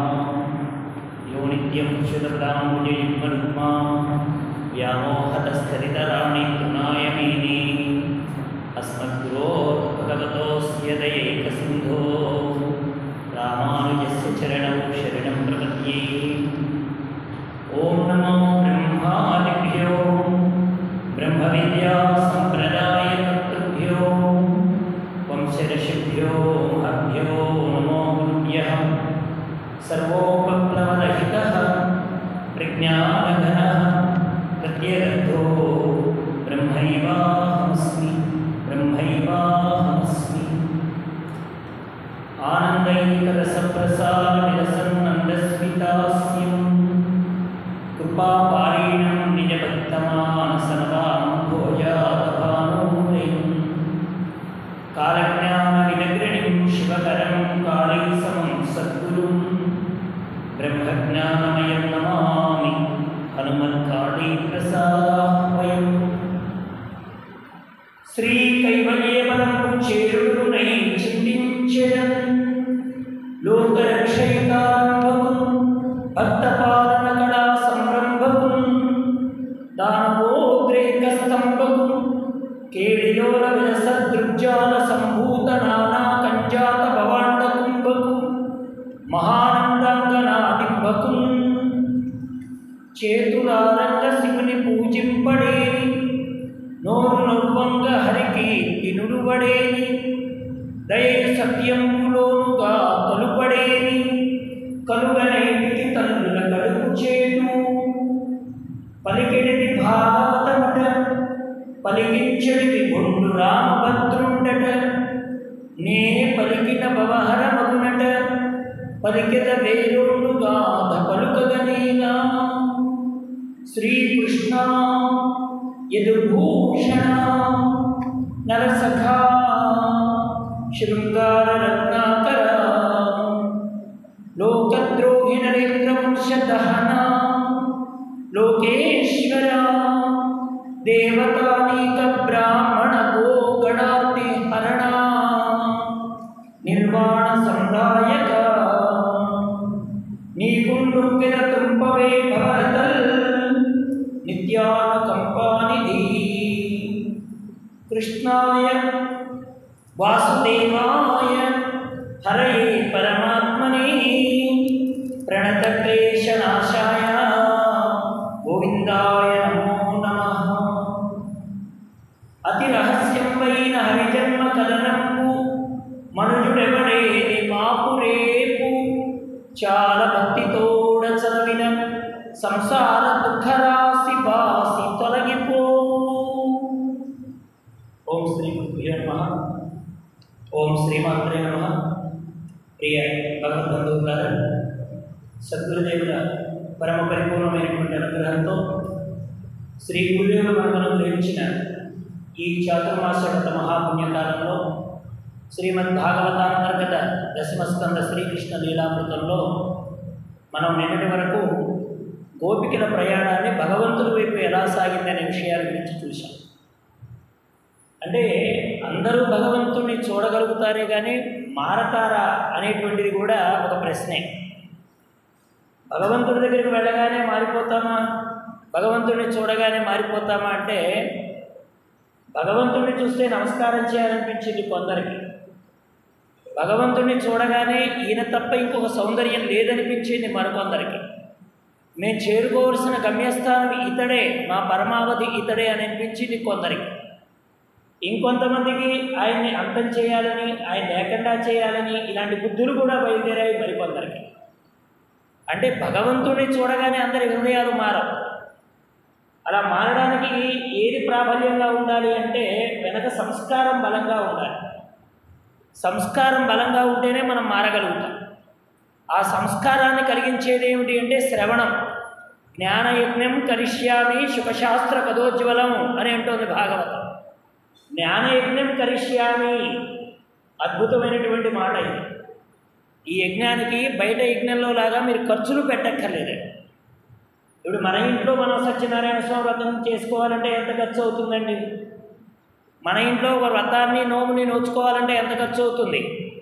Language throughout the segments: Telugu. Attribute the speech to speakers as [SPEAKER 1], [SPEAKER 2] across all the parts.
[SPEAKER 1] यो नित्यं क्षुदतां भुजयुग्मरुक्मा व्यामोहतस्थरितराणि तृणायमेनि अस्मद्गुरोर्भगवतोऽस्य दयैकसिन्धो रामानुजस्य चरणौ शरणं प्रपद्ये ॐ नमो ब्रह्मादिभ्यो ब्रह्मविद्यासम्प्रदायकर्तृभ्यो वंशऋषिभ्यो महभ्यो नमो गुरुभ्यः सर्वोपप्लवरहितः प्रज्ञानघनः प्रत्यगर्थो ब्रह्मैवाहमस्मि ब्रह्मैवाहमस्मि आनन्दैकरसप्रसारविलसन्नन्दस्मितास्यं कृपापारीणं निजभक्तमानसनदां भोजातभानूरयम् कालज्ञानविनग्रणिं शिवकरं कालैसमं सद्गुरुं ब्रह्मज्ञानमयं नमामि हनुमत्काळीप्रसादाह्वयम् శ్రీకైవల్యపదం చేరుడునై చింతించెదన్ లోకరక్షయితారంభకున్ భక్తపాలన కళా సంరంభకున్ దానవోద్రేక స్తంభకున్ కేళిలోల విలసదృగ్జాల సంభూత నానా కంజాత భవాండ కుంభకు మహానందాంగనాడింబకున్ చేతులారంగ శివుని పూజింపడేని నోరు నవ్వంగ హరికి తినుడుబడేని దయ సత్యములోనుగా తలుపడేని కలుగనేటికి తండ్రుల కడుపు చేటు పలికిడిది భాగవతమట పలికించడిది బొండు రామభద్రుండట నే పలికిన భవహర మగునట పలికిన వేరుండుగా పలుకగనేనా శ్రీకృష్ణ యదుభూషణ నరసఖా శృంగార రత్నాకర లోకద్రోహి నరేంద్రవంశదహన లోకేశ్వర దేవతానీక బ్రాహ్మణ గో గణార్తి హరణ నిర్వాణ సందాయక నీకుండుక్కిన తుంపవే భరతల్ నిత్యానుకంపానిధి కృష్ణాయ వాసుదేవాయ హరయే పరమాత్మనే ప్రణతక్లేశనాశాయ గోవిందాయ నమో నమః అతి రహస్యమైన హరిజన్మ కలనంపు మనుజుడెవడేని మాపు రేపు చాలా భక్తితోడ చదివిన సంసార దుఃఖరాశి బాసి తొలగిపో ఓం శ్రీ గురుభ్యో నమ ఓం శ్రీమాత్రే నమ ప్రియ భగవద్బంధువులారా సద్గురుదేవుల పరమ పరిపూర్ణమైనటువంటి అనుగ్రహంతో శ్రీ గురుదేవులు మనకు అనుగ్రహించిన ఈ చాతుర్మాస వ్రత మహాపుణ్యకాలంలో శ్రీమద్ భాగవతాంతర్గత దశమస్కంద శ్రీకృష్ణ లీలామృతంలో మనం నిన్నటి వరకు గోపికల ప్రయాణాన్ని భగవంతుడి వైపు ఎలా సాగిందనే విషయాల గురించి చూశాం అంటే అందరూ భగవంతుడిని చూడగలుగుతారే కానీ మారతారా అనేటువంటిది కూడా ఒక ప్రశ్నే భగవంతుడి దగ్గరికి వెళ్ళగానే మారిపోతామా భగవంతుడిని చూడగానే మారిపోతామా అంటే భగవంతుడిని చూస్తే నమస్కారం చేయాలనిపించింది కొందరికి భగవంతుడిని చూడగానే ఈయన తప్ప ఇంకొక సౌందర్యం లేదనిపించింది మరికొందరికి మేము చేరుకోవలసిన గమ్యస్థానం ఇతడే మా పరమావధి ఇతడే అని అనిపించింది కొందరికి ఇంకొంతమందికి ఆయన్ని అంతం చేయాలని ఆయన లేకుండా చేయాలని ఇలాంటి బుద్ధులు కూడా బయలుదేరాయి మరికొందరికి అంటే భగవంతుడిని చూడగానే అందరి హృదయాలు మారవు అలా మారడానికి ఏది ప్రాబల్యంగా ఉండాలి అంటే వెనక సంస్కారం బలంగా ఉండాలి సంస్కారం బలంగా ఉంటేనే మనం మారగలుగుతాం ఆ సంస్కారాన్ని కలిగించేది ఏమిటి అంటే శ్రవణం జ్ఞానయజ్ఞం కరిష్యామి సుఖశాస్త్ర కథోజ్వలం అని అంటోంది భాగవతం జ్ఞానయజ్ఞం కరిష్యామి అద్భుతమైనటువంటి మాట ఇది ఈ యజ్ఞానికి బయట యజ్ఞంలో లాగా మీరు ఖర్చులు పెట్టక్కర్లేదు ఇప్పుడు మన ఇంట్లో మనం సత్యనారాయణ స్వామి వ్రతం చేసుకోవాలంటే ఎంత ఖర్చు అవుతుందండి మన ఇంట్లో ఒక వ్రతాన్ని నోముని నోచుకోవాలంటే ఎంత ఖర్చు అవుతుంది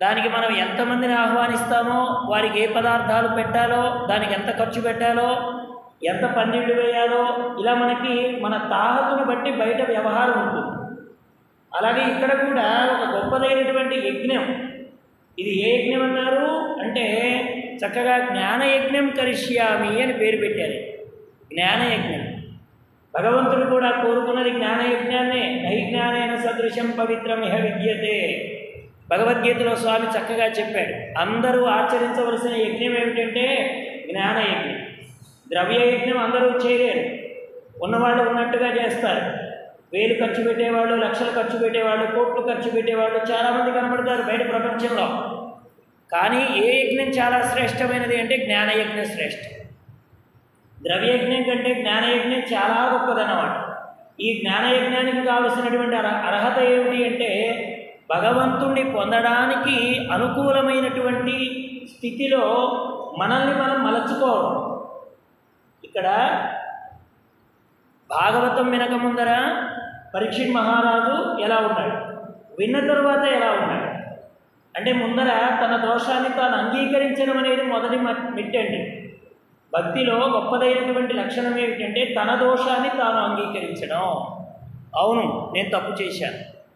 [SPEAKER 1] దానికి మనం ఎంతమందిని ఆహ్వానిస్తామో వారికి ఏ పదార్థాలు పెట్టాలో దానికి ఎంత ఖర్చు పెట్టాలో ఎంత పన్నీళ్ళు వేయాలో ఇలా మనకి మన తాహతును బట్టి బయట వ్యవహారం ఉంటుంది అలాగే ఇక్కడ కూడా ఒక గొప్పదైనటువంటి యజ్ఞం ఇది ఏ యజ్ఞం అన్నారు అంటే చక్కగా జ్ఞానయజ్ఞం కరిష్యామి అని పేరు పెట్టారు జ్ఞానయజ్ఞం భగవంతుడు కూడా కోరుకున్నది జ్ఞానయజ్ఞాన్నే నై జ్ఞానైన సదృశం పవిత్రం ఇహ విద్యతే భగవద్గీతలో స్వామి చక్కగా చెప్పాడు అందరూ ఆచరించవలసిన యజ్ఞం ఏమిటంటే జ్ఞానయజ్ఞం ద్రవ్యయజ్ఞం అందరూ చేయలేరు ఉన్నవాళ్ళు ఉన్నట్టుగా చేస్తారు వేలు ఖర్చు పెట్టేవాళ్ళు లక్షలు ఖర్చు పెట్టేవాళ్ళు కోట్లు ఖర్చు పెట్టేవాళ్ళు చాలామంది కనపడతారు బయట ప్రపంచంలో కానీ ఏ యజ్ఞం చాలా శ్రేష్టమైనది అంటే జ్ఞానయజ్ఞం శ్రేష్టం ద్రవ్యయజ్ఞం కంటే జ్ఞానయజ్ఞం చాలా గొప్పదన్నమాట ఈ జ్ఞానయజ్ఞానికి కావలసినటువంటి అర అర్హత ఏమిటి అంటే భగవంతుణ్ణి పొందడానికి అనుకూలమైనటువంటి స్థితిలో మనల్ని మనం మలచుకోవడం ఇక్కడ భాగవతం వినక ముందర పరీక్షిత్ మహారాజు ఎలా ఉన్నాడు విన్న తరువాత ఎలా ఉన్నాడు అంటే ముందర తన దోషాన్ని తాను అంగీకరించడం అనేది మొదటి మ- మిట్టండి భక్తిలో గొప్పదైనటువంటి లక్షణం ఏమిటంటే తన దోషాన్ని తాను అంగీకరించడం అవును నేను తప్పు చేశాను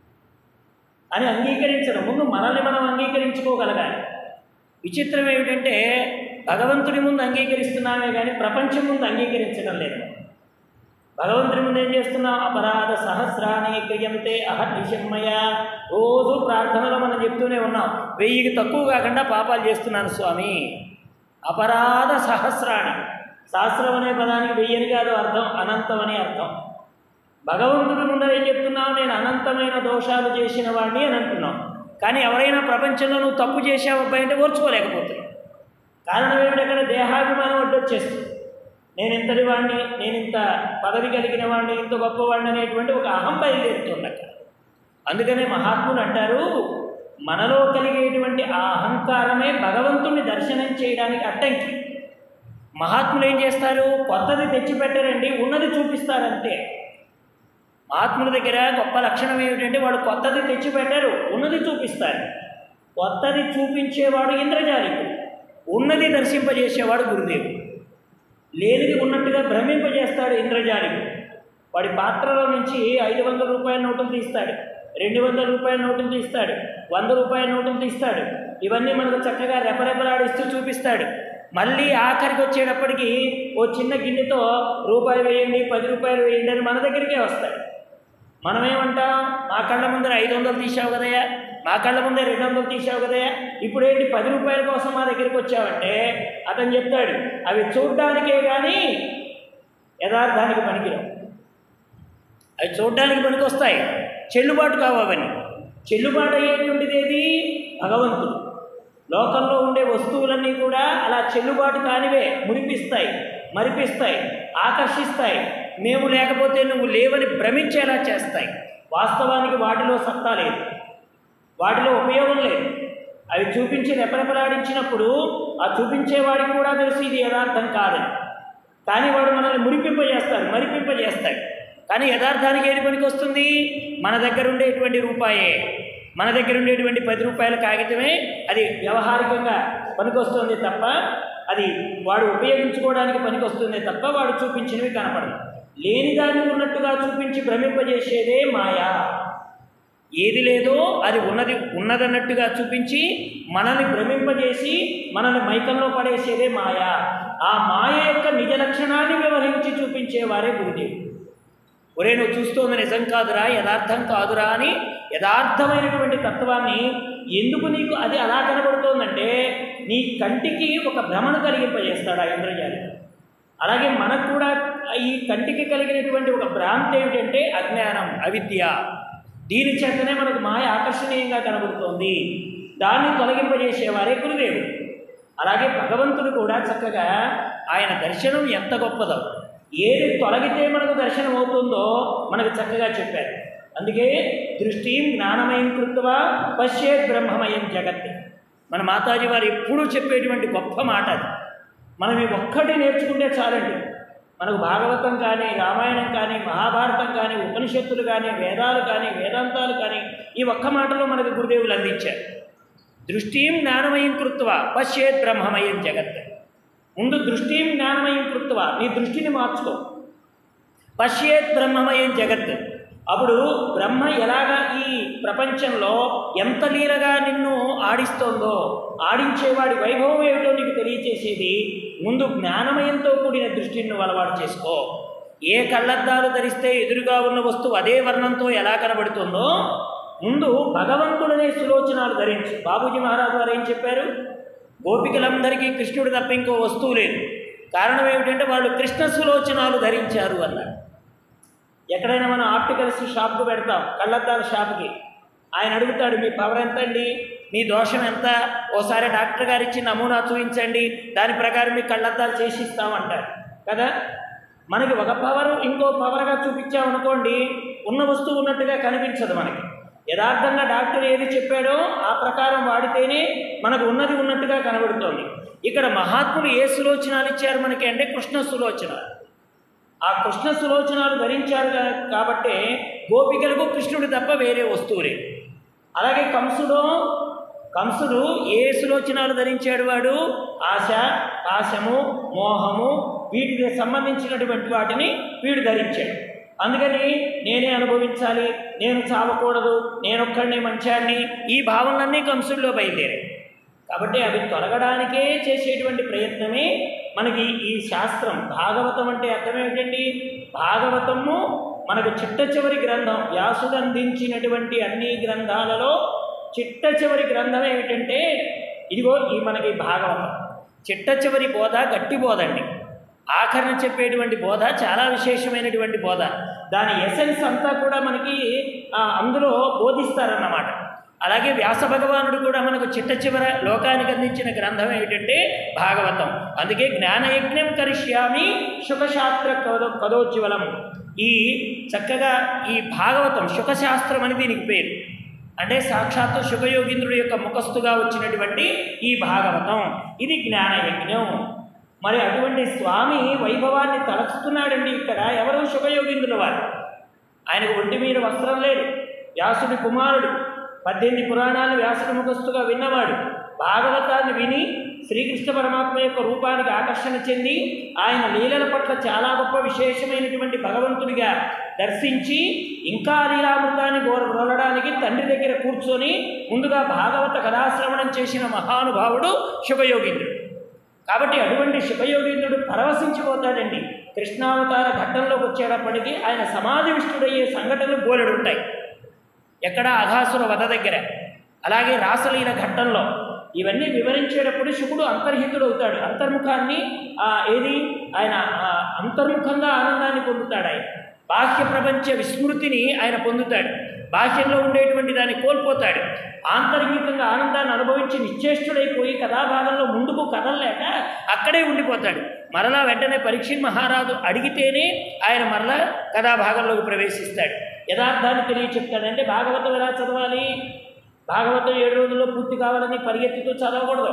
[SPEAKER 1] అని అంగీకరించడం ముందు మనల్ని మనం అంగీకరించుకోగలగాలి విచిత్రం ఏమిటంటే భగవంతుడి ముందు అంగీకరిస్తున్నామే కానీ ప్రపంచం ముందు అంగీకరించడం లేదు భగవంతుడి ముందు ఏం చేస్తున్నాం అపరాధ సహస్రాన్ని క్రియంతే అహర్నిశమ్మయ రోజు ప్రార్థనలో మనం చెప్తూనే ఉన్నాం వెయ్యికి తక్కువ కాకుండా పాపాలు చేస్తున్నాను స్వామి అపరాధ సహస్రాణి సహస్రం అనే పదానికి వెయ్యని కాదు అర్థం అనంతం అని అర్థం భగవంతుడి ముందర ఏం చెప్తున్నావు నేను అనంతమైన దోషాలు చేసిన వాడిని అని అంటున్నాం కానీ ఎవరైనా ప్రపంచంలో నువ్వు తప్పు చేసావు అబ్బాయి అంటే ఓర్చుకోలేకపోతున్నావు కారణం ఏమిటి అక్కడ దేహాభిమానం అడ్డొచ్చేస్తుంది నేను ఇంతటి వాడిని నేను ఇంత పదవి కలిగిన వాడిని ఇంత గొప్పవాడిని అనేటువంటి ఒక అహం బయలుదేరుతుంది అక్కడ అందుకనే మహాత్ములు అంటారు మనలో కలిగేటువంటి ఆ అహంకారమే భగవంతుణ్ణి దర్శనం చేయడానికి అడ్డంకి మహాత్ములు ఏం చేస్తారు కొత్తది తెచ్చిపెట్టరండి ఉన్నది చూపిస్తారంతే మహాత్ముల దగ్గర గొప్ప లక్షణం ఏమిటంటే వాడు కొత్తది తెచ్చిపెట్టారు ఉన్నది చూపిస్తారు కొత్తది చూపించేవాడు ఇంద్రజాలికుడు ఉన్నది దర్శింపజేసేవాడు గురుదేవుడు లేనిది ఉన్నట్టుగా భ్రమింపజేస్తాడు ఇంద్రజాలికుడు వాడి పాత్రలో నుంచి ఐదు వందల రూపాయల నోటులు తీస్తాడు రెండు వందల రూపాయల నోటులు తీస్తాడు వంద రూపాయల నోటులు తీస్తాడు ఇవన్నీ మనకు చక్కగా రెపరెపలాడిస్తూ చూపిస్తాడు మళ్ళీ ఆఖరికి వచ్చేటప్పటికి ఓ చిన్న గిన్నెతో రూపాయి వేయండి పది రూపాయలు వేయండి అని మన దగ్గరికే వస్తాడు మనమేమంటాం మా కళ్ళ ముందర ఐదు వందలు తీసావు కదయ్యా మా కళ్ళ ముందే రెండు వందలు తీసావు కదయ్యా ఇప్పుడు ఏంటి పది రూపాయల కోసం మా దగ్గరికి వచ్చావంటే అతను చెప్తాడు అవి చూడ్డానికే కానీ యథార్థానికి పనికిరావు అవి చూడ్డానికి పనికొస్తాయి చెల్లుబాటు కావు అవన్నీ చెల్లుబాటు అయ్యేటువంటిది ఏది భగవంతుడు లోకంలో ఉండే వస్తువులన్నీ కూడా అలా చెల్లుబాటు కానివే మురిపిస్తాయి మరిపిస్తాయి ఆకర్షిస్తాయి మేము లేకపోతే నువ్వు లేవని భ్రమించేలా చేస్తాయి వాస్తవానికి వాటిలో సత్తా లేదు వాటిలో ఉపయోగం లేదు అవి చూపించి రెపరెపలాడించినప్పుడు ఆ చూపించేవాడికి కూడా తెలుసు ఇది యథార్థం కాదని కానీ వాడు మనల్ని మురిపింపజేస్తాడు మరిపింపజేస్తాడు కానీ యథార్థానికి ఏది పనికి వస్తుంది మన దగ్గర ఉండేటువంటి రూపాయే మన దగ్గర ఉండేటువంటి పది రూపాయల కాగితమే అది వ్యవహారికంగా పనికొస్తుంది తప్ప అది వాడు ఉపయోగించుకోవడానికి పనికొస్తుంది తప్ప వాడు చూపించినవి కనపడదు లేని దాన్ని ఉన్నట్టుగా చూపించి భ్రమింపజేసేదే మాయా ఏది లేదో అది ఉన్నది ఉన్నదన్నట్టుగా చూపించి మనల్ని భ్రమింపజేసి మనల్ని మైకంలో పడేసేదే మాయ ఆ మాయ యొక్క నిజ లక్షణాన్ని వ్యవహరించి చూపించేవారే గురుదేవుడు ఒరే నువ్వు చూస్తోంది నిజం కాదురా యథార్థం కాదురా అని యథార్థమైనటువంటి తత్వాన్ని ఎందుకు నీకు అది అలా కనబడుతోందంటే నీ కంటికి ఒక భ్రమను కలిగింపజేస్తాడు ఆ ఇంద్రజాలి అలాగే మనకు కూడా ఈ కంటికి కలిగినటువంటి ఒక భ్రాంతి ఏమిటంటే అజ్ఞానం అవిద్య దీని చేతనే మనకు మాయ ఆకర్షణీయంగా కనబడుతోంది దాన్ని తొలగింపజేసేవారే గురుదేవుడు అలాగే భగవంతుడు కూడా చక్కగా ఆయన దర్శనం ఎంత గొప్పదో ఏది తొలగితే మనకు దర్శనం అవుతుందో మనకు చక్కగా చెప్పారు అందుకే దృష్టిం జ్ఞానమయం కృత్వా పశ్చేత్ బ్రహ్మమయం జగత్ మన మాతాజీ వారు ఎప్పుడూ చెప్పేటువంటి గొప్ప మాట అది మనం ఈ ఒక్కటి నేర్చుకుంటే చాలండి మనకు భాగవతం కానీ రామాయణం కానీ మహాభారతం కానీ ఉపనిషత్తులు కానీ వేదాలు కానీ వేదాంతాలు కానీ ఈ ఒక్క మాటలో మనకు గురుదేవులు అందించారు దృష్టిం జ్ఞానమయం కృత్వ పశ్యేత్ బ్రహ్మమయం జగత్ ముందు దృష్టిం జ్ఞానమయం కృత్వ నీ దృష్టిని మార్చుకో పశ్యేత్ బ్రహ్మమయం జగత్ అప్పుడు బ్రహ్మ ఎలాగా ఈ ప్రపంచంలో ఎంత లీలగా నిన్ను ఆడిస్తోందో ఆడించేవాడి వైభవం ఏమిటో నీకు తెలియచేసేది ముందు జ్ఞానమయంతో కూడిన దృష్టిని నువ్వు అలవాటు చేసుకో ఏ కళ్ళద్దాలు ధరిస్తే ఎదురుగా ఉన్న వస్తువు అదే వర్ణంతో ఎలా కనబడుతుందో ముందు భగవంతుడనే సులోచనాలు ధరించు బాబూజీ మహారాజు వారు ఏం చెప్పారు గోపికలందరికీ కృష్ణుడు తప్ప ఇంకో వస్తువు లేదు కారణం ఏమిటంటే వాళ్ళు కృష్ణ సులోచనాలు ధరించారు అన్నారు ఎక్కడైనా మనం ఆప్టికల్స్ షాప్కు పెడతాం కళ్ళద్దాల షాప్కి ఆయన అడుగుతాడు మీ పవర్ ఎంత అండి మీ దోషం ఎంత ఓసారి డాక్టర్ గారు ఇచ్చి నమూనా చూపించండి దాని ప్రకారం మీ కళ్ళద్దాలు చేసి ఇస్తామంటారు కదా మనకి ఒక పవర్ ఇంకో పవర్గా చూపించామనుకోండి ఉన్న వస్తువు ఉన్నట్టుగా కనిపించదు మనకి యథార్థంగా డాక్టర్ ఏది చెప్పాడో ఆ ప్రకారం వాడితేనే మనకు ఉన్నది ఉన్నట్టుగా కనబడుతోంది ఇక్కడ మహాత్ములు ఏ సులోచనాలు ఇచ్చారు మనకి అంటే కృష్ణ సులోచన ఆ కృష్ణ సులోచనాలు ధరించారు కా- కాబట్టే గోపికలకు కృష్ణుడు తప్ప వేరే వస్తువు లేదు అలాగే కంసుడు కంసుడు ఏ సులోచనాలు ధరించాడు వాడు ఆశ పాశము మోహము వీటికి సంబంధించినటువంటి వాటిని వీడు ధరించాడు అందుకని నేనే అనుభవించాలి నేను చావకూడదు నేనొక్కడిని మంచాడిని ఈ భావనలన్నీ కంసుల్లో బయలుదేరాయి కాబట్టి అవి తొలగడానికే చేసేటువంటి ప్రయత్నమే మనకి ఈ శాస్త్రం భాగవతం అంటే అర్థం ఏమిటండి భాగవతము మనకు చిట్ట చివరి గ్రంథం వ్యాసుడు అందించినటువంటి అన్ని గ్రంథాలలో చిట్ట చివరి గ్రంథం ఏమిటంటే ఇదిగో ఈ మనకి భాగవతం చిట్ట చివరి బోధ గట్టి బోధ అండి ఆఖరణ చెప్పేటువంటి బోధ చాలా విశేషమైనటువంటి బోధ దాని ఎసెన్స్ అంతా కూడా మనకి ఆ, అందులో బోధిస్తారన్నమాట అలాగే వ్యాస భగవానుడు కూడా మనకు చిట్ట చివర లోకానికి అందించిన గ్రంథం ఏమిటంటే భాగవతం అందుకే జ్ఞానయజ్ఞం కరిష్యామి శుకశాస్త్ర కదో కదోజ్వలం ఈ చక్కగా ఈ భాగవతం శుకశాస్త్రం అని దీనికి పేరు అంటే సాక్షాత్తు శుకయోగీంద్రుడి యొక్క ముఖస్థుగా వచ్చినటువంటి ఈ భాగవతం ఇది జ్ఞానయజ్ఞం మరి అటువంటి స్వామి వైభవాన్ని తలచుతున్నాడండి ఇక్కడ ఎవరు శుకయోగీంద్రుల వారు ఆయనకు ఒంటి మీద వస్త్రం లేదు వ్యాసుడి కుమారుడు పద్దెనిమిది పురాణాలు వ్యాసుడి ముఖస్థుగా విన్నవాడు భాగవతాన్ని విని శ్రీకృష్ణ పరమాత్మ యొక్క రూపానికి ఆకర్షణ చెంది ఆయన లీలల పట్ల చాలా గొప్ప విశేషమైనటువంటి భగవంతుడిగా దర్శించి ఇంకా లీలామృతాన్ని గోరడానికి తండ్రి దగ్గర కూర్చొని ముందుగా భాగవత కథాశ్రవణం చేసిన మహానుభావుడు శుభయోగీంద్రుడు కాబట్టి అటువంటి శుభయోగీంద్రుడు పరవశించిపోతాడండి కృష్ణావతార ఘట్టంలోకి వచ్చేటప్పటికీ ఆయన సమాధి విష్ణుడయ్యే సంఘటనలు బోలెడుంటాయి ఎక్కడ అఘాసుర వధ దగ్గర అలాగే రాసలీల ఘట్టంలో ఇవన్నీ వివరించేటప్పుడు శుకుడు అంతర్హితుడు అవుతాడు అంతర్ముఖాన్ని ఆ, ఏది ఆయన ఆ, అంతర్ముఖంగా ఆనందాన్ని పొందుతాడు ఆయన బాహ్య ప్రపంచ విస్మృతిని ఆయన పొందుతాడు బాహ్యంలో ఉండేటువంటి దాన్ని కోల్పోతాడు ఆంతర్గికంగా ఆనందాన్ని అనుభవించి నిశ్చేష్టుడైపోయి కథాభాగంలో ముందుకు కదలలేక అక్కడే ఉండిపోతాడు మరలా వెంటనే పరీక్షిత్ మహారాజు అడిగితేనే ఆయన మరలా కథాభాగంలోకి ప్రవేశిస్తాడు యథార్థాన్ని తెలియ చెప్తాడంటే భాగవతం ఎలా చదవాలి భాగవతం ఏడు రోజుల్లో పూర్తి కావాలని పరిగెత్తుతూ చదవకూడదు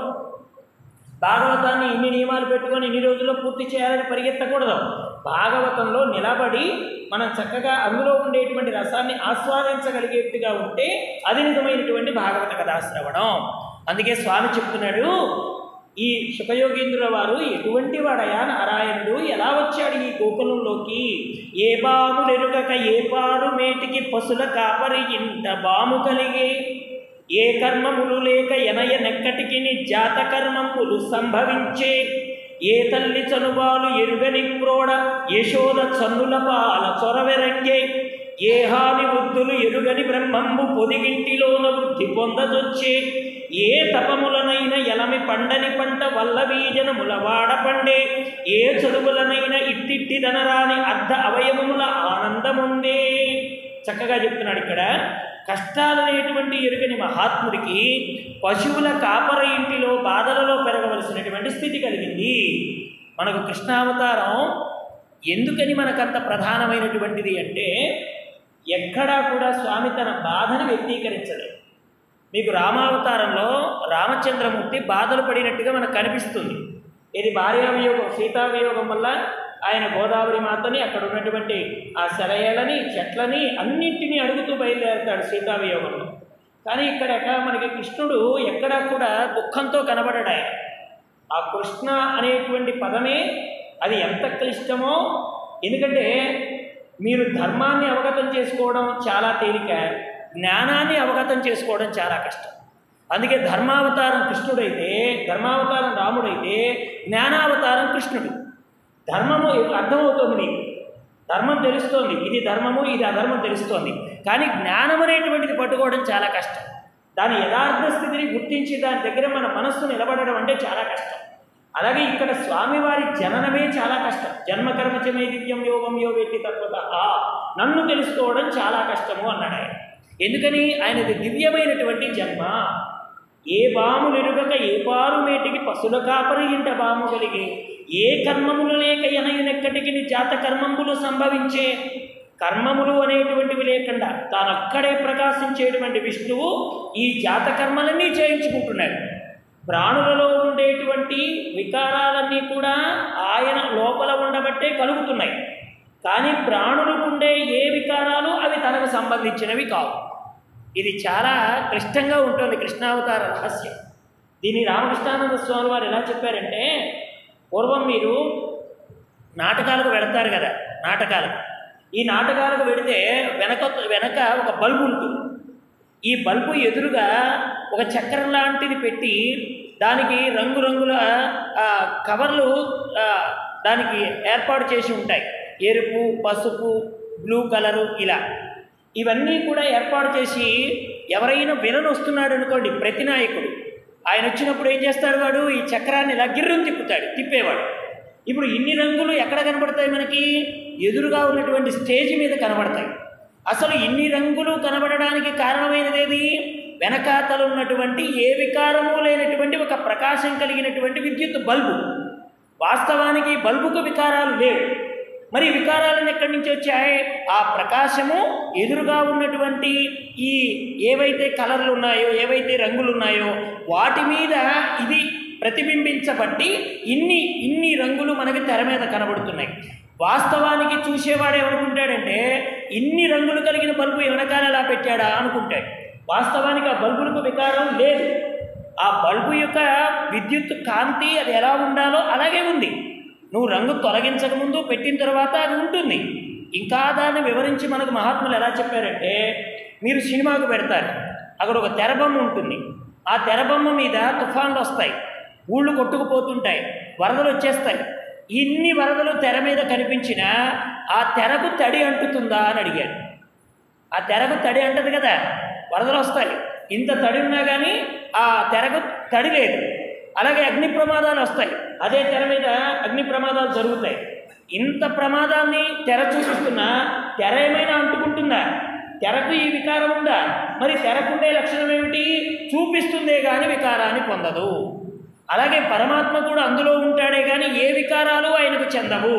[SPEAKER 1] భాగవతాన్ని ఇన్ని నియమాలు పెట్టుకొని ఇన్ని రోజుల్లో పూర్తి చేయాలని పరిగెత్తకూడదు భాగవతంలో నిలబడి మనం చక్కగా అందులో ఉండేటువంటి రసాన్ని ఆస్వాదించగలిగేట్టుగా ఉంటే అది నిజమైనటువంటి భాగవత కథాశ్రవణం అందుకే స్వామి చెప్తున్నాడు ఈ శుకయోగీంద్రుల వారు ఎటువంటి వాడయా నారాయణుడు ఎలా వచ్చాడు ఈ గోకులంలోకి ఏ బాము నెరుగక ఏ పాడు మేటికి పశుల కాపరి ఇంత బాము కలిగే ఏ కర్మములు లేక ఎనయ నెక్కటికి జాత కర్మములు సంభవించే ఏ తల్లి చనుబాలు ఎరుగని క్రోడ యశోద చన్నుల పాల చొరవెరంగే ఏ హాని వృద్ధులు ఎరుగని బ్రహ్మంబు పొదిగింటిలోన వృద్ధి పొందదొచ్చే ఏ తపములనైన ఎలమి పండని పంట వల్ల బీజనముల వాడ పండే ఏ చదువులనైన ఇట్టిట్టి ధనరాని అర్ధ అవయవముల ఆనందముందే చక్కగా చెప్తున్నాడు ఇక్కడ కష్టాలనేటువంటి ఎరుగని మహాత్ముడికి పశువుల కాపర ఇంటిలో బాధలలో పెరగవలసినటువంటి స్థితి కలిగింది మనకు కృష్ణావతారం ఎందుకని మనకంత ప్రధానమైనటువంటిది అంటే ఎక్కడా కూడా స్వామి తన బాధను వ్యక్తీకరించలేదు మీకు రామావతారంలో రామచంద్రమూర్తి బాధలు పడినట్టుగా మనకు కనిపిస్తుంది ఇది భార్యావియోగం సీతావియోగం వల్ల ఆయన గోదావరి మాతని అక్కడ ఉన్నటువంటి ఆ సెలయేలని చెట్లని అన్నింటినీ అడుగుతూ బయలుదేరుతాడు సీతావియోగంలో కానీ ఇక్కడ ఎక్కడ మనకి కృష్ణుడు ఎక్కడా కూడా దుఃఖంతో కనబడడు ఆయన ఆ కృష్ణ అనేటువంటి పదమే అది ఎంత క్లిష్టమో ఎందుకంటే మీరు ధర్మాన్ని అవగతం చేసుకోవడం చాలా తేలిక జ్ఞానాన్ని అవగతం చేసుకోవడం చాలా కష్టం అందుకే ధర్మావతారం కృష్ణుడైతే ధర్మావతారం రాముడైతే జ్ఞానావతారం కృష్ణుడు ధర్మము అర్థమవుతుంది నీకు ధర్మం తెలుస్తోంది ఇది ధర్మము ఇది అధర్మం తెలుస్తోంది కానీ జ్ఞానం అనేటువంటిది పట్టుకోవడం చాలా కష్టం దాని యథార్థ స్థితిని గుర్తించి దాని దగ్గర మన మనస్సు నిలబడడం అంటే చాలా కష్టం అలాగే ఇక్కడ స్వామివారి జననమే చాలా కష్టం జన్మకర్మచమే దివ్యం యోగం యోగేతి తత్వత నన్ను తెలుసుకోవడం చాలా కష్టము అన్నాడు ఆయన ఎందుకని ఆయనది దివ్యమైనటువంటి జన్మ ఏ బాములు ఎరుగక ఏ పారు మేటికి పశుల కాపరి ఇంట బాము కలిగి ఏ కర్మములు లేక ఎనయునెక్కటికి జాత కర్మములు సంభవించే కర్మములు అనేటువంటివి లేకుండా తానొక్కడే ప్రకాశించేటువంటి విష్ణువు ఈ జాత కర్మలన్నీ చేయించుకుంటున్నాడు ప్రాణులలో ఉండేటువంటి వికారాలన్నీ కూడా ఆయన లోపల ఉండబట్టే కలుగుతున్నాయి కానీ ప్రాణులకు ఉండే ఏ వికారాలు అవి తనకు సంబంధించినవి కావు ఇది చాలా క్లిష్టంగా ఉంటుంది కృష్ణావతార రహస్యం దీన్ని రామకృష్ణానంద స్వామి వారు ఎలా చెప్పారంటే పూర్వం మీరు నాటకాలకు వెళతారు కదా నాటకాలకు ఈ నాటకాలకు వెడితే వెనక వెనక ఒక బల్బు ఉంటుంది ఈ బల్బు ఎదురుగా ఒక చక్రం లాంటిది పెట్టి దానికి రంగురంగుల ఆ, కవర్లు ఆ, దానికి ఏర్పాటు చేసి ఉంటాయి ఎరుపు పసుపు బ్లూ కలరు ఇలా ఇవన్నీ కూడా ఏర్పాటు చేసి ఎవరైనా విలన్ వస్తున్నాడు అనుకోండి ప్రతి నాయకుడు ఆయన వచ్చినప్పుడు ఏం చేస్తాడు వాడు ఈ చక్రాన్ని ఇలా గిర్రం తిప్పుతాడు తిప్పేవాడు ఇప్పుడు ఇన్ని రంగులు ఎక్కడ కనబడతాయి మనకి ఎదురుగా ఉన్నటువంటి స్టేజ్ మీద కనబడతాయి అసలు ఇన్ని రంగులు కనబడడానికి కారణమైనదేది వెనకాతలు ఉన్నటువంటి ఏ వికారము లేనటువంటి ఒక ప్రకాశం కలిగినటువంటి విద్యుత్ బల్బు వాస్తవానికి బల్బుకు వికారాలు లేవు మరి ఈ వికారాలను ఎక్కడి నుంచి వచ్చాయి ఆ ప్రకాశము ఎదురుగా ఉన్నటువంటి ఈ ఏవైతే కలర్లు ఉన్నాయో ఏవైతే రంగులు ఉన్నాయో వాటి మీద ఇది ప్రతిబింబించబట్టి ఇన్ని ఇన్ని రంగులు మనకి తెర మీద కనబడుతున్నాయి వాస్తవానికి చూసేవాడు ఏమనుకుంటాడంటే ఇన్ని రంగులు కలిగిన బల్బు వెనకాల ఎలా పెట్టాడా అనుకుంటాడు వాస్తవానికి ఆ బల్బులకు వికారం లేదు ఆ బల్బు యొక్క విద్యుత్ కాంతి అది ఎలా ఉండాలో అలాగే ఉంది నువ్వు రంగు తొలగించక ముందు పెట్టిన తర్వాత అది ఉంటుంది ఇంకా దాన్ని వివరించి మనకు మహాత్ములు ఎలా చెప్పారంటే మీరు సినిమాకు పెడతారు అక్కడ ఒక తెరబొమ్మ ఉంటుంది ఆ తెరబొమ్మ మీద తుఫాన్లు వస్తాయి ఊళ్ళు కొట్టుకుపోతుంటాయి వరదలు వచ్చేస్తాయి ఇన్ని వరదలు తెర మీద కనిపించినా ఆ తెరకు తడి అంటుతుందా అని అడిగాడు ఆ తెరకు తడి అంటది కదా వరదలు వస్తాయి ఇంత తడి ఉన్నా కానీ ఆ తెరకు తడి లేదు అలాగే అగ్ని ప్రమాదాలు వస్తాయి అదే తెర మీద అగ్ని ప్రమాదాలు జరుగుతాయి ఇంత ప్రమాదాన్ని తెర చూపిస్తున్నా తెర ఏమైనా అంటుకుంటుందా తెరకు ఈ వికారం ఉందా మరి తెరకుండే లక్షణం ఏమిటి చూపిస్తుందే కానీ వికారాన్ని పొందదు అలాగే పరమాత్మ కూడా అందులో ఉంటాడే కానీ ఏ వికారాలు ఆయనకు చెందవు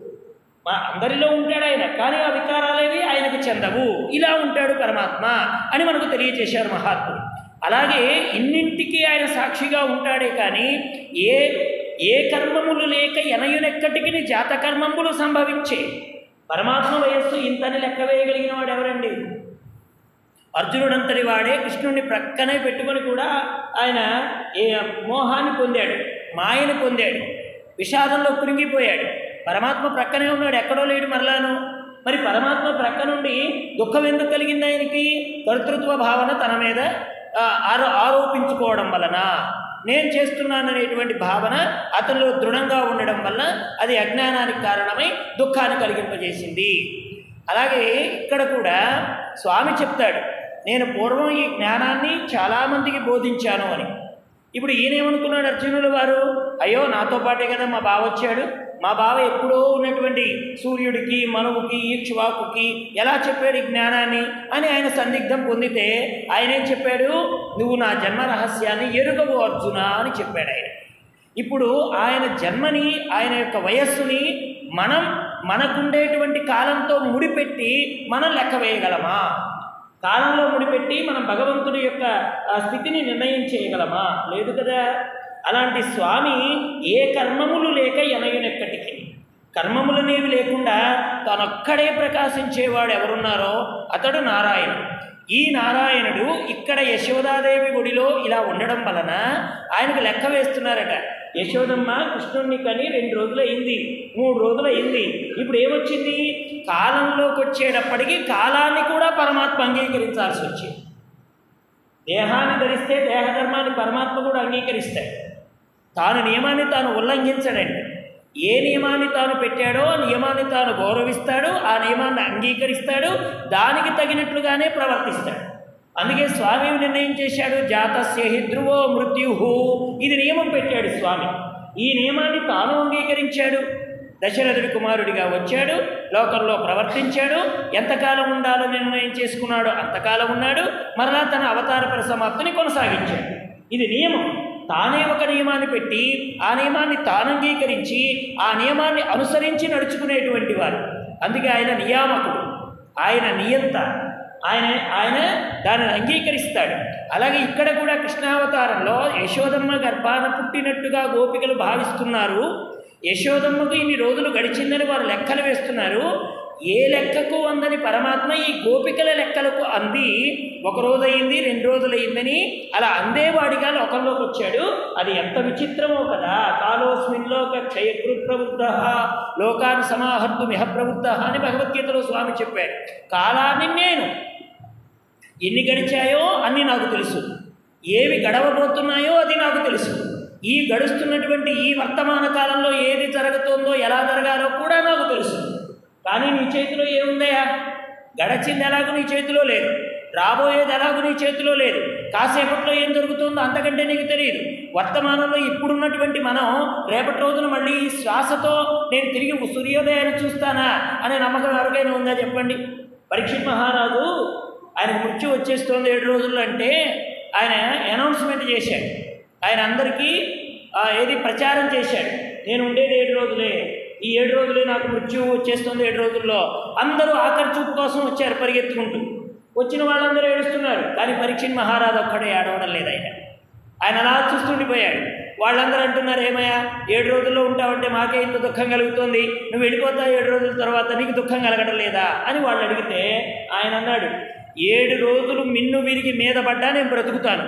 [SPEAKER 1] మా అందరిలో ఉంటాడు ఆయన కానీ ఆ వికారాలేవి ఆయనకు చెందవు ఇలా ఉంటాడు పరమాత్మ అని మనకు తెలియజేశారు మహాత్ముడు అలాగే ఇన్నింటికి ఆయన సాక్షిగా ఉంటాడే కానీ ఏ ఏ కర్మములు లేక ఎనయునెక్కటికి జాత కర్మములు సంభవించే పరమాత్మ వయస్సు ఇంతని లెక్క వేయగలిగిన వాడు ఎవరండి అర్జునుడంతటి వాడే కృష్ణుడిని ప్రక్కనే పెట్టుకొని కూడా ఆయన ఏ మోహాన్ని పొందాడు మాయని పొందాడు విషాదంలో కృంగిపోయాడు పరమాత్మ ప్రక్కనే ఉన్నాడు ఎక్కడో లేడు మరలాను మరి పరమాత్మ ప్రక్క నుండి దుఃఖం ఎందుకు కలిగింది ఆయనకి కర్తృత్వ భావన తన మీద ఆ, ఆరో ఆరోపించుకోవడం వలన నేను చేస్తున్నాననేటువంటి భావన అతనిలో దృఢంగా ఉండడం వల్ల అది అజ్ఞానానికి కారణమై దుఃఖాన్ని కలిగింపజేసింది అలాగే ఇక్కడ కూడా స్వామి చెప్తాడు నేను పూర్వం ఈ జ్ఞానాన్ని చాలామందికి బోధించాను అని ఇప్పుడు ఈయనేమనుకున్నాడు అర్జునుల వారు అయ్యో నాతో పాటే కదా మా బావ వచ్చాడు మా బావ ఎప్పుడో ఉన్నటువంటి సూర్యుడికి మనువుకి ఈక్షువాకుకి ఎలా చెప్పాడు ఈ జ్ఞానాన్ని అని ఆయన సందిగ్ధం పొందితే ఆయన ఏం చెప్పాడు నువ్వు నా జన్మ రహస్యాన్ని ఎరుగవు అర్జున అని చెప్పాడు ఆయన ఇప్పుడు ఆయన జన్మని ఆయన యొక్క వయస్సుని మనం మనకుండేటువంటి కాలంతో ముడిపెట్టి మనం లెక్క వేయగలమా కాలంలో ముడిపెట్టి మనం భగవంతుడి యొక్క ఆ, స్థితిని నిర్ణయం చేయగలమా లేదు కదా అలాంటి స్వామి ఏ కర్మములు లేక ఎనయునెక్కటికి కర్మములనేవి లేకుండా తనొక్కడే ప్రకాశించేవాడు ఎవరున్నారో అతడు నారాయణుడు ఈ నారాయణుడు ఇక్కడ యశోదాదేవి గుడిలో ఇలా ఉండడం వలన ఆయనకు లెక్క వేస్తున్నారట యశోదమ్మ కృష్ణుడిని కని రెండు రోజులు అయింది మూడు రోజులు అయింది ఇప్పుడు ఏమొచ్చింది కాలంలోకి వచ్చేటప్పటికి కాలాన్ని కూడా పరమాత్మ అంగీకరించాల్సి వచ్చింది దేహాన్ని ధరిస్తే దేహధర్మాన్ని పరమాత్మ కూడా అంగీకరిస్తాడు తాను నియమాన్ని తాను ఉల్లంఘించడండి ఏ నియమాన్ని తాను పెట్టాడో ఆ నియమాన్ని తాను గౌరవిస్తాడు ఆ నియమాన్ని అంగీకరిస్తాడు దానికి తగినట్లుగానే ప్రవర్తిస్తాడు అందుకే స్వామి నిర్ణయం చేశాడు జాతస్య హి ధ్రువో మృత్యు ఇది నియమం పెట్టాడు స్వామి ఈ నియమాన్ని తాను అంగీకరించాడు దశరథుడి కుమారుడిగా వచ్చాడు లోకంలో ప్రవర్తించాడు ఎంతకాలం ఉండాలో నిర్ణయం చేసుకున్నాడో అంతకాలం ఉన్నాడు మరలా తన అవతార పరిసమాప్తిని కొనసాగించాడు ఇది నియమం తానే ఒక నియమాన్ని పెట్టి ఆ నియమాన్ని తాను అంగీకరించి ఆ నియమాన్ని అనుసరించి నడుచుకునేటువంటి వారు అందుకే ఆయన నియామకుడు ఆయన నియంత ఆయన ఆయన దానిని అంగీకరిస్తాడు అలాగే ఇక్కడ కూడా కృష్ణావతారంలో యశోదమ్మ గర్భాన పుట్టినట్టుగా గోపికలు భావిస్తున్నారు యశోదమ్మకు ఇన్ని రోజులు గడిచిందని వారు లెక్కలు వేస్తున్నారు ఏ లెక్కకు అందని పరమాత్మ ఈ గోపికల లెక్కలకు అంది ఒక రోజు అయింది రెండు రోజులు అయిందని అలా అందేవాడిగా లోకంలోకి వచ్చాడు అది ఎంత విచిత్రమో కదా కాలోస్మిన్లోక క్షయకృ ప్రవృద్ధ లోకాన్ని సమాహర్తు మిహ ప్రవృద్ధ అని భగవద్గీతలో స్వామి చెప్పాడు కాలాన్ని నేను ఎన్ని గడిచాయో అన్నీ నాకు తెలుసు ఏవి గడవబోతున్నాయో అది నాకు తెలుసు ఈ గడుస్తున్నటువంటి ఈ వర్తమాన కాలంలో ఏది జరుగుతుందో ఎలా జరగాలో కూడా నాకు తెలుసు కానీ నీ చేతిలో ఏముందయా గడచింది ఎలాగో నీ చేతిలో లేదు రాబోయేది ఎలాగో నీ చేతిలో లేదు కాసేపట్లో ఏం జరుగుతుందో అంతకంటే నీకు తెలియదు వర్తమానంలో ఇప్పుడున్నటువంటి మనం రేపటి రోజున మళ్ళీ ఈ శ్వాసతో నేను తిరిగి సూర్యోదయాన్ని చూస్తానా అనే నమ్మకం ఎవరికైనా ఉందా చెప్పండి పరీక్షిత్ మహారాజు ఆయన మృత్యు వచ్చేస్తోంది ఏడు రోజుల్లో అంటే ఆయన అనౌన్స్మెంట్ చేశాడు ఆయన అందరికీ ఆ, ఏది ప్రచారం చేశాడు నేను ఉండేది ఏడు రోజులే ఈ ఏడు రోజులే నాకు మృత్యు వచ్చేస్తుంది ఏడు రోజుల్లో అందరూ ఆఖరి చూపు కోసం వచ్చారు పరిగెత్తుకుంటూ వచ్చిన వాళ్ళందరూ ఏడుస్తున్నారు కానీ పరీక్షిత్ మహారాజు ఒక్కడే ఏడవడం లేదు ఆయన ఆయన అలా చూస్తుండిపోయాడు వాళ్ళందరూ అంటున్నారు ఏమయ్యా ఏడు రోజుల్లో ఉంటావంటే మాకే ఇంత దుఃఖం కలుగుతుంది నువ్వు వెళ్ళిపోతావు ఏడు రోజుల తర్వాత నీకు దుఃఖం కలగడం లేదా అని వాళ్ళు అడిగితే ఆయన అన్నాడు ఏడు రోజులు మిన్ను విరిగి మీద పడ్డా నేను బ్రతుకుతాను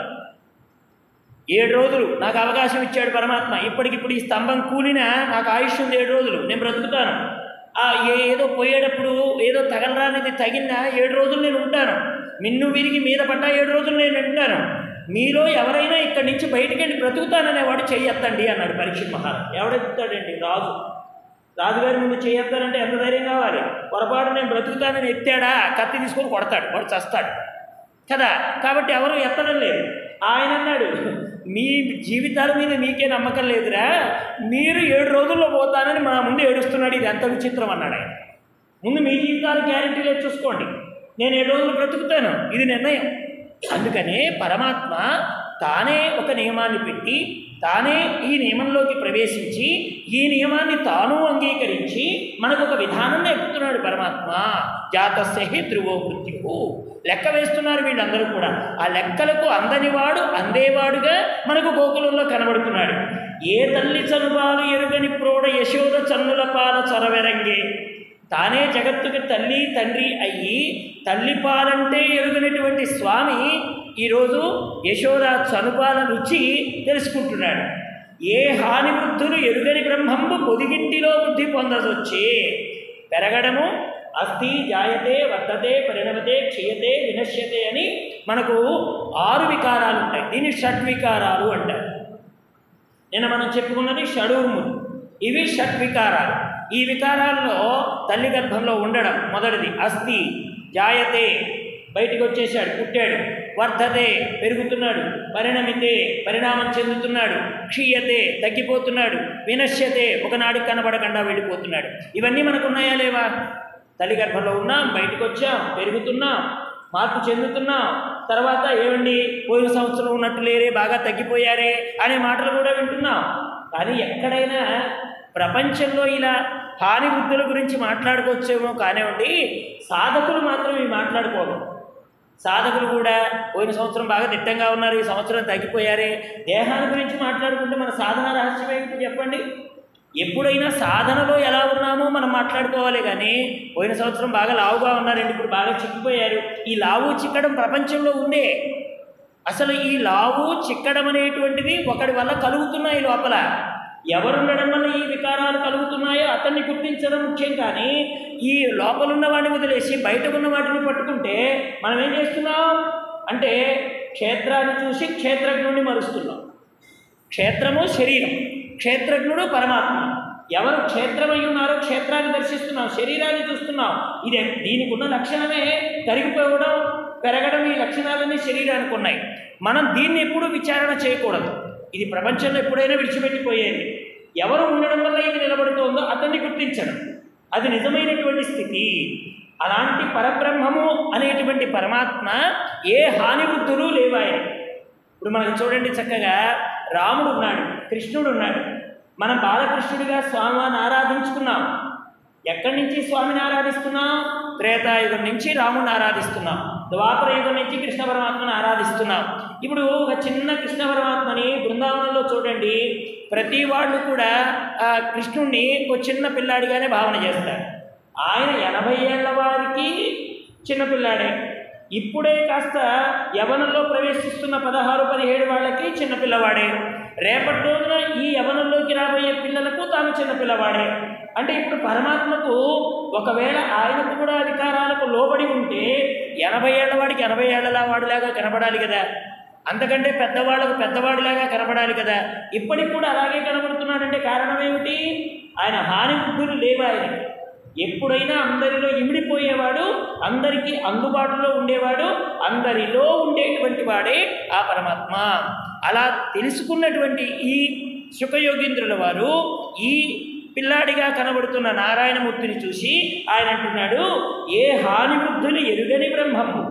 [SPEAKER 1] ఏడు రోజులు నాకు అవకాశం ఇచ్చాడు పరమాత్మ ఇప్పటికిప్పుడు ఈ స్తంభం కూలినా నాకు ఆయుష్ ఉంది ఏడు రోజులు నేను బ్రతుకుతాను ఆ ఏ- ఏదో పోయేటప్పుడు ఏదో తగలరానిది తగిలినా ఏడు రోజులు నేను ఉంటాను మిన్ను విరిగి మీద పడ్డా ఏడు రోజులు నేను ఉంటాను మీలో ఎవరైనా ఇక్కడి నుంచి బయటికి వెళ్ళి బ్రతుకుతాననేవాడు చెయ్యొత్తండి అన్నాడు పరీక్షిత్ మహారాజ్ ఎవడెత్తుతాడండి రాజు రాజుగారి ముందు చేయొత్తానంటే ఎంత ధైర్యం కావాలి పొరపాటు నేను బ్రతుకుతానని ఎత్తాడా కత్తి తీసుకొని కొడతాడు వాడు చస్తాడు కదా కాబట్టి ఎవరు ఎత్తడం లేదు ఆయన అన్నాడు మీ జీవితాల మీద మీకే నమ్మకం లేదురా మీరు ఏడు రోజుల్లో పోతానని మా ముందు ఏడుస్తున్నాడు ఇది ఎంత విచిత్రం అన్నాడు ఆయన ముందు మీ జీవితాలు గ్యారెంటీ లేదు చూసుకోండి నేను ఏడు రోజులు బ్రతుకుతాను ఇది నిర్ణయం అందుకనే పరమాత్మ తానే ఒక నియమాన్ని పెట్టి తానే ఈ నియమంలోకి ప్రవేశించి ఈ నియమాన్ని తాను అంగీకరించి మనకు ఒక విధానం నేర్పుతున్నాడు పరమాత్మ జాతస్య హి ధ్రువో మృత్యు లెక్క వేస్తున్నారు వీళ్ళందరూ కూడా ఆ లెక్కలకు అందనివాడు అందేవాడుగా మనకు గోకులంలో కనబడుతున్నాడు ఏ తల్లి చనుబాలు ఎరుగని ప్రోడ యశోద చన్నుల పాల చొరవెరంగే తానే జగత్తుకి తల్లి తండ్రి అయ్యి తల్లి పాలంటే ఎరుగనటువంటి స్వామి ఈరోజు యశోద చనుపాల రుచి తెలుసుకుంటున్నాడు ఏ హాని వృద్ధులు ఎరుగని బ్రహ్మంబు పొదిగింటిలో బుద్ధి పొందదొచ్చి పెరగడము అస్థి జాయతే వర్తతే పరిణమతే క్షీయతే వినశ్యతే అని మనకు ఆరు వికారాలు ఉంటాయి దీన్ని షడ్వికారాలు అంటారు నిన్న మనం చెప్పుకున్నది షడూర్ములు ఇవి షడ్వికారాలు ఈ వికారాల్లో తల్లి గర్భంలో ఉండడం మొదటిది అస్థి జాయతే బయటికి వచ్చేసాడు పుట్టాడు వర్ధతే పెరుగుతున్నాడు పరిణమితే పరిణామం చెందుతున్నాడు క్షీయతే తగ్గిపోతున్నాడు వినశ్యతే ఒకనాడు కనబడకుండా వెళ్ళిపోతున్నాడు ఇవన్నీ మనకు ఉన్నాయా లేవా తల్లి గర్భంలో ఉన్నాం బయటకు వచ్చాం పెరుగుతున్నాం మార్పు చెందుతున్నాం తర్వాత ఏమండి పోయిన సంవత్సరం ఉన్నట్టు లేరే బాగా తగ్గిపోయారే అనే మాటలు కూడా వింటున్నాం కానీ ఎక్కడైనా ప్రపంచంలో ఇలా హాని బుద్ధుల గురించి మాట్లాడుకోవచ్చేమో కానివ్వండి సాధకులు మాత్రం ఇవి మాట్లాడుకోరు సాధకులు కూడా పోయిన సంవత్సరం బాగా దిట్టంగా ఉన్నారు ఈ సంవత్సరం తగ్గిపోయారే దేహాన్ని గురించి మాట్లాడుకుంటే మన సాధన రహస్యం ఏమిటి చెప్పండి ఎప్పుడైనా సాధనలో ఎలా ఉన్నామో మనం మాట్లాడుకోవాలి కానీ పోయిన సంవత్సరం బాగా లావుగా ఉన్నారండి ఇప్పుడు బాగా చిక్కిపోయారు ఈ లావు చిక్కడం ప్రపంచంలో ఉందే అసలు ఈ లావు చిక్కడం అనేటువంటిది ఒకడి వల్ల కలుగుతున్నాయి లోపల ఎవరుండడం వల్ల ఈ వికారాలు కలుగుతున్నాయో అతన్ని గుర్తించడం ముఖ్యం కానీ ఈ లోపల ఉన్న వాడిని వదిలేసి బయట ఉన్న వాటిని పట్టుకుంటే మనం ఏం చేస్తున్నాం అంటే క్షేత్రాన్ని చూసి క్షేత్రజ్ఞుడిని మరుస్తున్నాం క్షేత్రము శరీరం క్షేత్రజ్ఞుడు పరమాత్మ ఎవరు క్షేత్రమై ఉన్నారో క్షేత్రాన్ని దర్శిస్తున్నాం శరీరాన్ని చూస్తున్నాం ఇదే దీనికి ఉన్న లక్షణమే కరిగిపోవడం పెరగడం ఈ లక్షణాలన్నీ శరీరానికి ఉన్నాయి మనం దీన్ని ఎప్పుడూ విచారణ చేయకూడదు ఇది ప్రపంచంలో ఎప్పుడైనా విడిచిపెట్టిపోయేది ఎవరు ఉండడం వల్ల ఇది నిలబడుతోందో అతన్ని గుర్తించడం అది నిజమైనటువంటి స్థితి అలాంటి పరబ్రహ్మము అనేటువంటి పరమాత్మ ఏ హాని వృద్ధులు లేవాయి ఇప్పుడు మనకు చూడండి చక్కగా రాముడు ఉన్నాడు కృష్ణుడు ఉన్నాడు మనం బాలకృష్ణుడిగా స్వామిని ఆరాధించుకున్నాం ఎక్కడి నుంచి స్వామిని ఆరాధిస్తున్నాం త్రేతాయుగం నుంచి రాముడిని ఆరాధిస్తున్నాం ద్వాపర యుగం నుంచి కృష్ణ పరమాత్మని ఆరాధిస్తున్నాం ఇప్పుడు ఒక చిన్న కృష్ణ పరమాత్మని బృందావనంలో చూడండి ప్రతి వాళ్ళు కూడా ఆ కృష్ణుణ్ణి ఒక చిన్న పిల్లాడిగానే భావన చేస్తారు ఆయన ఎనభై ఏళ్ల వారికి చిన్నపిల్లాడే ఇప్పుడే కాస్త యవనంలో ప్రవేశిస్తున్న పదహారు పదిహేడు వాళ్ళకి చిన్నపిల్లవాడే రేపటి రోజున ఈ యవనంలోకి రాబోయే పిల్లలకు తాను చిన్నపిల్లవాడే అంటే ఇప్పుడు పరమాత్మకు ఒకవేళ ఆయనకు కూడా అధికారాలకు లోబడి ఉంటే ఎనభై ఏళ్ల వాడికి ఎనభై ఏళ్ల వాడిలాగా కనబడాలి కదా అంతకంటే పెద్దవాళ్ళకు పెద్దవాడిలాగా కనబడాలి కదా ఇప్పటికి కూడా అలాగే కనబడుతున్నాడంటే కారణం ఏమిటి ఆయన హాని బుద్ధులు లేవు ఆయనకి ఎప్పుడైనా అందరిలో ఇమిడిపోయేవాడు అందరికీ అందుబాటులో ఉండేవాడు అందరిలో ఉండేటువంటి వాడే ఆ పరమాత్మ అలా తెలుసుకున్నటువంటి ఈ సుఖయోగీంద్రుల వారు ఈ పిల్లాడిగా కనబడుతున్న నారాయణమూర్తిని చూసి ఆయన అంటున్నాడు ఏ హాని బుద్ధులు ఎరుగని బ్రహ్మము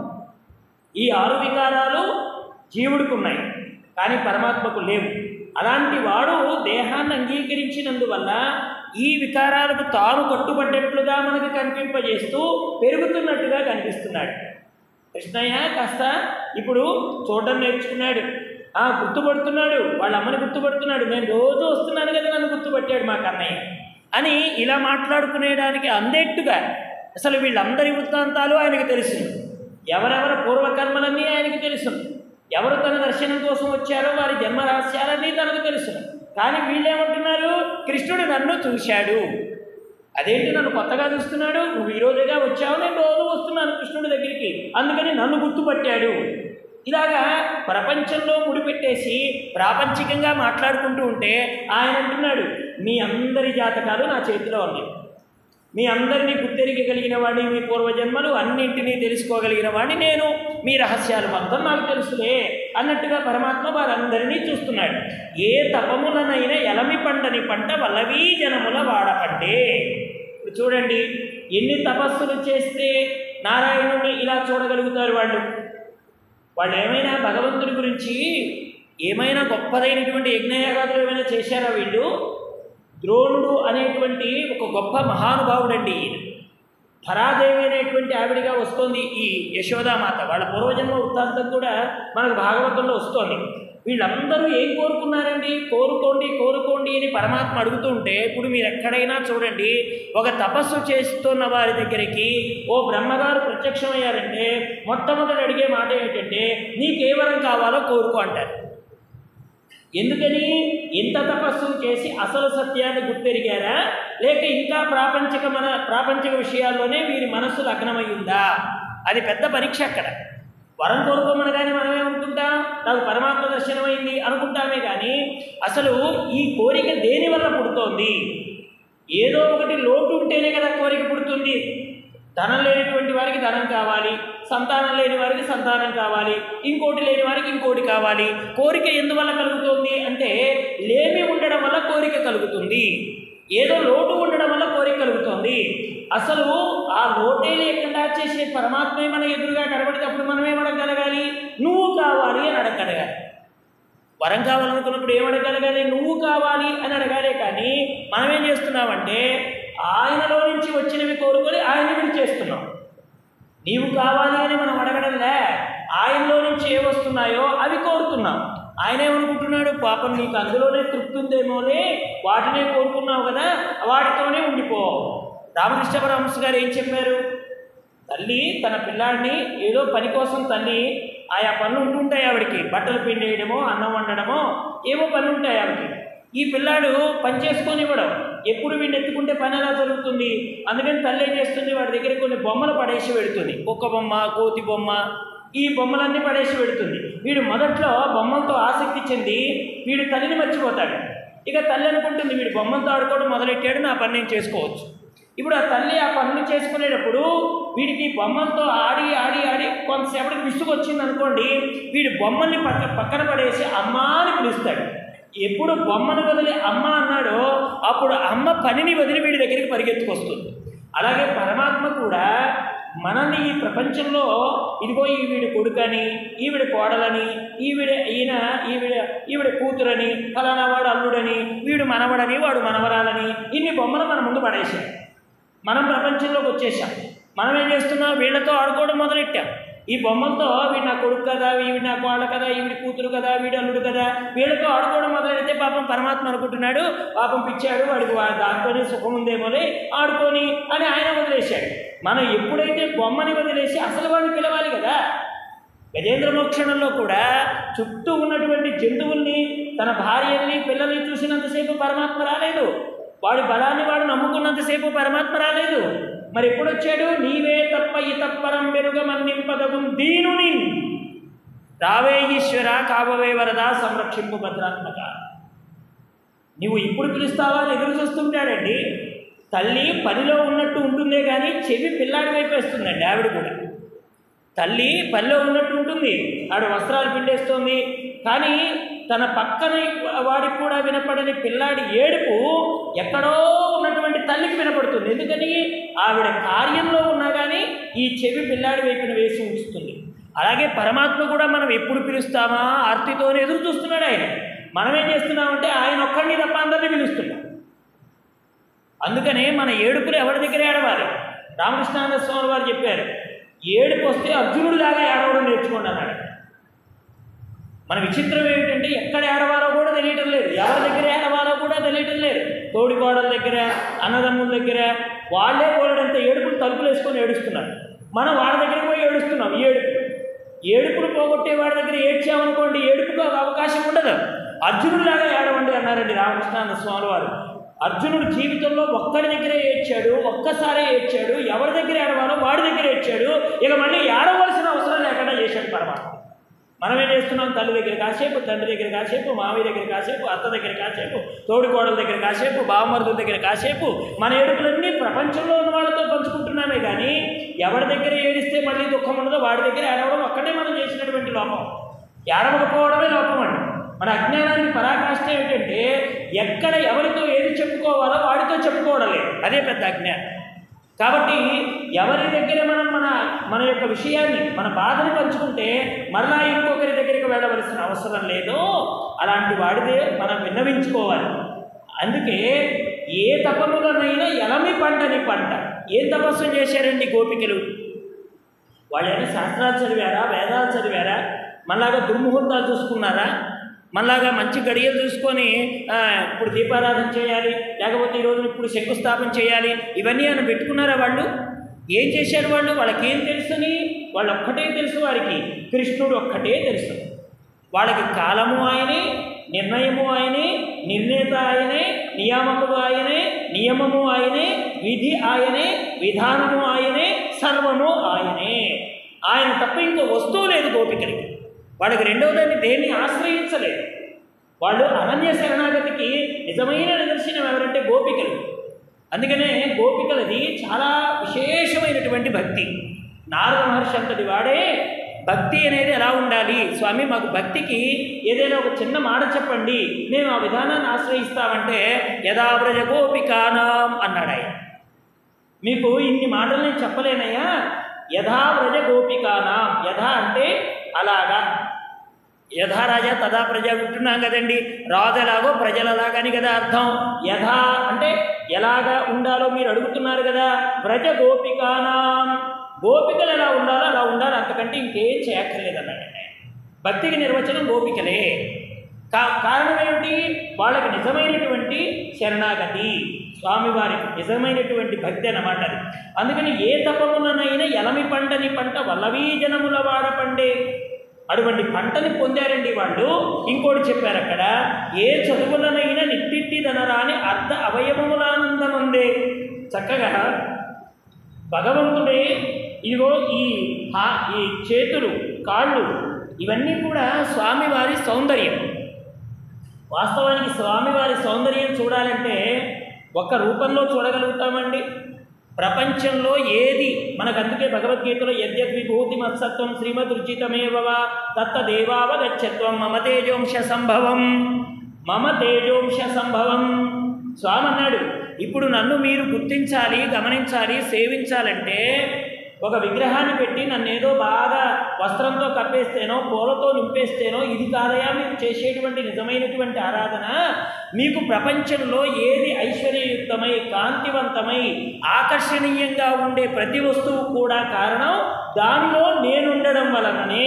[SPEAKER 1] ఈ ఆరు వికారాలు జీవుడికి ఉన్నాయి కానీ పరమాత్మకు లేవు అలాంటి వాడు దేహాన్ని అంగీకరించినందువల్ల ఈ వికారాలకు తాను కట్టుబడ్డట్లుగా మనకు కనిపింపజేస్తూ పెరుగుతున్నట్టుగా కనిపిస్తున్నాడు కృష్ణయ్య కాస్త ఇప్పుడు చూడడం నేర్చుకున్నాడు ఆ గుర్తుపడుతున్నాడు వాళ్ళ అమ్మని గుర్తుపడుతున్నాడు నేను రోజు వస్తున్నాను కదా నన్ను గుర్తుపట్టాడు మా కన్నయ్య అని ఇలా మాట్లాడుకునేడానికి అందేట్టుగా అసలు వీళ్ళందరి వృత్తాంతాలు ఆయనకు తెలుసు ఎవరెవరి పూర్వకర్మలన్నీ ఆయనకు తెలుసు ఎవరు తన దర్శనం కోసం వచ్చారో వారి జన్మ రహస్యాలన్నీ తనకు తెలుసు కానీ వీళ్ళేమంటున్నారు కృష్ణుడు నన్ను చూశాడు అదేంటి నన్ను కొత్తగా చూస్తున్నాడు నువ్వు ఈ రోజుగా వచ్చావు నేను రోజు వస్తున్నాను కృష్ణుడి దగ్గరికి అందుకని నన్ను గుర్తుపట్టాడు ఇలాగా ప్రపంచంలో ముడిపెట్టేసి ప్రాపంచికంగా మాట్లాడుకుంటూ ఉంటే ఆయన అంటున్నాడు మీ అందరి జాతకాలు నా చేతిలో ఉన్నాయి మీ అందరినీ గుర్తెరిగగలిగిన వాడిని మీ పూర్వజన్మలు అన్నింటినీ తెలుసుకోగలిగిన వాడిని నేను మీ రహస్యాలు మొత్తం నాకు తెలుసులే అన్నట్టుగా పరమాత్మ వారందరినీ చూస్తున్నాడు ఏ తపములనైనా ఎలమి పండని పంట వల్లవీ జనముల వాడపండే ఇప్పుడు చూడండి ఎన్ని తపస్సులు చేస్తే నారాయణుని ఇలా చూడగలుగుతారు వాళ్ళు వాళ్ళు ఏమైనా భగవంతుడి గురించి ఏమైనా గొప్పదైనటువంటి యజ్ఞయాగాదులు ఏమైనా చేశారా వీళ్ళు ద్రోణుడు అనేటువంటి ఒక గొప్ప మహానుభావుడండి ఈయన ధరాదేవి అనేటువంటి ఆవిడిగా వస్తోంది ఈ యశోదామాత వాళ్ళ పూర్వజన్మ వృత్తాంతం కూడా మనకు భాగవతంలో వస్తోంది వీళ్ళందరూ ఏం కోరుకున్నారండి కోరుకోండి కోరుకోండి అని పరమాత్మ అడుగుతుంటే ఇప్పుడు మీరు ఎక్కడైనా చూడండి ఒక తపస్సు చేస్తున్న వారి దగ్గరికి ఓ బ్రహ్మగారు ప్రత్యక్షమయ్యారంటే మొట్టమొదటి అడిగే మాట ఏమిటంటే నీకే వరం కావాలో కోరుకో అంటారు ఎందుకని ఇంత తపస్సు చేసి అసలు సత్యాన్ని గుర్తెరిగారా లేక ఇంకా ప్రాపంచిక మన ప్రాపంచిక విషయాల్లోనే వీరి మనస్సు లగ్నమై ఉందా అది పెద్ద పరీక్ష అక్కడ వరం కోరుకోమనగానే మనం ఏమనుకుంటాం నాకు పరమాత్మ దర్శనమైంది అనుకుంటామే కానీ అసలు ఈ కోరిక దేని వల్ల పుడుతోంది ఏదో ఒకటి లోటు ఉంటేనే కదా కోరిక పుడుతుంది ధనం లేనటువంటి వారికి ధనం కావాలి సంతానం లేని వారికి సంతానం కావాలి ఇంకోటి లేని వారికి ఇంకోటి కావాలి కోరిక ఎందువల్ల కలుగుతుంది అంటే లేమి ఉండడం వల్ల కోరిక కలుగుతుంది ఏదో లోటు ఉండడం వల్ల కోరిక కలుగుతుంది అసలు ఆ లోటే లేకుండా చేసే పరమాత్మే మన ఎదురుగా కనబడినప్పుడు మనం ఏమడగలగాలి నువ్వు కావాలి అని అడగలగాలి వరం కావాలనుకున్నప్పుడు ఏం అడగలగాలి నువ్వు కావాలి అని అడగాలే కానీ మనం ఏం చేస్తున్నామంటే ఆయనలో నుంచి వచ్చినవి కోరుకొని ఆయన విడిచేస్తున్నాం నీవు కావాలి అని మనం అడగడంలే ఆయనలో నుంచి ఏ వస్తున్నాయో అవి కోరుతున్నాం ఆయన ఏమనుకుంటున్నాడు పాపం నీకు అందులోనే తృప్తి ఉందేమోలే వాటినే కోరుకున్నావు కదా వాటితోనే ఉండిపో రామకృష్ణ పరమహంస గారు ఏం చెప్పారు తల్లి తన పిల్లాడిని ఏదో పని కోసం తల్లి ఆయా పనులు ఉంటుంటాయి ఆవిడకి బట్టలు పిండేయడమో అన్నం వండడమో ఏవో పనులు ఉంటాయి ఆవిడకి ఈ పిల్లాడు పని చేసుకొని ఇవ్వడం ఎప్పుడు వీడిని ఎత్తుకుంటే పని ఎలా జరుగుతుంది అందుకని తల్లి ఏం చేస్తుంది వాడి దగ్గర కొన్ని బొమ్మలు పడేసి పెడుతుంది కుక్క బొమ్మ కోతి బొమ్మ ఈ బొమ్మలన్నీ పడేసి పెడుతుంది వీడు మొదట్లో బొమ్మలతో ఆసక్తి చెంది వీడు తల్లిని మర్చిపోతాడు ఇక తల్లి అనుకుంటుంది వీడు బొమ్మలతో ఆడుకోవడం మొదలెట్టాడు నా పని నేను చేసుకోవచ్చు ఇప్పుడు ఆ తల్లి ఆ పనులు చేసుకునేటప్పుడు వీడికి బొమ్మలతో ఆడి ఆడి ఆడి కొంతసేపటికి విసుగు వచ్చింది అనుకోండి వీడి బొమ్మల్ని పక్క పక్కన పడేసి అమ్మ అని పిలుస్తాడు ఎప్పుడు బొమ్మను వదిలి అమ్మ అన్నాడో అప్పుడు అమ్మ పనిని వదిలి వీడి దగ్గరికి పరిగెత్తుకొస్తుంది అలాగే పరమాత్మ కూడా మనల్ని ఈ ప్రపంచంలో ఇదిగో ఈ వీడి కొడుకని ఈవిడ కోడలని ఈవిడ ఈయన ఈవిడ ఈవిడ కూతురని ఫలానా వాడు అల్లుడని వీడు మనవడని వాడు మనవరాలని ఇన్ని బొమ్మలు మన ముందు పడేశాం మనం ప్రపంచంలోకి వచ్చేసాం మనం ఏం చేస్తున్నాం వీళ్ళతో ఆడుకోవడం మొదలెట్టాం ఈ బొమ్మలతో వీడు నా కొడుకు కదా వీడి నా కోళ్ళ కదా ఈవిడి కూతురు కదా వీడు అల్లుడు కదా వీళ్ళతో ఆడుకోవడం మొదలెడితే పాపం పరమాత్మ అనుకుంటున్నాడు పాపం పిచ్చాడు వాడికి వా- దాంతోనే సుఖం ఉందేమోలే ఆడుకొని అని ఆయన వదిలేశాడు మనం ఎప్పుడైతే బొమ్మని వదిలేసి అసలు వాడిని పిలవాలి కదా గజేంద్ర మోక్షణంలో కూడా చుట్టూ ఉన్నటువంటి జంతువుల్ని తన భార్యల్ని పిల్లల్ని చూసినంతసేపు పరమాత్మ రాలేదు వాడి బలాన్ని వాడు నమ్ముకున్నంతసేపు పరమాత్మ రాలేదు మరి ఎప్పుడు వచ్చాడు నీవే తప్ప ఇతప్పరం పెరుగమన్నింపదగు దీనుని రావే ఈశ్వర కాబవే వరద సంరక్షింపు భద్రాత్మక నువ్వు ఇప్పుడు పిలుస్తావా అని ఎదురు చూస్తుంటాడండి తల్లి పనిలో ఉన్నట్టు ఉంటుందే కానీ చెవి పిల్లాడి వైపు వేస్తుందండి ఆవిడ కూడా తల్లి పనిలో ఉన్నట్టు ఉంటుంది ఆవిడ వస్త్రాలు పిండేస్తోంది కానీ తన పక్కన వాడికి కూడా వినపడని పిల్లాడి ఏడుపు ఎక్కడో ఉన్నటువంటి తల్లికి వినపడుతుంది ఎందుకని ఆవిడ కార్యంలో ఉన్నా కానీ ఈ చెవి పిల్లాడి వైపున వేసి ఉంచుతుంది అలాగే పరమాత్మ కూడా మనం ఎప్పుడు పిలుస్తామా ఆర్తితోనే ఎదురు చూస్తున్నాడు ఆయన మనం ఏం చేస్తున్నామంటే ఆయన ఒక్కడిని తప్ప అందరినీ పిలుస్తున్నాం అందుకనే మన ఏడుపులు ఎవరి దగ్గర ఏడవాలి రామకృష్ణానంద స్వామి వారు చెప్పారు ఏడుపు వస్తే అర్జునుడిలాగా ఏడవడం నేర్చుకోండి అన్నాడు మన విచిత్రం ఏమిటంటే ఎక్కడ ఏడవాలో కూడా తెలియటం లేదు ఎవరి దగ్గర ఏడవాలో కూడా తెలియటం లేదు తోడికోడల దగ్గర అన్నదమ్ముల దగ్గర వాళ్ళే కోరడంత ఏడుపులు తలుపులు వేసుకొని ఏడుస్తున్నారు మనం వాళ్ళ దగ్గర పోయి ఏడుస్తున్నాం ఈ ఏడుపు ఏడుపులు పోగొట్టే వాడి దగ్గర ఏడ్చామనుకోండి ఏడుపుకు అవకాశం ఉండదు అర్జునుడిలాగా ఏడవండి అన్నారండి రామకృష్ణానంద స్వామి వారు అర్జునుడు జీవితంలో ఒక్కడి దగ్గరే ఏడ్చాడు ఒక్కసారే ఏడ్చాడు ఎవరి దగ్గర ఏడవాలో వాడి దగ్గర ఏడ్చాడు ఇక మళ్ళీ ఏడవలసిన అవసరం లేకుండా చేశాడు పరమాత్మ మనం ఏం చేస్తున్నాం తల్లి దగ్గర కాసేపు తండ్రి దగ్గర కాసేపు మామయ్య దగ్గర కాసేపు అత్త దగ్గర కాసేపు తోడికోడల దగ్గర కాసేపు బావమరుదుల దగ్గర కాసేపు మన ఏడుపులన్నీ ప్రపంచంలో ఉన్న వాళ్ళతో పంచుకుంటున్నామే కానీ ఎవరి దగ్గర ఏడిస్తే మళ్ళీ దుఃఖం ఉండదో వాడి దగ్గర ఏడవడం ఒక్కటే మనం చేసినటువంటి లోపం ఏడవకపోవడమే లోపం అండి మన అజ్ఞానానికి పరాకాష్ట ఏమిటంటే ఎక్కడ ఎవరితో ఏది చెప్పుకోవాలో వాడితో చెప్పుకోవడమే అదే పెద్ద అజ్ఞానం కాబట్టి ఎవరి దగ్గర మనం మన మన యొక్క విషయాన్ని మన బాధని పంచుకుంటే మరలా ఇంకొకరి దగ్గరికి వెళ్ళవలసిన అవసరం లేదు అలాంటి వాడిదే మనం విన్నవించుకోవాలి అందుకే ఏ తపములనైనా ఎలమి పంటని పంట ఏం తపస్సు చేశారండి గోపికలు వాళ్ళైనా శాస్త్రాలు చదివారా వేదాలు చదివారా మళ్ళాగా దుర్ముహూర్తాలు చూసుకున్నారా మళ్ళాగా మంచి గడియలు చూసుకొని ఆ, ఇప్పుడు దీపారాధన చేయాలి లేకపోతే ఈరోజు ఇప్పుడు శంకుస్థాపన చేయాలి ఇవన్నీ అని పెట్టుకున్నారా వాళ్ళు ఏం చేశారు వాళ్ళు వాళ్ళకి ఏం తెలుసుని వాళ్ళు ఒక్కటే తెలుసు వారికి కృష్ణుడు ఒక్కటే తెలుసు వాళ్ళకి కాలము ఆయనే నిర్ణయము ఆయనే నిర్ణేత ఆయనే నియామకుడు ఆయనే నియమము ఆయనే విధి ఆయనే విధానము ఆయనే సర్వము ఆయనే ఆయన తప్ప ఇంకో వస్తువు లేదు గోపికలకి వాళ్ళకి రెండవ దాన్ని దేన్ని ఆశ్రయించలేదు వాళ్ళు అనన్య శరణాగతికి నిజమైన నిదర్శనం ఎవరంటే గోపికలు అందుకనే గోపికలది చాలా విశేషమైనటువంటి భక్తి నారద మహర్షి అంతటి వాడే భక్తి అనేది ఎలా ఉండాలి స్వామి మాకు భక్తికి ఏదైనా ఒక చిన్న మాట చెప్పండి మేము ఆ విధానాన్ని ఆశ్రయిస్తామంటే యథావ్రజ గోపికానాం అన్నాడు ఆయన మీకు ఇన్ని మాటలు నేను చెప్పలేనయ్యా యథావ్రజ గోపికానాం యథా అంటే అలాగా యథా రాజా తదా ప్రజ వింటున్నాం కదండి రాజు ఎలాగో ప్రజలలాగని కదా అర్థం యథా అంటే ఎలాగా ఉండాలో మీరు అడుగుతున్నారు కదా వ్రజ గోపికానాం గోపికలు ఎలా ఉండాలో అలా ఉండాలి అంతకంటే ఇంకేం చేయక్కర్లేదన్నాడు ఆయన. భక్తికి నిర్వచనం గోపికలే కా కారణం ఏమిటి వాళ్ళకి నిజమైనటువంటి శరణాగతి స్వామివారికి నిజమైనటువంటి భక్తి అన్నమాట అది అందుకని ఏ తపములనైనా ఎలమి పంటని పంట వల్లవీ జనముల వాడ పండే అటువంటి పంటని పొందారండి వాళ్ళు ఇంకోటి చెప్పారు అక్కడ ఏ చదువులనైనా నిట్టిట్టిదనరాని అర్ధ అవయవములానందముందే చక్కగా భగవంతుడే ఇదిగో ఈ హా- ఈ చేతులు కాళ్ళు ఇవన్నీ కూడా స్వామివారి సౌందర్యం వాస్తవానికి స్వామివారి సౌందర్యం చూడాలంటే ఒక్క రూపంలో చూడగలుగుతామండి ప్రపంచంలో ఏది మనకు అందుకే భగవద్గీతలో యద్యద్ విభూతి మత్సత్వం శ్రీమద్ రుచితమేవ తత్తదేవావగచ్చత్వం మమ తేజోంశ సంభవం మమ తేజోంశ సంభవం స్వామి అన్నాడు ఇప్పుడు నన్ను మీరు గుర్తించాలి గమనించాలి సేవించాలంటే ఒక విగ్రహాన్ని పెట్టి నన్ను ఏదో బాగా వస్త్రంతో కప్పేస్తేనో పూలతో నింపేస్తేనో ఇది కాదయా మీరు చేసేటువంటి నిజమైనటువంటి ఆరాధన మీకు ప్రపంచంలో ఏది ఐశ్వర్యయుక్తమై కాంతివంతమై ఆకర్షణీయంగా ఉండే ప్రతి వస్తువు కూడా కారణం దానిలో నేనుండడం వలననే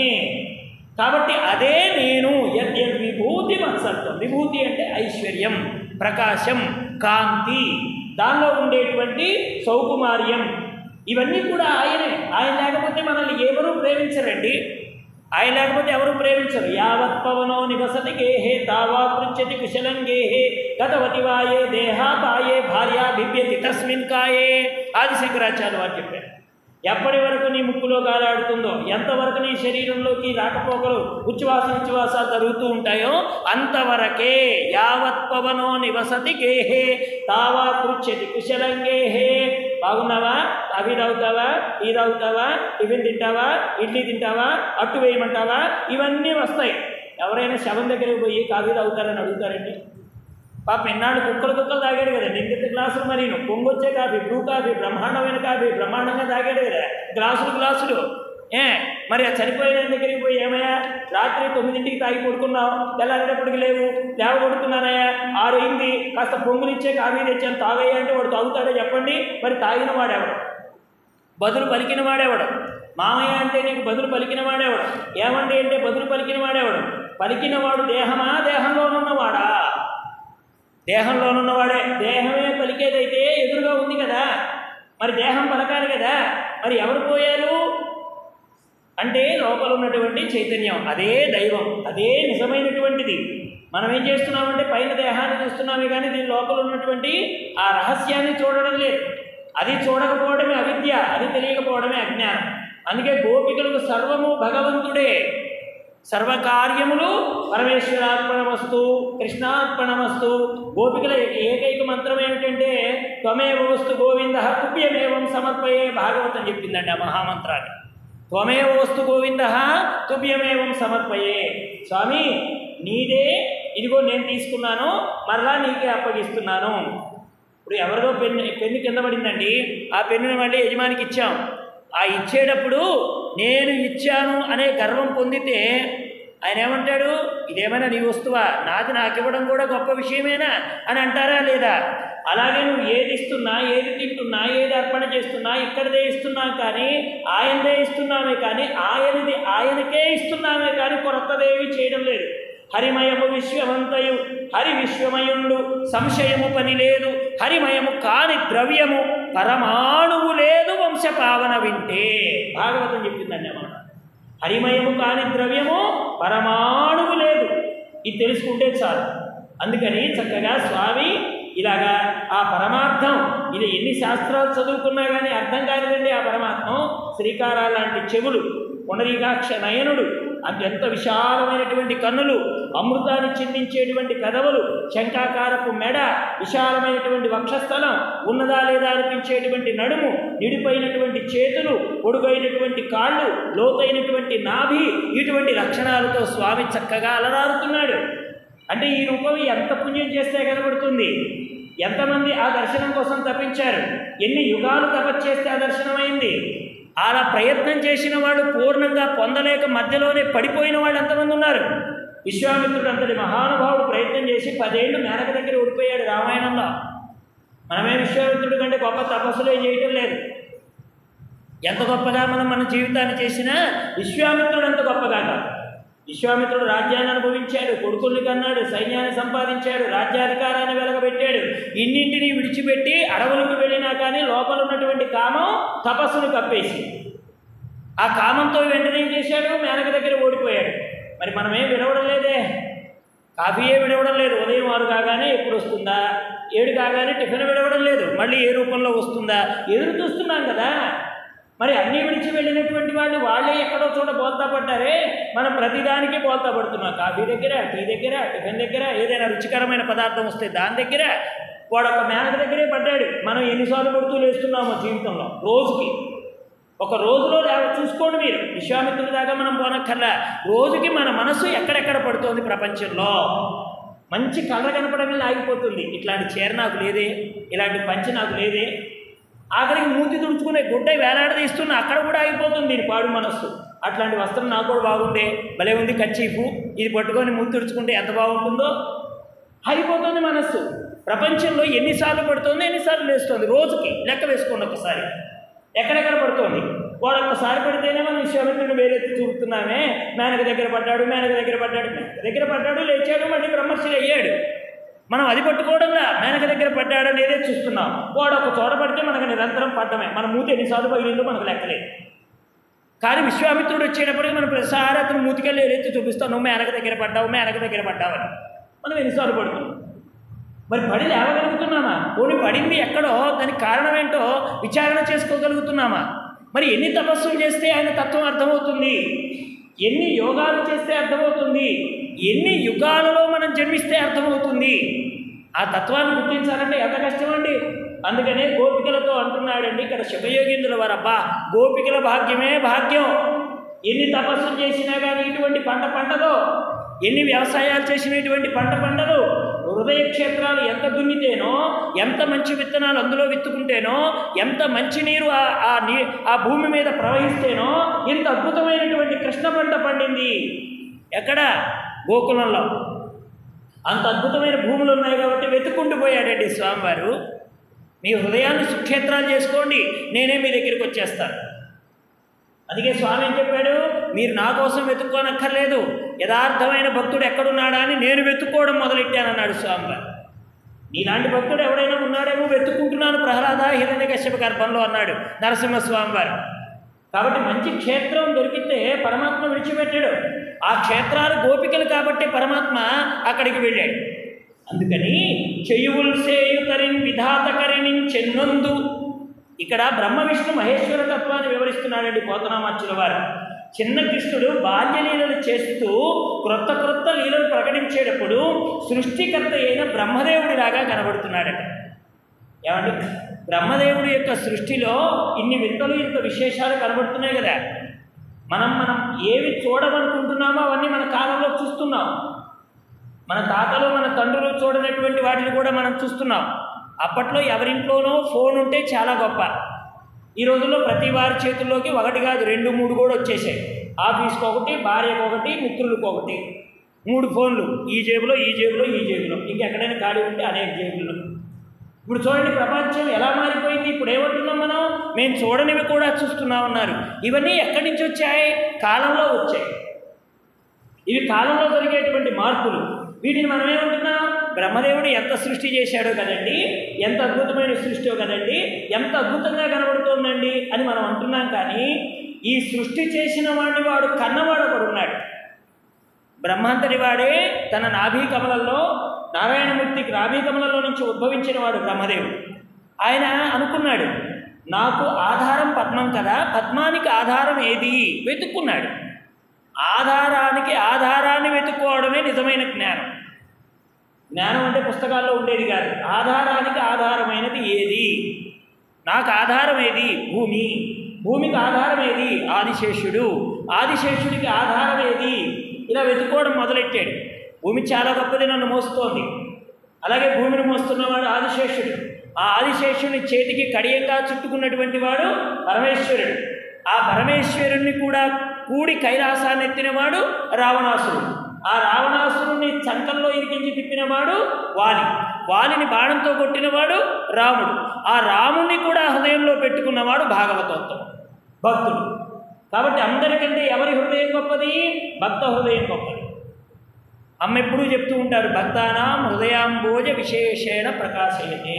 [SPEAKER 1] కాబట్టి అదే నేను యద్యద్ విభూతి మత్సత్వం విభూతి అంటే ఐశ్వర్యం ప్రకాశం కాంతి దానిలో ఉండేటువంటి సౌకుమార్యం ఇవన్నీ కూడా ఆయనే ఆయన లేకపోతే మనల్ని ఎవరూ ప్రేమించరండి ఆయన లేకపోతే ఎవరు ప్రేమించరు యావత్ పవనో నివసతి గేహే తావా పృచ్చతి కుశలం గేహే గతవతి వాయే దేహాపాయే భార్య బిభ్యతి తస్మిన్ కాయే ఆది శంకరాచార్య వారు చెప్పారు ఎప్పటి వరకు నీ ముక్కులో గాలాడుతుందో ఎంతవరకు నీ శరీరంలోకి రాకపోకలు ఉచ్ఛ్వాస నిశ్వాసాలు జరుగుతూ ఉంటాయో అంతవరకే యావత్ పవనో నివసతి గేహే తావా పృచ్చతి కుశలం గేహే బాగున్నావా అవి తాగుతావా టీ తాగుతావా టిఫిన్ తింటావా ఇడ్లీ తింటావా అట్టు వేయమంటావా ఇవన్నీ వస్తాయి ఎవరైనా శవం దగ్గరికి పోయి కాఫీ తాగుతారని అడుగుతారండి పాప ఎన్నాళ్ళు కుక్కలు కుక్కలు తాగాడు కదా నిందిత గ్లాసులు మరి పొంగొచ్చే కాఫీ బ్రూ కాఫీ బ్రహ్మాండమైన కాఫీ బ్రహ్మాండంగా తాగాడు కదా గ్లాసులు గ్లాసులు ఏ మరి ఆ చనిపోయిన ఆయన దగ్గరికి పోయి ఏమయ్యా రాత్రి తొమ్మిదింటికి తాగి పడుకున్నావు తెల్లారేటప్పటికి లేవు లేవ కొడుతున్నానయ్యా ఆరు అయింది కాస్త పొంగునిచ్చే కాఫీ తెచ్చాను తాగయ్యా అంటే వాడు తాగుతాడో చెప్పండి మరి తాగిన వాడెవడు బదులు పలికిన వాడేవాడు మామయ్య అంటే నీకు బదులు పలికిన వాడేవాడు ఏమండి అంటే బదులు పలికిన వాడేవాడు పలికినవాడు దేహమా దేహంలోనున్నవాడా దేహంలోనున్నవాడే దేహమే పలికేదైతే ఎదురుగా ఉంది కదా మరి దేహం పలకాలి కదా మరి ఎవరు పోయారు అంటే లోపల ఉన్నటువంటి చైతన్యం అదే దైవం అదే నిజమైనటువంటిది మనం ఏం చేస్తున్నామంటే పైన దేహాన్ని చూస్తున్నామే కానీ దీని లోపల ఉన్నటువంటి ఆ రహస్యాన్ని చూడడం లేదు అది చూడకపోవడమే అవిద్య అది తెలియకపోవడమే అజ్ఞానం అందుకే గోపికలకు సర్వము భగవంతుడే సర్వకార్యములు పరమేశ్వరార్పణమస్తు కృష్ణార్పణమస్తు గోపికల ఏకైక మంత్రం ఏమిటంటే త్వమేవ వస్తు గోవింద తుభ్యమేవం సమర్పయే భాగవతం చెప్పిందండి ఆ మహామంత్రాన్ని త్వమేవ వస్తు గోవింద తుభ్యమేవం సమర్పయే స్వామి నీదే ఇదిగో నేను తీసుకున్నాను మరలా నీకే అప్పగిస్తున్నాను ఇప్పుడు ఎవరిదో పెన్ను పెన్ను కింద పడిందండి ఆ పెన్నుని మళ్ళీ యజమానికి ఇచ్చాం ఆ ఇచ్చేటప్పుడు నేను ఇచ్చాను అనే గర్వం పొందితే ఆయన ఏమంటాడు ఇదేమైనా నీ వస్తువా నాది నాకు ఇవ్వడం కూడా గొప్ప విషయమేనా అని అంటారా లేదా అలాగే నువ్వు ఏది ఇస్తున్నా ఏది తింటున్నా ఏది అర్పణ చేస్తున్నా ఇక్కడదే ఇస్తున్నాం కానీ ఆయనదే ఇస్తున్నామే కానీ ఆయనది ఆయనకే ఇస్తున్నామే కానీ కొత్తదేవి చేయడం లేదు హరిమయము విశ్వమంతయు హరి విశ్వమయుండు సంశయము పని లేదు హరిమయము కాని ద్రవ్యము పరమాణువు లేదు వంశపావన వింటే భాగవతం చెప్పిందండి అన్నమాట హరిమయము కాని ద్రవ్యము పరమాణువు లేదు ఇది తెలుసుకుంటే చాలు అందుకని చక్కగా స్వామి ఇలాగా ఆ పరమార్థం ఇది ఎన్ని శాస్త్రాలు చదువుకున్నా కానీ అర్థం కాలేదండి ఆ పరమాత్మం శ్రీకారా లాంటి చెవులు పునరీకాక్ష నయనుడు అంతెంత విశాలమైనటువంటి కన్నులు అమృతాన్ని చిందించేటువంటి పెదవులు శంఖాకారపు మెడ విశాలమైనటువంటి వక్షస్థలం ఉన్నదా లేదా అనిపించేటువంటి నడుము నిడిపోయినటువంటి చేతులు పొడుగైనటువంటి కాళ్ళు లోతైనటువంటి నాభి ఇటువంటి లక్షణాలతో స్వామి చక్కగా అలరారుతున్నాడు అంటే ఈ రూపం ఎంత పుణ్యం చేస్తే కనబడుతుంది ఎంతమంది ఆ దర్శనం కోసం తప్పించారు ఎన్ని యుగాలు తపస్చేస్తే ఆ దర్శనమైంది అలా ప్రయత్నం చేసిన వాళ్ళు పూర్ణంగా పొందలేక మధ్యలోనే పడిపోయిన వాళ్ళు ఎంతమంది ఉన్నారు విశ్వామిత్రుడు అంతటి మహానుభావుడు ప్రయత్నం చేసి పదేళ్ళు మేనక దగ్గర ఓడిపోయాడు రామాయణంలో మనమే విశ్వామిత్రుడి కంటే గొప్ప తపస్సులే చేయటం లేదు ఎంత గొప్పగా మనం మన జీవితాన్ని చేసినా విశ్వామిత్రుడు అంత గొప్పగా కాదు విశ్వామిత్రుడు రాజ్యాన్ని అనుభవించాడు కొడుకుల్ని కన్నాడు సైన్యాన్ని సంపాదించాడు రాజ్యాధికారాన్ని వెలగబెట్టాడు ఇన్నింటినీ విడిచిపెట్టి అడవులకు వెళ్ళినా కానీ లోపల ఉన్నటువంటి కామం తపస్సును కప్పేసి ఆ కామంతో వెంటనే ఏం చేశాడు మేనక దగ్గర ఓడిపోయాడు మరి మనమేం విడవడం లేదే కాఫీయే విడవడం లేదు ఉదయం ఆరు కాగానే ఎప్పుడు వస్తుందా ఏడు కాగానే టిఫిన్ విడవడం లేదు మళ్ళీ ఏ రూపంలో వస్తుందా ఎదురు చూస్తున్నాం కదా మరి అన్నీ విడిచి వెళ్ళినటువంటి వాళ్ళు వాళ్ళే ఎక్కడో చోట బోల్తా పడ్డారే మనం ప్రతిదానికి బోల్తా పడుతున్నాం కాఫీ దగ్గర టీ దగ్గర టిఫిన్ దగ్గర ఏదైనా రుచికరమైన పదార్థం వస్తే దాని దగ్గర వాడు ఒక మేనక దగ్గరే పడ్డాడు మనం ఎన్నిసార్లు పడుతూ లేస్తున్నామో జీవితంలో రోజుకి ఒక రోజులో లేవ చూసుకోండి మీరు విశ్వామిత్రుడి దాకా మనం పోనక్కర్లా రోజుకి మన మనసు ఎక్కడెక్కడ పడుతోంది ప్రపంచంలో మంచి కలర్ కనపడమే ఆగిపోతుంది ఇట్లాంటి చీర నాకు లేదే ఇలాంటి పంచి నాకు లేదే ఆఖరికి మూతి తుడుచుకునే గుడ్డ వేలాడదీస్తున్న అక్కడ కూడా ఆగిపోతుంది దీని పాడు మనస్సు అట్లాంటి వస్త్రం నాకు కూడా బాగుండే భలే ఉంది కచ్చీఫు ఇది పట్టుకొని మూతి తుడుచుకుంటే ఎంత బాగుంటుందో ఆగిపోతుంది మనస్సు ప్రపంచంలో ఎన్నిసార్లు పడుతుంది ఎన్నిసార్లు లేస్తుంది రోజుకి లెక్క వేసుకోండి ఒకసారి ఎక్కడెక్కడ పడుతోంది వాడు ఒక్కసారి పడితేనే మనం విశ్వామిత్రుడిని వేరెత్తి చూపుతున్నామే మేనక దగ్గర పడ్డాడు మేనక దగ్గర పడ్డాడు మేనక దగ్గర పడ్డాడు లేచాడు మళ్ళీ బ్రహ్మర్షి అయ్యాడు మనం అది పట్టుకోవడంలా మేనక దగ్గర పడ్డాడు అనేదే చూస్తున్నాం వాడు ఒక చోట పడితే మనకు నిరంతరం పడ్డమే మన మూతి ఎన్నిసార్లు పగిలిందో మనకు లెక్కలేదు కానీ విశ్వామిత్రుడు వచ్చేటప్పటికి మనం ప్రతిసారి అతను మూతికెళ్ళి ఏదైతే చూపిస్తావు నువ్వు మేనక దగ్గర పడ్డావు మేనక దగ్గర పడ్డావని మనం ఎన్నిసార్లు పడుతున్నాం మరి పడి లేవగలుగుతున్నామా పోనీ పడింది ఎక్కడో దానికి కారణం ఏంటో విచారణ చేసుకోగలుగుతున్నామా మరి ఎన్ని తపస్సులు చేస్తే ఆయన తత్వం అర్థమవుతుంది ఎన్ని యోగాలు చేస్తే అర్థమవుతుంది ఎన్ని యుగాలలో మనం జన్మిస్తే అర్థమవుతుంది ఆ తత్వాన్ని గుర్తించాలంటే ఎంత కష్టమండి అందుకనే గోపికలతో అంటున్నాడండి ఇక్కడ శివయోగేంద్రుల వారబ్బా గోపికల భాగ్యమే భాగ్యం ఎన్ని తపస్సులు చేసినా కానీ ఇటువంటి పంట పంటదో ఎన్ని వ్యవసాయాలు చేసినా ఇటువంటి పంట పంటదు హృదయ క్షేత్రాలు ఎంత దున్నితేనో ఎంత మంచి విత్తనాలు అందులో విత్తుకుంటేనో ఎంత మంచి నీరు ఆ ఆ నీ ఆ భూమి మీద ప్రవహిస్తేనో ఇంత అద్భుతమైనటువంటి కృష్ణ పంట పండింది ఎక్కడ గోకులంలో అంత అద్భుతమైన భూములు ఉన్నాయి కాబట్టి వెతుక్కుంటూ పోయాడండి స్వామివారు మీ హృదయాన్ని సుక్షేత్రాలు చేసుకోండి నేనే మీ దగ్గరికి వచ్చేస్తాను అందుకే స్వామి ఏం చెప్పాడు మీరు నా కోసం వెతుక్కోనక్కర్లేదు యథార్థమైన భక్తుడు ఎక్కడున్నాడా అని నేను వెతుక్కోవడం మొదలెట్టానన్నాడు స్వామివారు నీలాంటి భక్తుడు ఎవడైనా ఉన్నాడేమో వెతుక్కుంటున్నాను ప్రహ్లాద హిరణ్య కశ్యప గర్భంలో అన్నాడు నరసింహస్వామి వారు కాబట్టి మంచి క్షేత్రం దొరికితే పరమాత్మ విడిచిపెట్టాడు ఆ క్షేత్రాలు గోపికలు కాబట్టి పరమాత్మ అక్కడికి వెళ్ళాడు అందుకని చెయ్యువుల్ సేయుతరిన్ విధాతకరిని చెన్నొందు ఇక్కడ బ్రహ్మ విష్ణు మహేశ్వర తత్వాన్ని వివరిస్తున్నాడండి పోతనామాచుల వారు చిన్న కృష్ణుడు బాల్య లీలలు చేస్తూ క్రొత్త క్రొత్త లీలలు ప్రకటించేటప్పుడు సృష్టికర్త అయిన బ్రహ్మదేవుడిలాగా కనబడుతున్నాడట ఏమండి బ్రహ్మదేవుడి యొక్క సృష్టిలో ఇన్ని వింతలు ఇంత విశేషాలు కనబడుతున్నాయి కదా మనం మనం ఏవి చూడమనుకుంటున్నామో అవన్నీ మన కాలంలో చూస్తున్నాం మన తాతలు మన తండ్రులు చూడనటువంటి వాటిని కూడా మనం చూస్తున్నాం అప్పట్లో ఎవరింట్లోనో ఫోన్ ఉంటే చాలా గొప్ప ఈ రోజుల్లో ప్రతి వారి చేతుల్లోకి ఒకటి కాదు రెండు మూడు కూడా వచ్చేసాయి ఆఫీస్కి ఒకటి భార్యకు ఒకటి మిత్రులకు ఒకటి మూడు ఫోన్లు ఈ జేబులో ఈ జేబులో ఈ జేబులో ఇంకెక్కడైనా ఖాళీ ఉంటే అనేక జేబుల్లో ఇప్పుడు చూడండి ప్రపంచం ఎలా మారిపోయింది ఇప్పుడు ఏమంటున్నాం మనం మేము చూడనివి కూడా చూస్తున్నాం అన్నారు ఇవన్నీ ఎక్కడి నుంచి వచ్చాయి కాలంలో వచ్చాయి ఇవి కాలంలో జరిగేటువంటి మార్పులు వీటిని మనం ఏమంటున్నాం బ్రహ్మదేవుడు ఎంత సృష్టి చేశాడో కదండి ఎంత అద్భుతమైన సృష్టి కదండి ఎంత అద్భుతంగా కనబడుతోందండి అని మనం అంటున్నాం కానీ ఈ సృష్టి చేసిన వాడిని వాడు కన్నవాడు ఒకడు ఉన్నాడు బ్రహ్మంతటి వాడే తన నాభీ కమలంలో నారాయణమూర్తికి నాభీ కమలంలో నుంచి ఉద్భవించిన వాడు బ్రహ్మదేవుడు ఆయన అనుకున్నాడు నాకు ఆధారం పద్మం కదా పద్మానికి ఆధారం ఏది వెతుక్కున్నాడు ఆధారానికి ఆధారాన్ని వెతుక్కోవడమే నిజమైన జ్ఞానం జ్ఞానం అంటే పుస్తకాల్లో ఉండేది కాదు ఆధారానికి ఆధారమైనది ఏది నాకు ఆధారం ఏది భూమి భూమికి ఆధారం ఏది ఆదిశేషుడు ఆదిశేషుడికి ఆధారం ఏది ఇలా వెతుక్కోవడం మొదలెట్టాడు భూమి చాలా గొప్పది నన్ను మోస్తోంది అలాగే భూమిని మోస్తున్నవాడు ఆదిశేషుడు ఆ ఆదిశేషుని చేతికి కడియంగా చుట్టుకున్నటువంటి వాడు పరమేశ్వరుడు ఆ పరమేశ్వరుణ్ణి కూడా కూడి కైలాసాన్ని ఎత్తినవాడు రావణాసురుడు ఆ రావణాసురుణ్ణి చంకల్లో ఇరికించి తిప్పినవాడు వాలి వాలిని బాణంతో కొట్టినవాడు రాముడు ఆ రాముణ్ణి కూడా హృదయంలో పెట్టుకున్నవాడు భాగవతోత్తం భక్తుడు కాబట్టి అందరికంటే ఎవరి హృదయం గొప్పది భక్త హృదయం గొప్పది అమ్మ ఎప్పుడూ చెప్తూ ఉంటారు భక్తానాం హృదయాంబోజ విశేషేణ ప్రకాశయతే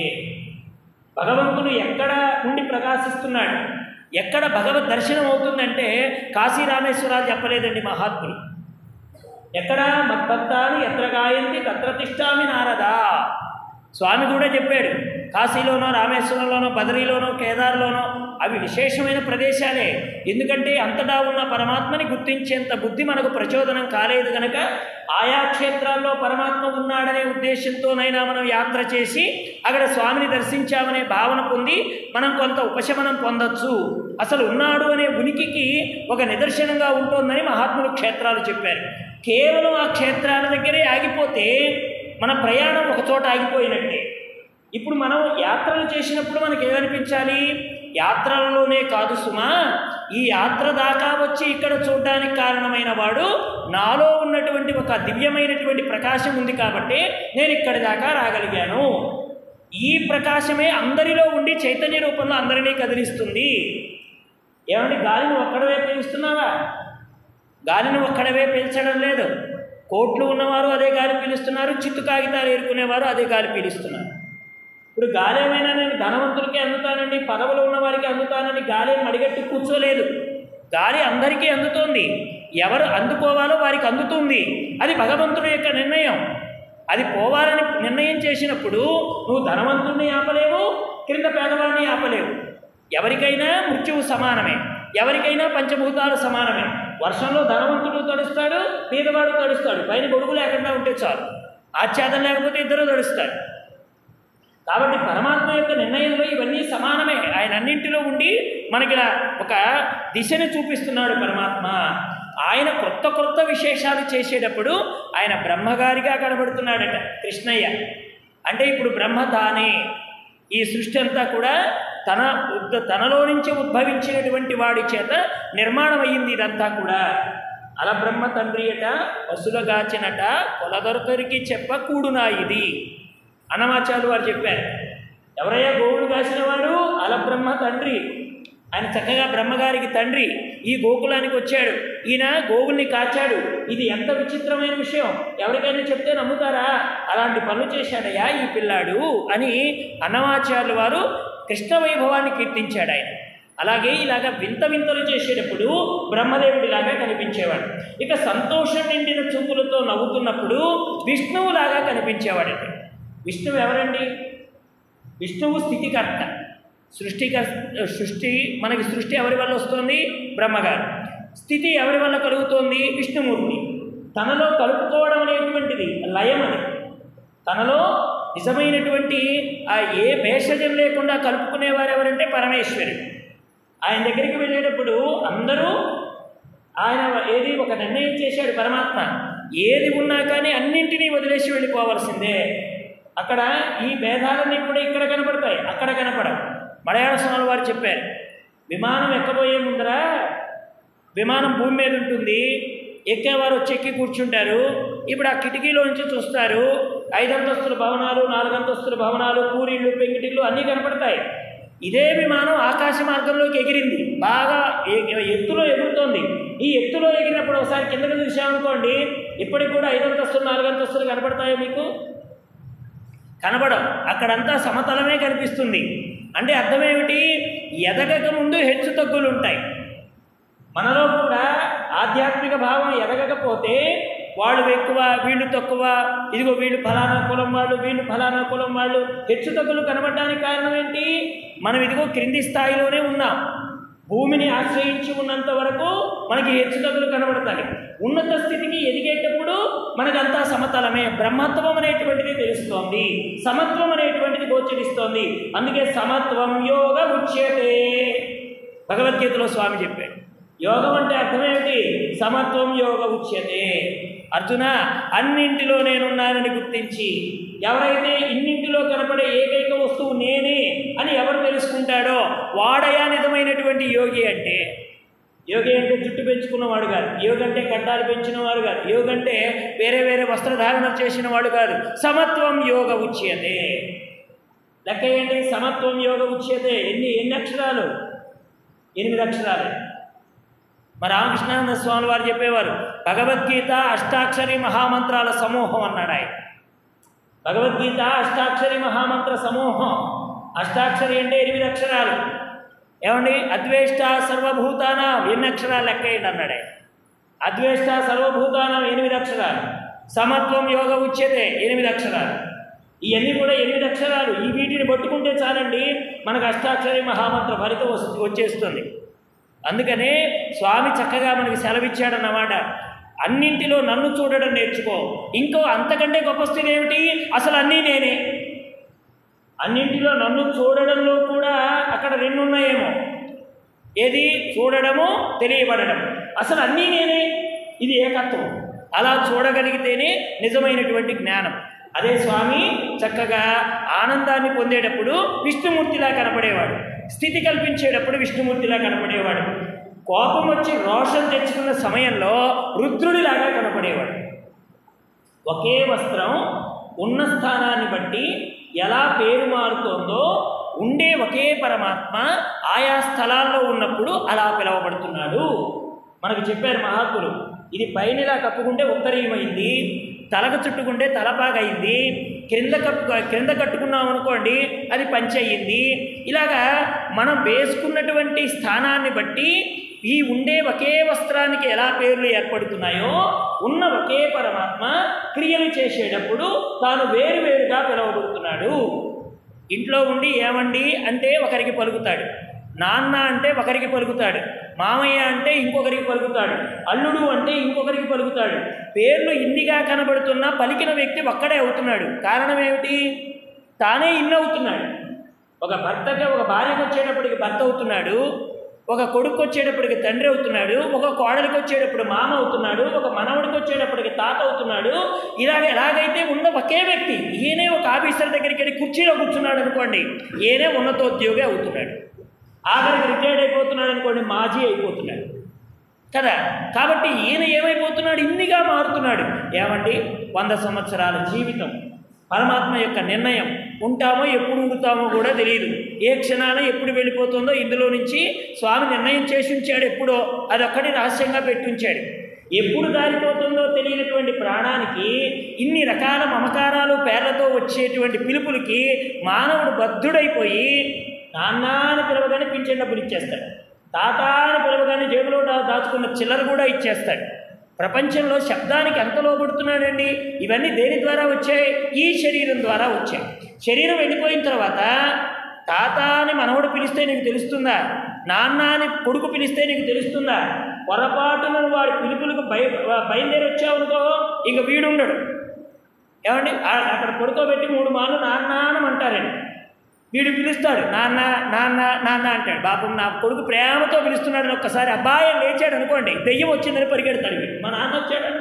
[SPEAKER 1] భగవంతుడు ఎక్కడ ఉండి ప్రకాశిస్తున్నాడు ఎక్కడ భగవద్ దర్శనం అవుతుందంటే కాశీ రామేశ్వరాలు చెప్పలేదండి మహాత్ములు ఎక్కడ మద్భక్తాన్ని ఎత్ర గాయంతి తత్ర తిష్టామి నారదా స్వామి కూడా చెప్పాడు కాశీలోనో రామేశ్వరంలోనో బదరీలోనో కేదార్లోనో అవి విశేషమైన ప్రదేశాలే ఎందుకంటే అంతటా ఉన్న పరమాత్మని గుర్తించేంత బుద్ధి మనకు ప్రచోదనం కాలేదు కనుక ఆయా క్షేత్రాల్లో పరమాత్మ ఉన్నాడనే ఉద్దేశంతోనైనా మనం యాత్ర చేసి అక్కడ స్వామిని దర్శించామనే భావన పొంది మనం కొంత ఉపశమనం పొందొచ్చు అసలు ఉన్నాడు అనే ఉనికికి ఒక నిదర్శనంగా ఉంటుందని మహాత్ములు క్షేత్రాలు చెప్పారు కేవలం ఆ క్షేత్రాల దగ్గరే ఆగిపోతే మన ప్రయాణం ఒక చోట ఆగిపోయినట్టే ఇప్పుడు మనం యాత్రలు చేసినప్పుడు మనకి ఏమనిపించాలి యాత్రలలోనే కాదు సుమా ఈ యాత్ర దాకా వచ్చి ఇక్కడ చూడడానికి కారణమైన వాడు నాలో ఉన్నటువంటి ఒక దివ్యమైనటువంటి ప్రకాశం ఉంది కాబట్టి నేను ఇక్కడి దాకా రాగలిగాను ఈ ప్రకాశమే అందరిలో ఉండి చైతన్య రూపంలో అందరినీ కదిలిస్తుంది ఏమండి గాలిని ఒక్కడవే పీలుస్తున్నావా గాలిని ఒక్కడవే పీల్చడం లేదు కోట్లు ఉన్నవారు అదే గాలి పీలుస్తున్నారు చిత్తు కాగితాలు ఏరుకునేవారు అదే గాలి పీలుస్తున్నారు ఇప్పుడు గాలి ఏమైనా నేను ధనవంతులకే అందుతానండి పదవులు ఉన్న వారికి అందుతానని గాలి మడిగట్టి కూర్చోలేదు గాలి అందరికీ అందుతోంది ఎవరు అందుకోవాలో వారికి అందుతుంది అది భగవంతుడి యొక్క నిర్ణయం అది పోవాలని నిర్ణయం చేసినప్పుడు నువ్వు ధనవంతుడిని ఆపలేవు క్రింద పేదవాడిని ఆపలేవు ఎవరికైనా మృత్యువు సమానమే ఎవరికైనా పంచభూతాలు సమానమే వర్షంలో ధనవంతుడు తడుస్తాడు పేదవాడు తడుస్తాడు పైన గొడుగు లేకుండా ఉంటే చాలు ఆచ్ఛాదం లేకపోతే ఇద్దరు తడుస్తాడు కాబట్టి పరమాత్మ యొక్క నిర్ణయంలో ఇవన్నీ సమానమే ఆయన అన్నింటిలో ఉండి మనకి ఇలా ఒక దిశని చూపిస్తున్నాడు పరమాత్మ ఆయన కొత్త కొత్త విశేషాలు చేసేటప్పుడు ఆయన బ్రహ్మగారిగా కనబడుతున్నాడట కృష్ణయ్య అంటే ఇప్పుడు బ్రహ్మ తానే ఈ సృష్టి అంతా కూడా తన ఉద్ తనలో నుంచి ఉద్భవించినటువంటి వాడి చేత నిర్మాణం అయ్యింది ఇదంతా కూడా అల బ్రహ్మ తండ్రి అట పశులగాచినట కొలదొరకరికి చెప్ప కూడునా ఇది అన్నమాచార్యులు వారు చెప్పారు ఎవరయ్యా గోవులు కాసినవాడు అల బ్రహ్మ తండ్రి ఆయన చక్కగా బ్రహ్మగారికి తండ్రి ఈ గోకులానికి వచ్చాడు ఈయన గోవుల్ని కాచాడు ఇది ఎంత విచిత్రమైన విషయం ఎవరికైనా చెప్తే నమ్ముతారా అలాంటి పనులు చేశాడయ్యా ఈ పిల్లాడు అని అన్నమాచార్యులు వారు కృష్ణ వైభవాన్ని కీర్తించాడు ఆయన అలాగే ఇలాగ వింత వింతలు చేసేటప్పుడు బ్రహ్మదేవుడిలాగా కనిపించేవాడు ఇక సంతోషం నిండిన చూపులతో నవ్వుతున్నప్పుడు విష్ణువులాగా కనిపించేవాడండి విష్ణువు ఎవరండి విష్ణువు స్థితికర్త సృష్టికర్ సృష్టి మనకి సృష్టి ఎవరి వల్ల వస్తుంది బ్రహ్మగారు స్థితి ఎవరి వల్ల కలుగుతోంది విష్ణుమూర్తి తనలో కలుపుకోవడం అనేటువంటిది లయం అది తనలో నిజమైనటువంటి ఆ ఏ భేషజం లేకుండా కలుపుకునేవారు ఎవరంటే పరమేశ్వరుడు ఆయన దగ్గరికి వెళ్ళేటప్పుడు అందరూ ఆయన ఏది ఒక నిర్ణయం చేశాడు పరమాత్మ ఏది ఉన్నా కానీ అన్నింటినీ వదిలేసి వెళ్ళిపోవలసిందే అక్కడ ఈ భేదాలన్నీ కూడా ఇక్కడ కనపడతాయి అక్కడ కనపడవు మలయాళ స్వామి వారు చెప్పారు విమానం ఎక్కబోయే ముందర విమానం భూమి మీద ఉంటుంది ఎక్కేవారు వచ్చి ఎక్కి కూర్చుంటారు ఇప్పుడు ఆ కిటికీలో నుంచి చూస్తారు ఐదంతస్తుల భవనాలు నాలుగంతస్తుల భవనాలు పూరీళ్ళు పెంకిటిళ్ళు అన్నీ కనపడతాయి ఇదే విమానం ఆకాశ మార్గంలోకి ఎగిరింది బాగా ఎ- ఎత్తులో ఎగురుతోంది ఈ ఎత్తులో ఎగిరినప్పుడు ఒకసారి కిందకి చూసామనుకోండి ఇప్పటికి కూడా ఐదంతస్తులు నాలుగంతస్తులు కనపడతాయో మీకు కనబడం అక్కడంతా సమతలమే కనిపిస్తుంది అంటే అర్థమేమిటి ఎదగక ముందు హెచ్చు తగ్గులు ఉంటాయి మనలో కూడా ఆధ్యాత్మిక భావం ఎదగకపోతే వాళ్ళు ఎక్కువ వీళ్ళు తక్కువ ఇదిగో వీళ్ళు ఫలానా కులం వాళ్ళు వీళ్ళు ఫలానా కులం వాళ్ళు హెచ్చు తగ్గులు కనబడడానికి కారణం ఏంటి మనం ఇదిగో క్రింది స్థాయిలోనే ఉన్నాం భూమిని ఆశ్రయించి ఉన్నంత వరకు మనకి హెచ్చు తగ్గులు కనబడతాయి ఉన్నత స్థితికి ఎదిగేటప్పుడు మనకంతా సమతలమే బ్రహ్మత్వం అనేటువంటిది తెలుస్తోంది సమత్వం అనేటువంటిది గోచరిస్తోంది అందుకే సమత్వం యోగ ఉచ్యతే భగవద్గీతలో స్వామి చెప్పాడు యోగం అంటే అర్థమేమిటి సమత్వం యోగ ఉచ్యతే అర్జున అన్నింటిలో నేనున్నానని గుర్తించి ఎవరైతే ఇన్నింటిలో కనపడే ఏకైక వస్తువు నేనే అని ఎవరు తెలుసుకుంటాడో వాడయా నిజమైనటువంటి యోగి అంటే యోగి అంటే జుట్టు పెంచుకున్నవాడు కాదు యోగి అంటే గడ్డాలు పెంచినవాడు కాదు యోగి అంటే వేరే వేరే వస్త్రధారణ చేసిన వాడు కాదు సమత్వం యోగ ఉచ్యతే లెక్క ఏంటి సమత్వం యోగ ఉచ్యతే ఎన్ని ఎన్ని అక్షరాలు ఎనిమిది అక్షరాలు మరి రామకృష్ణానంద స్వామి వారు చెప్పేవారు భగవద్గీత అష్టాక్షరి మహామంత్రాల సమూహం అన్నాడు ఆయన భగవద్గీత అష్టాక్షరి మహామంత్ర సమూహం అష్టాక్షరి అంటే ఎనిమిది అక్షరాలు ఏమండి అద్వేష్ట సర్వభూతానం ఎన్ని అక్షరాలు లెక్కేయండి అన్నాడు ఆయన అద్వేష్ట సర్వభూతానం ఎనిమిది అక్షరాలు సమత్వం యోగ ఉచ్యతే ఎనిమిది అక్షరాలు ఇవన్నీ కూడా ఎనిమిది అక్షరాలు ఈ వీటిని పట్టుకుంటే చాలండి మనకు అష్టాక్షరి మహామంత్ర ఫలితం వస్తు వచ్చేస్తుంది అందుకనే స్వామి చక్కగా మనకి సెలవిచ్చాడన్నమాట అన్నింటిలో నన్ను చూడడం నేర్చుకో ఇంకో అంతకంటే గొప్ప స్థితి ఏమిటి అసలు అన్నీ నేనే అన్నింటిలో నన్ను చూడడంలో కూడా అక్కడ రెండు ఉన్నాయేమో ఏది చూడడము తెలియబడడం అసలు అన్నీ నేనే ఇది ఏకత్వం అలా చూడగలిగితేనే నిజమైనటువంటి జ్ఞానం అదే స్వామి చక్కగా ఆనందాన్ని పొందేటప్పుడు విష్ణుమూర్తిలా కనపడేవాడు స్థితి కల్పించేటప్పుడు విష్ణుమూర్తిలా కనపడేవాడు కోపం వచ్చి రోషం తెచ్చుకున్న సమయంలో రుద్రుడిలాగా కనపడేవాడు ఒకే వస్త్రం ఉన్న స్థానాన్ని బట్టి ఎలా పేరు మారుతోందో ఉండే ఒకే పరమాత్మ ఆయా స్థలాల్లో ఉన్నప్పుడు అలా పిలువబడుతున్నాడు మనకు చెప్పారు మహాత్ములు ఇది పైన ఇలా కప్పుకుంటే ఉత్తరీయమైంది తలకు చుట్టుకుంటే తలపాగయింది క్రింద కప్పు క్రింద కట్టుకున్నాం అనుకోండి అది పంచి అయ్యింది ఇలాగా మనం వేసుకున్నటువంటి స్థానాన్ని బట్టి ఈ ఉండే ఒకే వస్త్రానికి ఎలా పేర్లు ఏర్పడుతున్నాయో ఉన్న ఒకే పరమాత్మ క్రియలు చేసేటప్పుడు తాను వేరువేరుగా పిలువబడుతున్నాడు ఇంట్లో ఉండి ఏమండి అంటే ఒకరికి పలుకుతాడు నాన్న అంటే ఒకరికి పలుకుతాడు మామయ్య అంటే ఇంకొకరికి పలుకుతాడు అల్లుడు అంటే ఇంకొకరికి పలుకుతాడు పేర్లు ఇన్నిగా కనబడుతున్నా పలికిన వ్యక్తి ఒక్కడే అవుతున్నాడు కారణం ఏమిటి తానే ఇన్ని అవుతున్నాడు ఒక భర్తకి ఒక భార్యకు వచ్చేటప్పటికి భర్త అవుతున్నాడు ఒక కొడుకు వచ్చేటప్పటికి తండ్రి అవుతున్నాడు ఒక కోడలికి వచ్చేటప్పుడు మామ అవుతున్నాడు ఒక మనవడికి వచ్చేటప్పటికి తాత అవుతున్నాడు ఇలాగ ఎలాగైతే ఉన్న ఒకే వ్యక్తి ఈయనే ఒక ఆఫీసర్ దగ్గరికి వెళ్ళి కుర్చీలో కూర్చున్నాడు అనుకోండి ఈయనే ఉన్నతోద్యోగి అవుతున్నాడు ఆఖరికి రిటైర్డ్ అయిపోతున్నాడు అనుకోండి మాజీ అయిపోతున్నాడు కదా కాబట్టి ఈయన ఏమైపోతున్నాడు ఇన్నిగా మారుతున్నాడు ఏమండి వంద సంవత్సరాల జీవితం పరమాత్మ యొక్క నిర్ణయం ఉంటామో ఎప్పుడు ఉండుతామో కూడా తెలియదు ఏ క్షణాన ఎప్పుడు వెళ్ళిపోతుందో ఇందులో నుంచి స్వామి నిర్ణయం చేసి ఉంచాడు ఎప్పుడో అదొక్కటి రహస్యంగా పెట్టి ఉంచాడు ఎప్పుడు దారిపోతుందో తెలియనటువంటి ప్రాణానికి ఇన్ని రకాల మమకారాలు పేర్లతో వచ్చేటువంటి పిలుపులకి మానవుడు బద్ధుడైపోయి నాన్న అని పిలవగానే పింఛన్ డబ్బులు ఇచ్చేస్తాడు తాత అని పిలవగానే జేబులో దా- దాచుకున్న చిల్లర కూడా ఇచ్చేస్తాడు ప్రపంచంలో శబ్దానికి ఎంత లోబడుతున్నాడండి ఇవన్నీ దేని ద్వారా వచ్చాయి ఈ శరీరం ద్వారా వచ్చాయి శరీరం వెళ్ళిపోయిన తర్వాత తాత అని మనవడు పిలిస్తే నీకు తెలుస్తుందా నాన్న అని కొడుకు పిలిస్తే నీకు తెలుస్తుందా పొరపాటున వాడి పిలుపులకు బయ బయలుదేరి వచ్చావు అనుకో ఇక వీడు ఉండడు ఏమండి ఆ- అక్కడ పడుకోబెట్టి మూడు మార్లు నాన్న అని అంటారండి వీడు పిలుస్తాడు నాన్న నాన్న నాన్న అంటాడు పాపం నా కొడుకు ప్రేమతో పిలుస్తున్నాడని ఒక్కసారి అబ్బాయి అని లేచాడు అనుకోండి దెయ్యం వచ్చిందని పరిగెడతాడు వీడు మా నాన్న వచ్చాడంట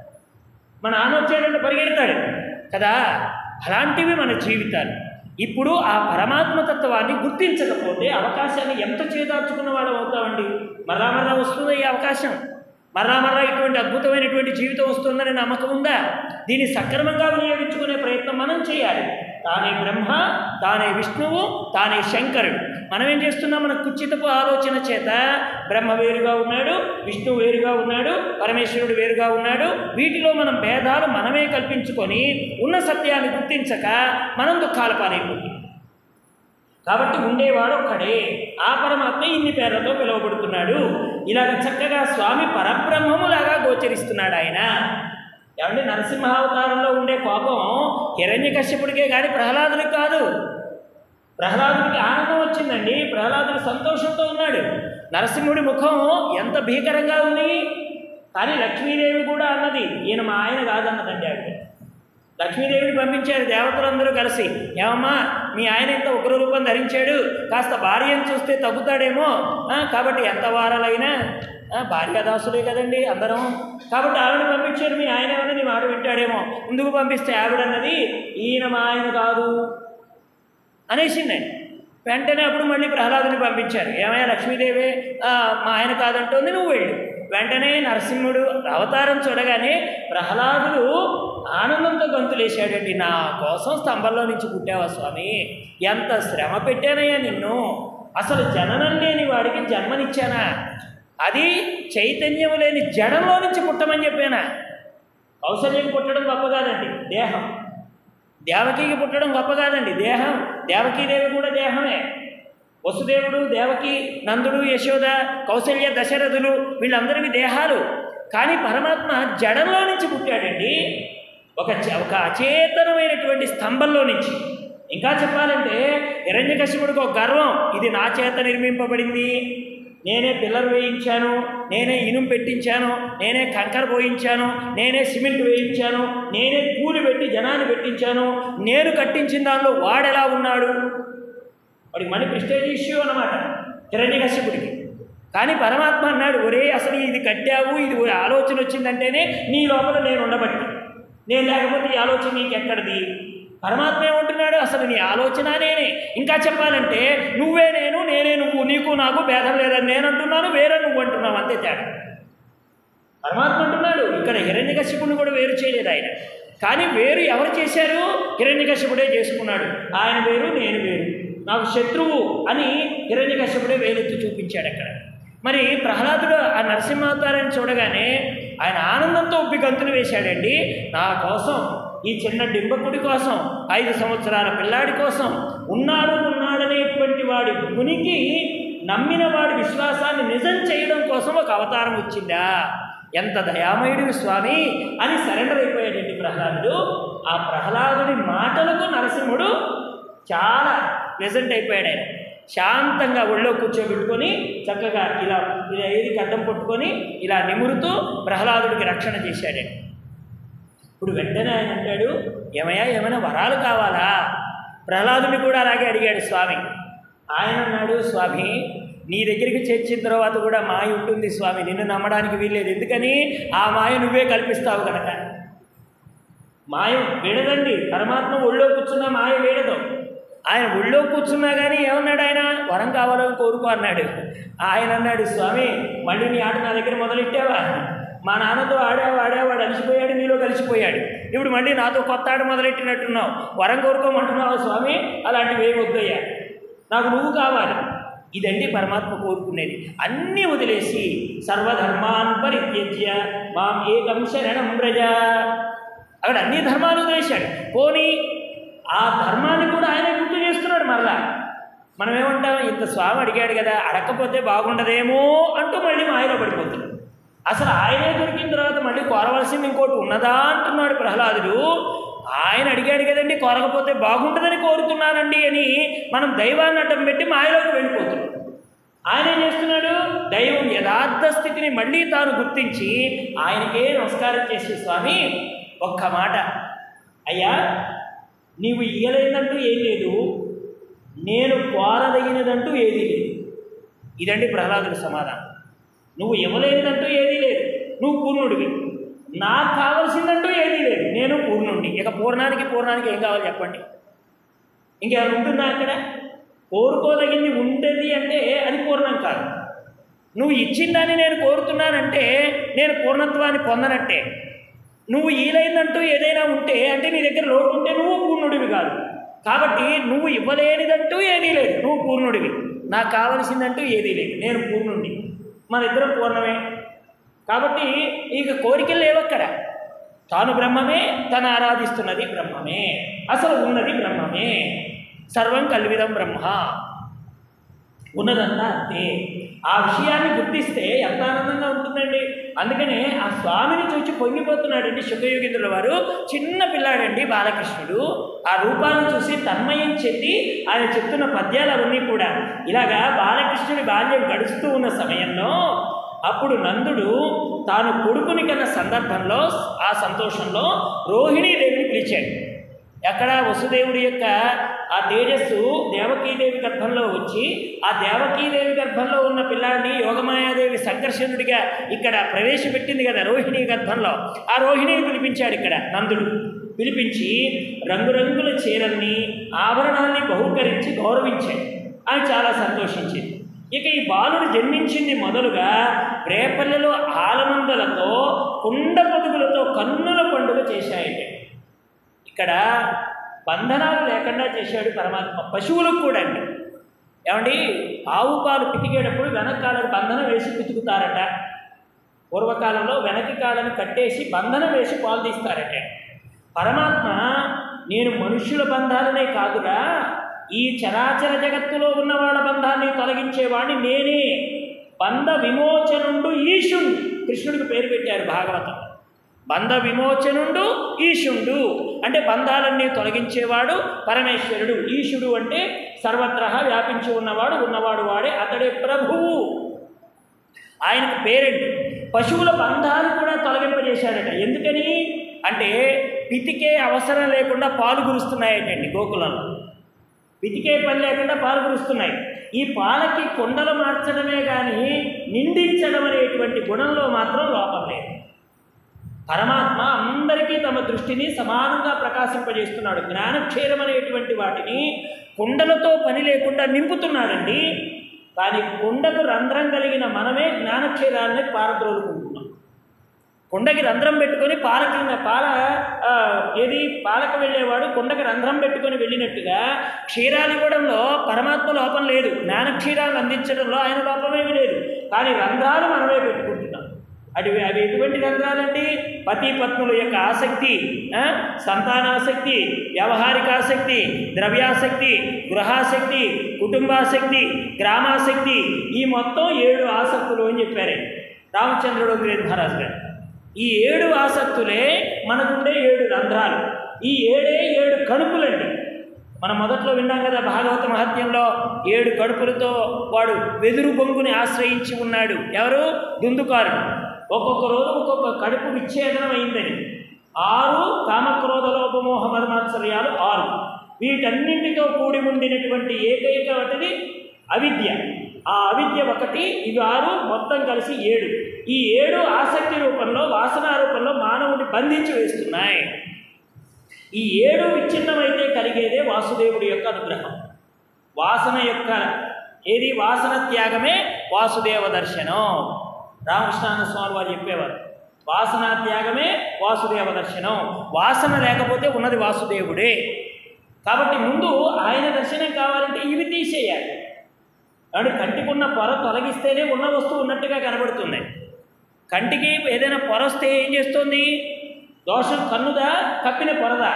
[SPEAKER 1] మా నాన్న వచ్చాడంటే పరిగెడతాడు కదా అలాంటివి మన జీవితాలు ఇప్పుడు ఆ పరమాత్మ తత్వాన్ని గుర్తించకపోతే అవకాశాన్ని ఎంత చేదార్చుకున్న వాళ్ళం అవుతామండి మరలా మరలా వస్తుందా ఈ అవకాశం మరలా మరలా ఇటువంటి అద్భుతమైనటువంటి జీవితం వస్తుందని నమ్మకం ఉందా దీన్ని సక్రమంగా వినియోగించుకునే ప్రయత్నం మనం చేయాలి తానే బ్రహ్మ తానే విష్ణువు తానే శంకరుడు మనం ఏం చేస్తున్నాం మన కుచితపు ఆలోచన చేత బ్రహ్మ వేరుగా ఉన్నాడు విష్ణువు వేరుగా ఉన్నాడు పరమేశ్వరుడు వేరుగా ఉన్నాడు వీటిలో మనం భేదాలు మనమే కల్పించుకొని ఉన్న సత్యాన్ని గుర్తించక మనం దుఃఖాల పాలైపోతున్నాం కాబట్టి ఉండేవాడు ఒక్కడే ఆ పరమాత్మ ఇన్ని పేర్లతో పిలువబడుతున్నాడు ఇలాగ చక్కగా స్వామి పరబ్రహ్మములాగా గోచరిస్తున్నాడు ఆయన ఏమంటే నరసింహావతారంలో ఉండే కోపం హిరణ్యకశ్యపుడికే కానీ ప్రహ్లాదుడికి కాదు ప్రహ్లాదుడికి ఆనందం వచ్చిందండి ప్రహ్లాదుడు సంతోషంతో ఉన్నాడు నరసింహుడి ముఖం ఎంత భీకరంగా ఉంది కానీ లక్ష్మీదేవి కూడా అన్నది ఈయన మా ఆయన కాదన్నదండి ఆవిడ లక్ష్మీదేవిని పంపించారు దేవతలందరూ కలిసి ఏమమ్మా మీ ఆయన ఇంత ఉగ్ర రూపం ధరించాడు కాస్త భార్యను చూస్తే తగ్గుతాడేమో ఆ, కాబట్టి ఎంత వారాలైనా ఆ, భార్యాదాసులే కదండి అందరం కాబట్టి ఆవిడ పంపించారు మీ ఆయన ఏమన్నా నీ మాట వింటాడేమో ముందుకు పంపిస్తే ఆవిడన్నది ఈయన మా ఆయన కాదు అనేసిందండి వెంటనే అప్పుడు మళ్ళీ ప్రహ్లాదుని పంపించారు ఏమయ్యా లక్ష్మీదేవి ఆ, మా ఆయన కాదంటోంది నువ్వు వెళ్ళు వెంటనే నరసింహుడు అవతారం చూడగానే ప్రహ్లాదుడు ఆనందంతో గంతులేశాడండి నా కోసం స్తంభంలో నుంచి పుట్టావా స్వామి ఎంత శ్రమ పెట్టానయ్యా నిన్ను అసలు జననం లేని వాడికి జన్మనిచ్చానా అది చైతన్యము లేని జడంలో నుంచి పుట్టమని చెప్పానా కౌశల్యం పుట్టడం గొప్ప కాదండి దేహం దేవకికి పుట్టడం గొప్ప కాదండి దేహం దేవకీదేవి కూడా దేహమే వసుదేవుడు దేవకి నందుడు యశోద కౌశల్య దశరథులు వీళ్ళందరివి దేహాలు కానీ పరమాత్మ జడంలో నుంచి పుట్టాడండి ఒక చ- ఒక అచేతనమైనటువంటి స్తంభంలో నుంచి ఇంకా చెప్పాలంటే హిరణ్యకశిపుడికి ఒక గర్వం ఇది నా చేత నిర్మింపబడింది నేనే పిల్లర్ వేయించాను నేనే ఇనుము పెట్టించాను నేనే కంకర పోయించాను నేనే సిమెంట్ వేయించాను నేనే కూలి పెట్టి జనాన్ని పెట్టించాను నేను కట్టించిన దానిలో వాడెలా ఉన్నాడు వాడికి మళ్ళీ ప్రిస్టేజ్ ఇష్యూ అన్నమాట హిరణ్యకశ్యపుడికి కానీ పరమాత్మ అన్నాడు ఒరే అసలు ఇది కట్టావు ఇది ఓ ఆలోచన వచ్చిందంటేనే నీ లోపల నేను ఉండబట్టి నేను లేకపోతే ఈ ఆలోచన నీకు ఎక్కడిది పరమాత్మ ఏమంటున్నాడు అసలు నీ ఆలోచన నేనే ఇంకా చెప్పాలంటే నువ్వే నేను నేనే నువ్వు నీకు నాకు భేదం లేదని నేను అంటున్నాను వేరే నువ్వు అంటున్నావు అంతే తేడా పరమాత్మ అంటున్నాడు ఇక్కడ హిరణ్యకశ్యపుని కూడా వేరు చేయలేదు ఆయన కానీ వేరు ఎవరు చేశారు హిరణ్యకశ్యపుడే చేసుకున్నాడు ఆయన వేరు నేను వేరు నాకు శత్రువు అని హిరణ్యకశ్యపుడే వేలెత్తి చూపించాడు అక్కడ మరి ప్రహ్లాదుడు ఆ నరసింహావతారాన్ని చూడగానే ఆయన ఆనందంతో ఉబ్బి గంతులు వేశాడండి నా కోసం ఈ చిన్న డింబకుడి కోసం ఐదు సంవత్సరాల పిల్లాడి కోసం ఉన్నాడు ఉన్నాడనేటువంటి వాడి గునికి నమ్మిన వాడి విశ్వాసాన్ని నిజం చేయడం కోసం ఒక అవతారం వచ్చిందా ఎంత దయామయుడివి స్వామి అని సరెండర్ అయిపోయాడండి ప్రహ్లాదుడు ఆ ప్రహ్లాదుడి మాటలకు నరసింహుడు చాలా ప్లెజెంట్ అయిపోయాడు ఆయన శాంతంగా ఒళ్ళో కూర్చోబెట్టుకొని చక్కగా ఇలా ఇలా ఏది గడ్డం పట్టుకొని ఇలా నిమురుతూ ప్రహ్లాదుడికి రక్షణ చేశాడండి ఇప్పుడు వెంటనే ఆయన అంటాడు ఏమయ్యా ఏమైనా వరాలు కావాలా ప్రహ్లాదుని కూడా అలాగే అడిగాడు స్వామి ఆయన అన్నాడు స్వామి నీ దగ్గరికి చేర్చిన తర్వాత కూడా మాయ ఉంటుంది స్వామి నిన్ను నమ్మడానికి వీల్లేదు ఎందుకని ఆ మాయ నువ్వే కల్పిస్తావు కనుక మాయ వీడదండి పరమాత్మ ఒళ్ళో కూర్చున్న మాయ వీడదు ఆయన ఒళ్ళో కూర్చున్నా కానీ ఏమన్నాడు ఆయన వరం కావాలని కోరుకో అన్నాడు ఆయన అన్నాడు స్వామి మళ్ళీ నీ ఆట నా దగ్గర మొదలెట్టావా మా నాన్నతో ఆడావు ఆడావు వాడు అలసిపోయాడు నీలో కలిసిపోయాడు ఇప్పుడు మళ్ళీ నాతో కొత్త ఆట మొదలెట్టినట్టున్నావు వరం కోరుకోమంటున్నావా స్వామి అలాంటివి ఏమి వద్దయ్యా నాకు నువ్వు కావాలి ఇదండి పరమాత్మ కోరుకునేది అన్నీ వదిలేసి సర్వధర్మాన్ పరిత్యజ్య మాం ఏకం శరణం వ్రజ అక్కడ అన్ని ధర్మాలు వదిలేశాడు పోనీ ఆ ధర్మాన్ని కూడా ఆయన గుర్తు చేస్తున్నాడు మరలా మనం ఏమంటాం ఇంత స్వామి అడిగాడు కదా అడగకపోతే బాగుండదేమో అంటూ మళ్ళీ మాయలో పడిపోతుంది అసలు ఆయనే దొరికిన తర్వాత మళ్ళీ కోరవలసింది ఇంకోటి ఉన్నదా అంటున్నాడు ప్రహ్లాదుడు ఆయన అడిగాడు కదండి కోరకపోతే బాగుంటుందని కోరుతున్నానండి అని మనం దైవాన్ని అడ్డం పెట్టి మాయలోకి వెళ్ళిపోతున్నాం ఆయన ఏం చేస్తున్నాడు దైవం యథార్థ స్థితిని మళ్ళీ తాను గుర్తించి ఆయనకే నమస్కారం చేసి స్వామి ఒక్క మాట అయ్యా నీవు ఇయ్యలేదంటూ ఏం లేదు నేను కోరదగినదంటూ ఏదీ లేదు ఇదండి ప్రహ్లాదుడి సమాధానం నువ్వు ఇవ్వలేదంటూ ఏదీ లేదు నువ్వు పూర్ణుడివి నాకు కావలసిందంటూ ఏదీ లేదు నేను పూర్ణుడిని ఇక పూర్ణానికి పూర్ణానికి ఏం కావాలి చెప్పండి ఇంకేమైనా ఉంటుందా అక్కడ కోరుకోదగింది ఉండేది అంటే అది పూర్ణం కాదు నువ్వు ఇచ్చిందని నేను కోరుతున్నానంటే నేను పూర్ణత్వాన్ని పొందనట్టే నువ్వు ఈలైందంటూ ఏదైనా ఉంటే అంటే నీ దగ్గర లోటు ఉంటే నువ్వు పూర్ణుడివి కాదు కాబట్టి నువ్వు ఇవ్వలేనిదంటూ ఏదీ లేదు నువ్వు పూర్ణుడివి నాకు కావలసిందంటూ ఏదీ లేదు నేను పూర్ణుడిని మన ఇద్దరం పూర్ణమే కాబట్టి ఇక కోరికలు లేవక్కడ తాను బ్రహ్మమే తను ఆరాధిస్తున్నది బ్రహ్మమే అసలు ఉన్నది బ్రహ్మమే సర్వం కల్విదం బ్రహ్మ ఉన్నదంతా అంతే ఆ విషయాన్ని గుర్తిస్తే ఎంత ఆనందంగా ఉంటుందండి అందుకనే ఆ స్వామిని చూచి పొంగిపోతున్నాడండి శుభయోగేంద్రుల వారు చిన్న పిల్లాడండి బాలకృష్ణుడు ఆ రూపాన్ని చూసి తన్మయం చెంది ఆయన చెప్తున్న పద్యాలు అవన్నీ కూడా ఇలాగా బాలకృష్ణుడి బాల్యం గడుస్తూ ఉన్న సమయంలో అప్పుడు నందుడు తాను కొడుకుని కన్న సందర్భంలో ఆ సంతోషంలో రోహిణీదేవిని పిలిచాడు ఎక్కడ వసుదేవుడి యొక్క ఆ తేజస్సు దేవకీదేవి గర్భంలో వచ్చి ఆ దేవకీదేవి గర్భంలో ఉన్న పిల్లాడిని యోగమాయాదేవి సంకర్షణుడిగా ఇక్కడ ప్రవేశపెట్టింది కదా రోహిణి గర్భంలో ఆ రోహిణిని పిలిపించాడు ఇక్కడ నందుడు పిలిపించి రంగురంగుల చీరల్ని ఆభరణాల్ని బహుకరించి గౌరవించాడు ఆమె చాలా సంతోషించింది ఇక ఈ బాలుడు జన్మించింది మొదలుగా రేపల్లెలో ఆలమందలతో కుండ పొదుగులతో కన్నుల పండుగ చేశాయండి ఇక్కడ బంధనాలు లేకుండా చేశాడు పరమాత్మ పశువులకు కూడా అండి ఏమండి ఆవు పాలు పితికేటప్పుడు వెనకాలను బంధనం వేసి పితుకుతారట పూర్వకాలంలో వెనక కాళ్ళని కట్టేసి బంధనం వేసి పాలు తీస్తారట పరమాత్మ నేను మనుష్యుల బంధాలనే కాదుగా ఈ చరాచర జగత్తులో ఉన్న వాళ్ళ బంధాన్ని తొలగించేవాడిని నేనే బంధ విమోచనుండు ఈశుడు కృష్ణుడికి పేరు పెట్టారు భాగవతం బంధ విమోచనుండు ఈశుండు అంటే బంధాలన్నీ తొలగించేవాడు పరమేశ్వరుడు ఈశుడు అంటే సర్వత్ర వ్యాపించి ఉన్నవాడు ఉన్నవాడు వాడే అతడే ప్రభువు ఆయనకు పేరెంట్ పశువుల బంధాలు కూడా తొలగింపజేశాడట ఎందుకని అంటే పితికే అవసరం లేకుండా పాలు గురుస్తున్నాయటండి గోకులంలో పితికే పని లేకుండా పాలు కురుస్తున్నాయి ఈ పాలకి కొండలు మార్చడమే కానీ నిండించడం అనేటువంటి గుణంలో మాత్రం లోపం లేదు పరమాత్మ అందరికీ తమ దృష్టిని సమానంగా ప్రకాశింపజేస్తున్నాడు జ్ఞానక్షీరం అనేటువంటి వాటిని కుండలతో పని లేకుండా నింపుతున్నాడండి కానీ కుండకు రంధ్రం కలిగిన మనమే జ్ఞానక్షీరాన్ని పారద్రోలుకుంటున్నాం కుండకి రంధ్రం పెట్టుకొని పాల కింద పాల ఆ, ఏది పాలకు వెళ్ళేవాడు కుండకి రంధ్రం పెట్టుకొని వెళ్ళినట్టుగా క్షీరాలు ఇవ్వడంలో పరమాత్మ లోపం లేదు జ్ఞాన క్షీరాలు అందించడంలో ఆయన లోపమేమీ లేదు కానీ రంధ్రాలు మనమే పెట్టుకుంటున్నాం అవి అవి ఎటువంటి రంధ్రాలండి పతి పత్నుల యొక్క ఆసక్తి ఆ, సంతానాసక్తి వ్యవహారిక ఆసక్తి ద్రవ్యాసక్తి గృహాసక్తి కుటుంబాసక్తి గ్రామాసక్తి ఈ మొత్తం ఏడు ఆసక్తులు అని చెప్పారు రామచంద్రుడు గ్రేట్ మహారాజు గారు ఈ ఏడు ఆసక్తులే మనకుండే ఏడు రంధ్రాలు ఈ ఏడే ఏడు కడుపులండి మనం మొదట్లో విన్నాం కదా భాగవత మహత్యంలో ఏడు కడుపులతో వాడు వెదురు బొంగుని ఆశ్రయించి ఉన్నాడు ఎవరు దుందుకారుడు ఒక్కొక్క రోజు ఒక్కొక్క కడుపు విచ్ఛేదనం అయిందని ఆరు కామక్రోధ లోపమోహ మదమాత్సర్యాలు ఆరు వీటన్నింటితో కూడి ఉండినటువంటి ఏకైక ఒకటి అవిద్య ఆ అవిద్య ఒకటి ఇవి ఆరు మొత్తం కలిసి ఏడు ఈ ఏడు ఆసక్తి రూపంలో వాసన రూపంలో మానవుడిని బంధించి వేస్తున్నాయి ఈ ఏడు విచ్ఛిన్నమైతే కలిగేదే వాసుదేవుడి యొక్క అనుగ్రహం వాసన యొక్క ఏది వాసన త్యాగమే వాసుదేవ దర్శనం రామకృష్ణానంద స్వామి వారు చెప్పేవారు వాసన త్యాగమే వాసుదేవ దర్శనం వాసన లేకపోతే ఉన్నది వాసుదేవుడే కాబట్టి ముందు ఆయన దర్శనం కావాలంటే ఇవి తీసేయాలి కాబట్టి కంటికున్న పొర తొలగిస్తేనే ఉన్న వస్తువు ఉన్నట్టుగా కనబడుతుంది కంటికి ఏదైనా పొర వస్తే ఏం చేస్తుంది దోషం కన్నుదా కప్పిన పొరదా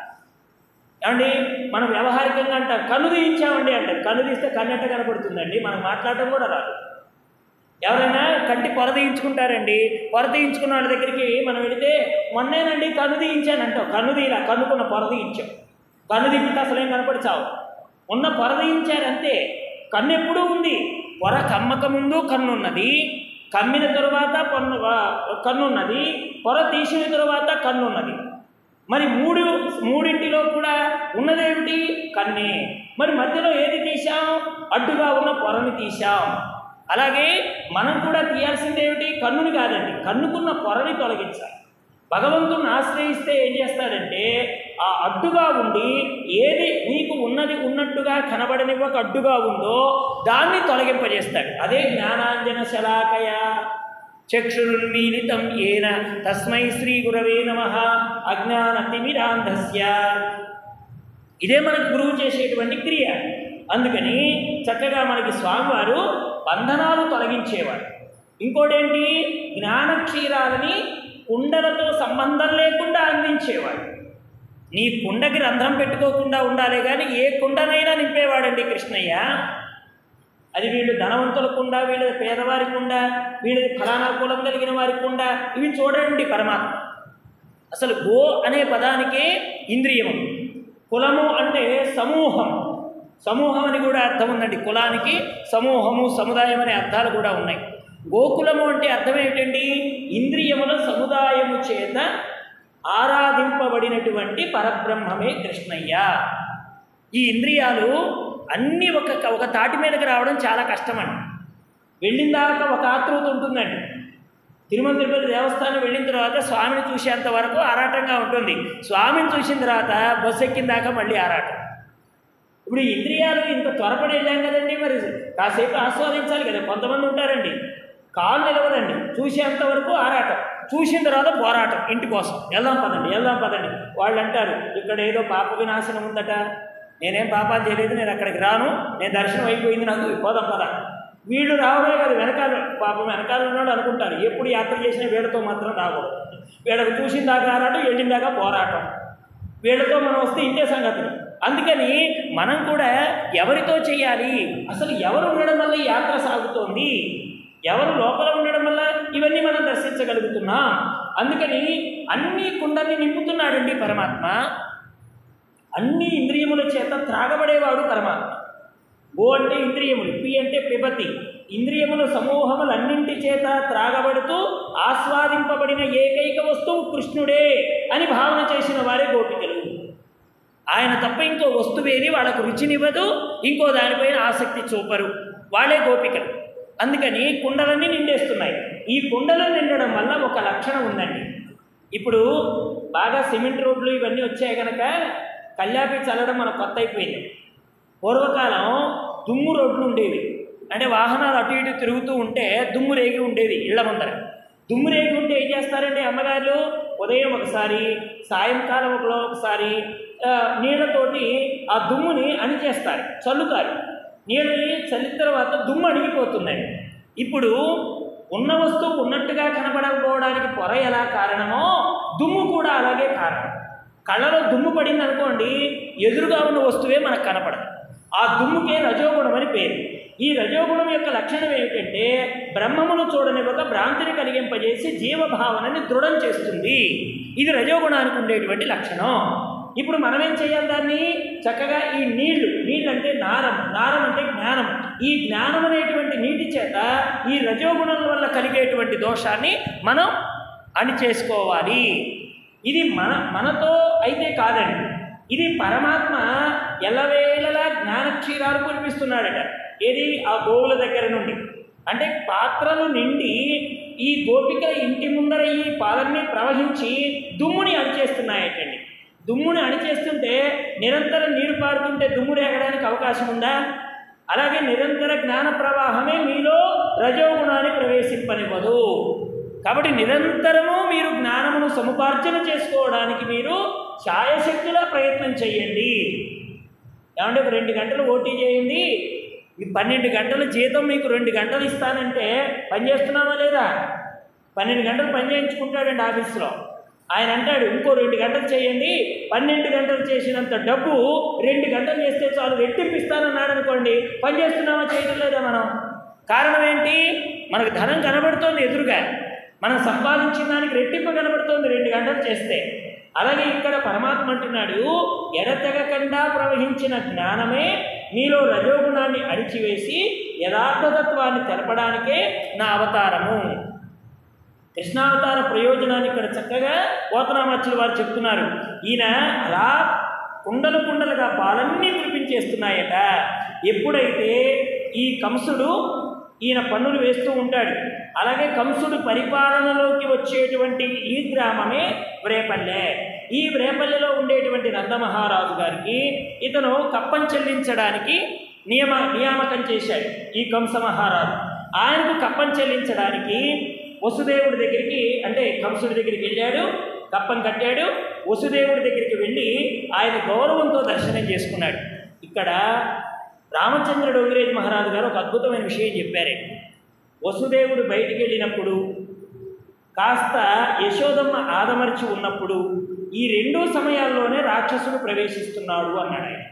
[SPEAKER 1] ఏమండి మనం వ్యవహారికంగా అంటాం కన్ను తీయించామండి అంటారు కన్ను తీస్తే కన్నెట్ట కనబడుతుందండి మనం మాట్లాడటం కూడా రాదు ఎవరైనా కంటి పొర తీయించుకుంటారండి పొర తీయించుకున్న వాళ్ళ దగ్గరికి మనం వెళితే మొన్నేనండి కన్ను తీయించాను అంటాం కన్ను తీయలా కన్నుకున్న పొర తీయించాం కన్ను తిప్పితే అసలేం కనపడి చావు ఉన్న పొర తీయించారు అంతే కన్ను ఎప్పుడూ ఉంది పొర కమ్మక ముందు కన్ను ఉన్నది కమ్మిన తరువాత పన్ను కన్ను ఉన్నది పొర తీసిన తరువాత కన్ను ఉన్నది మరి మూడు మూడింటిలో కూడా ఉన్నదేమిటి కన్నే మరి మధ్యలో ఏది తీశాం అడ్డుగా ఉన్న పొరని తీశాం అలాగే మనం కూడా తీయాల్సింది ఏమిటి కన్నుని కాదండి కన్నుకున్న పొరని తొలగించాలి భగవంతుని ఆశ్రయిస్తే ఏం చేస్తాడంటే ఆ అడ్డుగా ఉండి ఏది నీకు ఉన్నది ఉన్నట్టుగా కనబడనివ్వక అడ్డుగా ఉందో దాన్ని తొలగింపజేస్తాడు అదే జ్ఞానాంజన శలాకయ చక్షురున్మీలితం ఏన తస్మై శ్రీ గురవే నమ అజ్ఞానతిమిరాంధస్య ఇదే మనకు గురువు చేసేటువంటి క్రియ అందుకని చక్కగా మనకి స్వామివారు బంధనాలు తొలగించేవారు ఇంకోటేంటి జ్ఞానక్షీరాలని కుండలతో సంబంధం లేకుండా అందించేవాడు నీ కుండకి రంధ్రం పెట్టుకోకుండా ఉండాలి కానీ ఏ కుండనైనా నింపేవాడండి కృష్ణయ్య అది వీళ్ళు ధనవంతుల కుండ వీళ్ళది పేదవారి కుండ వీళ్ళది ఫలానా కులం కలిగిన వారి కుండ ఇవి చూడండి పరమాత్మ అసలు గో అనే పదానికే ఇంద్రియం ఉంది. కులము అంటే సమూహం సమూహం అని కూడా అర్థం ఉందండి కులానికి సమూహము సముదాయం అనే అర్థాలు కూడా ఉన్నాయి గోకులము అంటే అర్థం ఏమిటండి ఇంద్రియముల సముదాయము చేత ఆరాధింపబడినటువంటి పరబ్రహ్మమే కృష్ణయ్య ఈ ఇంద్రియాలు అన్నీ ఒక ఒక తాటి మీదకి రావడం చాలా కష్టమండి వెళ్ళిన దాకా ఒక ఆతృత ఉంటుందండి తిరుమల తిరుపతి దేవస్థానం వెళ్ళిన తర్వాత స్వామిని చూసేంత వరకు ఆరాటంగా ఉంటుంది స్వామిని చూసిన తర్వాత బస్సు ఎక్కిన దాకా మళ్ళీ ఆరాటం ఇప్పుడు ఈ ఇంద్రియాలు ఇంత త్వరపడి వెళ్ళాం కదండి మరి కాసేపు ఆస్వాదించాలి కదా కొంతమంది ఉంటారండి కాలు నిలవదండి చూసేంత వరకు ఆరాటం చూసిన తర్వాత పోరాటం ఇంటి కోసం వెళ్దాం పదండి వెళ్దాం పదండి వాళ్ళు అంటారు ఇక్కడ ఏదో పాప వినాశనం ఉందట నేనేం పాపాలు చేయలేదు నేను అక్కడికి రాను నేను దర్శనం అయిపోయింది నాకు పోదాం పద వీళ్ళు రావడమే కాదు వెనకాల పాపం వెనకాల ఉన్నాడు అనుకుంటారు ఎప్పుడు యాత్ర చేసినా వీళ్ళతో మాత్రం రాకూడదు వీళ్ళకి చూసిన దాకా ఆరాటం వెళ్ళిన దాకా పోరాటం వీళ్ళతో మనం వస్తే ఇంతే సంగతులు అందుకని మనం కూడా ఎవరితో చేయాలి అసలు ఎవరు ఉండడం వల్ల ఈ యాత్ర సాగుతోంది ఎవరు లోపల ఉండడం వల్ల ఇవన్నీ మనం దర్శించగలుగుతున్నాం అందుకని అన్ని కుండల్ని నింపుతున్నాడండి పరమాత్మ అన్ని ఇంద్రియముల చేత త్రాగబడేవాడు పరమాత్మ గో అంటే ఇంద్రియములు పి అంటే పిబతి ఇంద్రియముల సమూహములన్నింటి చేత త్రాగబడుతూ ఆస్వాదింపబడిన ఏకైక వస్తువు కృష్ణుడే అని భావన చేసిన వారే గోపికలు ఆయన తప్ప ఇంకో వస్తువేది వాళ్ళకు రుచినివ్వదు ఇంకో దానిపైన ఆసక్తి చూపరు వాళ్ళే గోపికలు అందుకని కుండలన్నీ నిండేస్తున్నాయి ఈ కుండలు నిండడం వల్ల ఒక లక్షణం ఉందండి ఇప్పుడు బాగా సిమెంట్ రోడ్లు ఇవన్నీ వచ్చాయి కనుక కల్లాపి చల్లడం మనకు కొత్త అయిపోయింది పూర్వకాలం దుమ్ము రోడ్లు ఉండేవి అంటే వాహనాలు అటు ఇటు తిరుగుతూ ఉంటే దుమ్ము రేగి ఉండేది ఇళ్ల ముందర దుమ్ము రేగి ఉంటే ఏం చేస్తారంటే అమ్మగారు ఉదయం ఒకసారి సాయంకాలం ఒకలో ఒకసారి ఆ, నీళ్ళతోటి ఆ దుమ్ముని అణిచేస్తారు చల్లుతారు నీళ్ళని చల్లిన తర్వాత దుమ్ము అణిగిపోతున్నాయి ఇప్పుడు ఉన్న వస్తువు ఉన్నట్టుగా కనపడకపోవడానికి పొర ఎలా కారణమో దుమ్ము కూడా అలాగే కారణం కళ్ళలో దుమ్ము పడింది అనుకోండి ఎదురుగా ఉన్న వస్తువే మనకు కనపడదు ఆ దుమ్ముకే రజోగుణం అని పేరు ఈ రజోగుణం యొక్క లక్షణం ఏమిటంటే బ్రహ్మమును చూడనివ్వక భ్రాంతిని కలిగింపజేసి జీవభావనని దృఢం చేస్తుంది ఇది రజోగుణానికి ఉండేటువంటి లక్షణం ఇప్పుడు మనం ఏం చేయాలి దాన్ని చక్కగా ఈ నీళ్లు నీళ్ళు అంటే నారం నారం అంటే జ్ఞానం ఈ జ్ఞానం అనేటువంటి నీటి చేత ఈ రజోగుణం వల్ల కలిగేటువంటి దోషాన్ని మనం అణిచేసుకోవాలి ఇది మన మనతో అయితే కాదండి ఇది పరమాత్మ ఎల్లవేళలా జ్ఞానక్షీరాలు కురిపిస్తున్నాడట ఏది ఆ గోవుల దగ్గర నుండి అంటే పాత్రలు నిండి ఈ గోపికల ఇంటి ముందర ఈ పాలన్నీ ప్రవహించి దుమ్ముని అణిచేస్తున్నాయటండి దుమ్ముని అణిచేస్తుంటే నిరంతరం నీరు పారుతుంటే దుమ్ము రేగడానికి అవకాశం ఉందా అలాగే నిరంతర జ్ఞాన ప్రవాహమే మీలో రజోగుణాన్ని ప్రవేశింపనివ్వదు కాబట్టి నిరంతరము మీరు జ్ఞానమును సముపార్జన చేసుకోవడానికి మీరు ఛాయశక్తులా ప్రయత్నం చేయండి ఏమంటే ఒక రెండు గంటలు ఓటీ చేయండి ఈ పన్నెండు గంటల జీతం మీకు రెండు గంటలు ఇస్తానంటే పని చేస్తున్నామా లేదా పన్నెండు గంటలు పని చేయించుకుంటాడండి ఆఫీస్లో ఆయన అంటాడు ఇంకో రెండు గంటలు చేయండి పన్నెండు గంటలు చేసినంత డబ్బు రెండు గంటలు చేస్తే చాలు రెట్టింపిస్తానన్నాడు అనుకోండి పని చేస్తున్నామా చేయడం లేదా మనం కారణం ఏంటి మనకు ధనం కనబడుతోంది ఎదురుగా మనం సంపాదించిన దానికి రెట్టింపు కనబడుతోంది రెండు గంటలు చేస్తే అలాగే ఇక్కడ పరమాత్మ అంటున్నాడు ఎడతెగకుండా ప్రవహించిన జ్ఞానమే మీలో రజోగుణాన్ని అణిచివేసి యథార్థతత్వాన్ని తెలపడానికే నా అవతారము కృష్ణావతార ప్రయోజనాన్ని ఇక్కడ చక్కగా పోతనామచ్చులు వారు చెప్తున్నారు ఈయన అలా కుండలు కుండలుగా పాలన్నీ కురిపించేస్తున్నాయట ఎప్పుడైతే ఈ కంసుడు ఈయన పన్నులు వేస్తూ ఉంటాడు అలాగే కంసుడు పరిపాలనలోకి వచ్చేటువంటి ఈ గ్రామమే వ్రేపల్లె ఈ వ్రేపల్లెలో ఉండేటువంటి నందమహారాజు గారికి ఇతను కప్పం చెల్లించడానికి నియమ నియామకం చేశాడు ఈ కంస మహారాజు ఆయనకు కప్పం చెల్లించడానికి వసుదేవుడి దగ్గరికి అంటే కంసుడి దగ్గరికి వెళ్ళాడు కప్పం కట్టాడు వసుదేవుడి దగ్గరికి వెళ్ళి ఆయన గౌరవంతో దర్శనం చేసుకున్నాడు ఇక్కడ రామచంద్రుడు అంగ్రేజ్ మహారాజు గారు ఒక అద్భుతమైన విషయం చెప్పారే వసుదేవుడు బయటికి వెళ్ళినప్పుడు కాస్త యశోదమ్మ ఆదమర్చి ఉన్నప్పుడు ఈ రెండు సమయాల్లోనే రాక్షసుడు ప్రవేశిస్తున్నాడు అన్నాడు ఆయన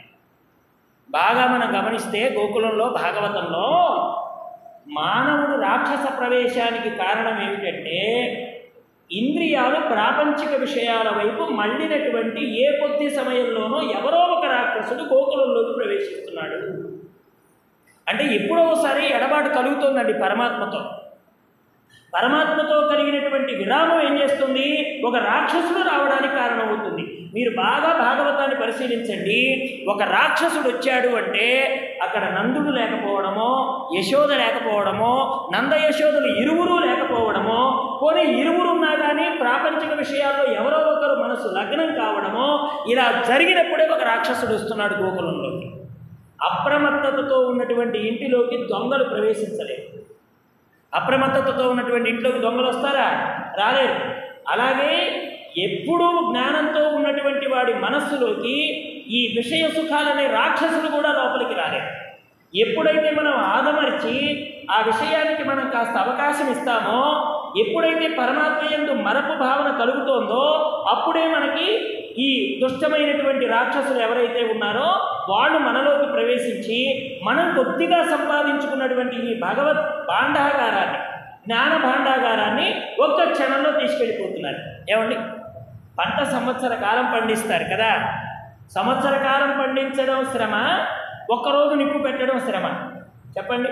[SPEAKER 1] బాగా మనం గమనిస్తే గోకులంలో భాగవతంలో మానవుడు రాక్షస ప్రవేశానికి కారణం ఏమిటంటే ఇంద్రియాలు ప్రాపంచిక విషయాల వైపు మళ్ళినటువంటి ఏ కొద్ది సమయంలోనో ఎవరో ఒక రాక్షసుడు గోకులంలోకి ప్రవేశిస్తున్నాడు అంటే ఎప్పుడో ఒకసారి ఎడబాటు కలుగుతుందండి పరమాత్మతో పరమాత్మతో కలిగినటువంటి విరామం ఏం చేస్తుంది ఒక రాక్షసుడు రావడానికి కారణమవుతుంది మీరు బాగా భాగవతాన్ని పరిశీలించండి ఒక రాక్షసుడు వచ్చాడు అంటే అక్కడ నందుడు లేకపోవడమో యశోద లేకపోవడమో నంద యశోదలు ఇరువురు లేకపోవడమో పోనీ ఇరువురు ఉన్నా కానీ ప్రాపంచిక విషయాల్లో ఎవరో ఒకరు మనసు లగ్నం కావడమో ఇలా జరిగినప్పుడే ఒక రాక్షసుడు వస్తున్నాడు గోకులంలోకి అప్రమత్తతతో ఉన్నటువంటి ఇంటిలోకి దొంగలు ప్రవేశించలేరు అప్రమత్తతతో ఉన్నటువంటి ఇంట్లోకి దొంగలు వస్తారా రాలేరు అలాగే ఎప్పుడూ జ్ఞానంతో ఉన్నటువంటి వాడి మనస్సులోకి ఈ విషయ సుఖాలనే రాక్షసులు కూడా లోపలికి రాలేదు ఎప్పుడైతే మనం ఆదమర్చి ఆ విషయానికి మనం కాస్త అవకాశం ఇస్తామో ఎప్పుడైతే పరమాత్మ యందు మరపు భావన కలుగుతోందో అప్పుడే మనకి ఈ దుష్టమైనటువంటి రాక్షసులు ఎవరైతే ఉన్నారో వాళ్ళు మనలోకి ప్రవేశించి మనం కొద్దిగా సంపాదించుకున్నటువంటి ఈ భగవత్ భాండాగారాన్ని జ్ఞాన భాండాగారాన్ని ఒక్క క్షణంలో తీసుకెళ్ళిపోతున్నారు ఏమండి పంట సంవత్సర కాలం పండిస్తారు కదా సంవత్సర కాలం పండించడం శ్రమ ఒక్కరోజు నిప్పు పెట్టడం శ్రమ చెప్పండి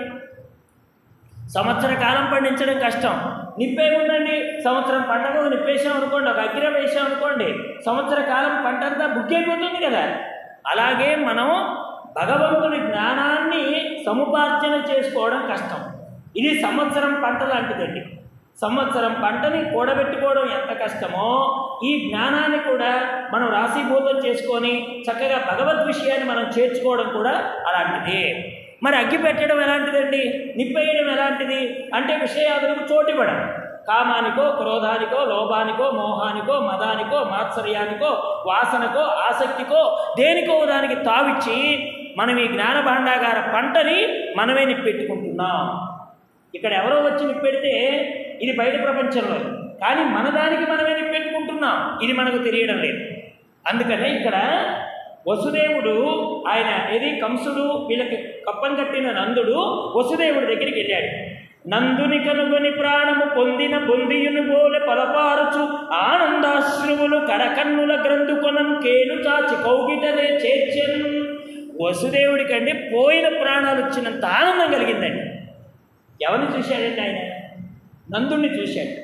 [SPEAKER 1] సంవత్సర కాలం పండించడం కష్టం నిప్పేముందండి సంవత్సరం పంటకు నిప్పేసాం అనుకోండి ఒక అగ్గిరం వేసాం అనుకోండి సంవత్సర కాలం పంట అంతా బుక్కైపోతుంది కదా అలాగే మనం భగవంతుని జ్ఞానాన్ని సముపార్జన చేసుకోవడం కష్టం ఇది సంవత్సరం పంట లాంటిదండి సంవత్సరం పంటని కూడబెట్టుకోవడం ఎంత కష్టమో ఈ జ్ఞానాన్ని కూడా మనం రాశీభూతం చేసుకొని చక్కగా భగవద్ విషయాన్ని మనం చేర్చుకోవడం కూడా అలాంటిదే మరి అగ్గి పెట్టడం ఎలాంటిదండి నిప్పేయడం ఎలాంటిది అంటే విషయాదులకు చోటివ్వడం కామానికో క్రోధానికో లోభానికో మోహానికో మదానికో మాత్సర్యానికో వాసనకో ఆసక్తికో దేనికో దానికి తావిచ్చి మనం ఈ జ్ఞాన భాండాగార పంటని మనమే నిప్పెట్టుకుంటున్నాం ఇక్కడ ఎవరో వచ్చి నిప్పెడితే ఇది బయట ప్రపంచంలో కానీ మన దానికి మనమే నిప్పెట్టుకుంటున్నాం ఇది మనకు తెలియడం లేదు అందుకనే ఇక్కడ వసుదేవుడు ఆయన ఏది కంసుడు వీళ్ళకి కప్పం కట్టిన నందుడు వసుదేవుడి దగ్గరికి వెళ్ళాడు నందుని కనుగొని ప్రాణము పొందిన బొందియును బోలె పలపారుచు ఆనందాశ్రువులు కరకన్నుల గ్రంథుకొనం కేను చాచి కౌగిటలే చేర్చెన్ వసుదేవుడికి అంటే పోయిన ప్రాణాలు వచ్చినంత ఆనందం కలిగిందండి ఎవరిని చూశాడండి ఆయన నందుణ్ణి చూశాడు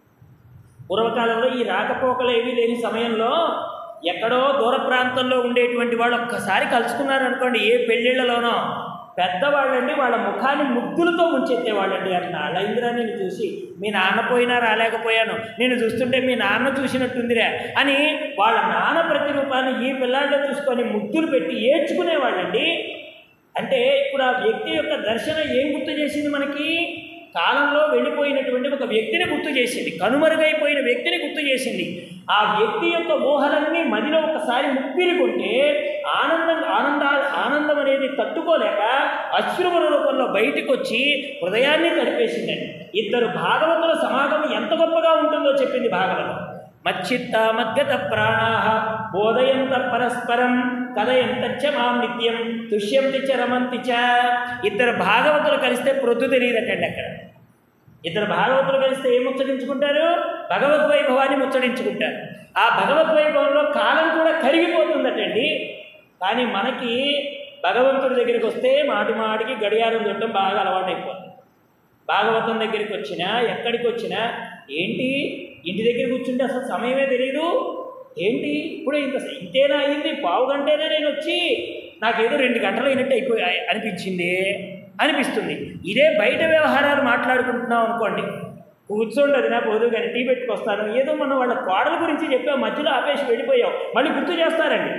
[SPEAKER 1] పూర్వకాలంలో ఈ రాకపోకలు ఏమీ లేని సమయంలో ఎక్కడో దూర ప్రాంతంలో ఉండేటువంటి వాళ్ళు ఒక్కసారి కలుసుకున్నారు అనుకోండి ఏ పెళ్ళిళ్ళలోనో పెద్దవాళ్ళండి వాళ్ళ ముఖాన్ని ముగ్గులతో ముంచెత్తేవాళ్ళండి అన్న అళైంద్రా నేను చూసి మీ నాన్న పోయినా రాలేకపోయాను నేను చూస్తుంటే మీ నాన్న చూసినట్టుందిరా అని వాళ్ళ నాన్న ప్రతిరూపాన్ని ఈ పిల్లాడిలో చూసుకొని ముద్దులు పెట్టి ఏడ్చుకునేవాళ్ళండి అంటే ఇప్పుడు ఆ వ్యక్తి యొక్క దర్శనం ఏం గుర్తు చేసింది మనకి కాలంలో వెళ్ళిపోయినటువంటి ఒక వ్యక్తిని గుర్తు చేసింది కనుమరుగైపోయిన వ్యక్తిని గుర్తు చేసింది ఆ వ్యక్తి యొక్క ఊహలన్నీ మదిలో ఒకసారి ముప్పిరి కొంటే ఆనందం ఆనంద ఆనందం అనేది తట్టుకోలేక అశ్రువుల రూపంలో బయటికి వచ్చి హృదయాన్ని తడిపేసిందండి ఇద్దరు భాగవతుల సమాగమం ఎంత గొప్పగా ఉంటుందో చెప్పింది భాగవతం మచ్చిత్త మద్గత ప్రాణాహ బోధయంత పరస్పరం కథయంతచ్చ మాం నిత్యం తుష్యంతి చ రమంతి చ ఇద్దరు భాగవతులు కలిస్తే ప్రొద్దు తెలియదటండి అక్కడ ఇద్దరు భాగవతులు కలిస్తే ఏం ముచ్చటించుకుంటారు భగవద్వైభవాన్ని ముచ్చటించుకుంటారు ఆ భగవద్వైభవంలో కాలం కూడా కరిగిపోతుందటండి కానీ మనకి భగవంతుడి దగ్గరికి వస్తే మాటి మాటికి గడియారం చుట్టం బాగా అలవాటైపోతుంది భాగవతం దగ్గరికి వచ్చినా ఎక్కడికి వచ్చినా ఏంటి ఇంటి దగ్గర కూర్చుంటే అసలు సమయమే తెలియదు ఏంటి ఇప్పుడు ఇంత ఇంతేనా అయింది పావు గంటేనే నేను వచ్చి నాకేదో రెండు గంటలు అయినట్టు అయిపోయి అనిపించింది అనిపిస్తుంది ఇదే బయట వ్యవహారాలు మాట్లాడుకుంటున్నాం అనుకోండి కూర్చోండి అది నా పోదు కానీ టీ పెట్టుకొస్తాను ఏదో మనం వాళ్ళ కోడల గురించి చెప్పాం మధ్యలో ఆపేసి వెళ్ళిపోయాం మళ్ళీ గుర్తు చేస్తారండి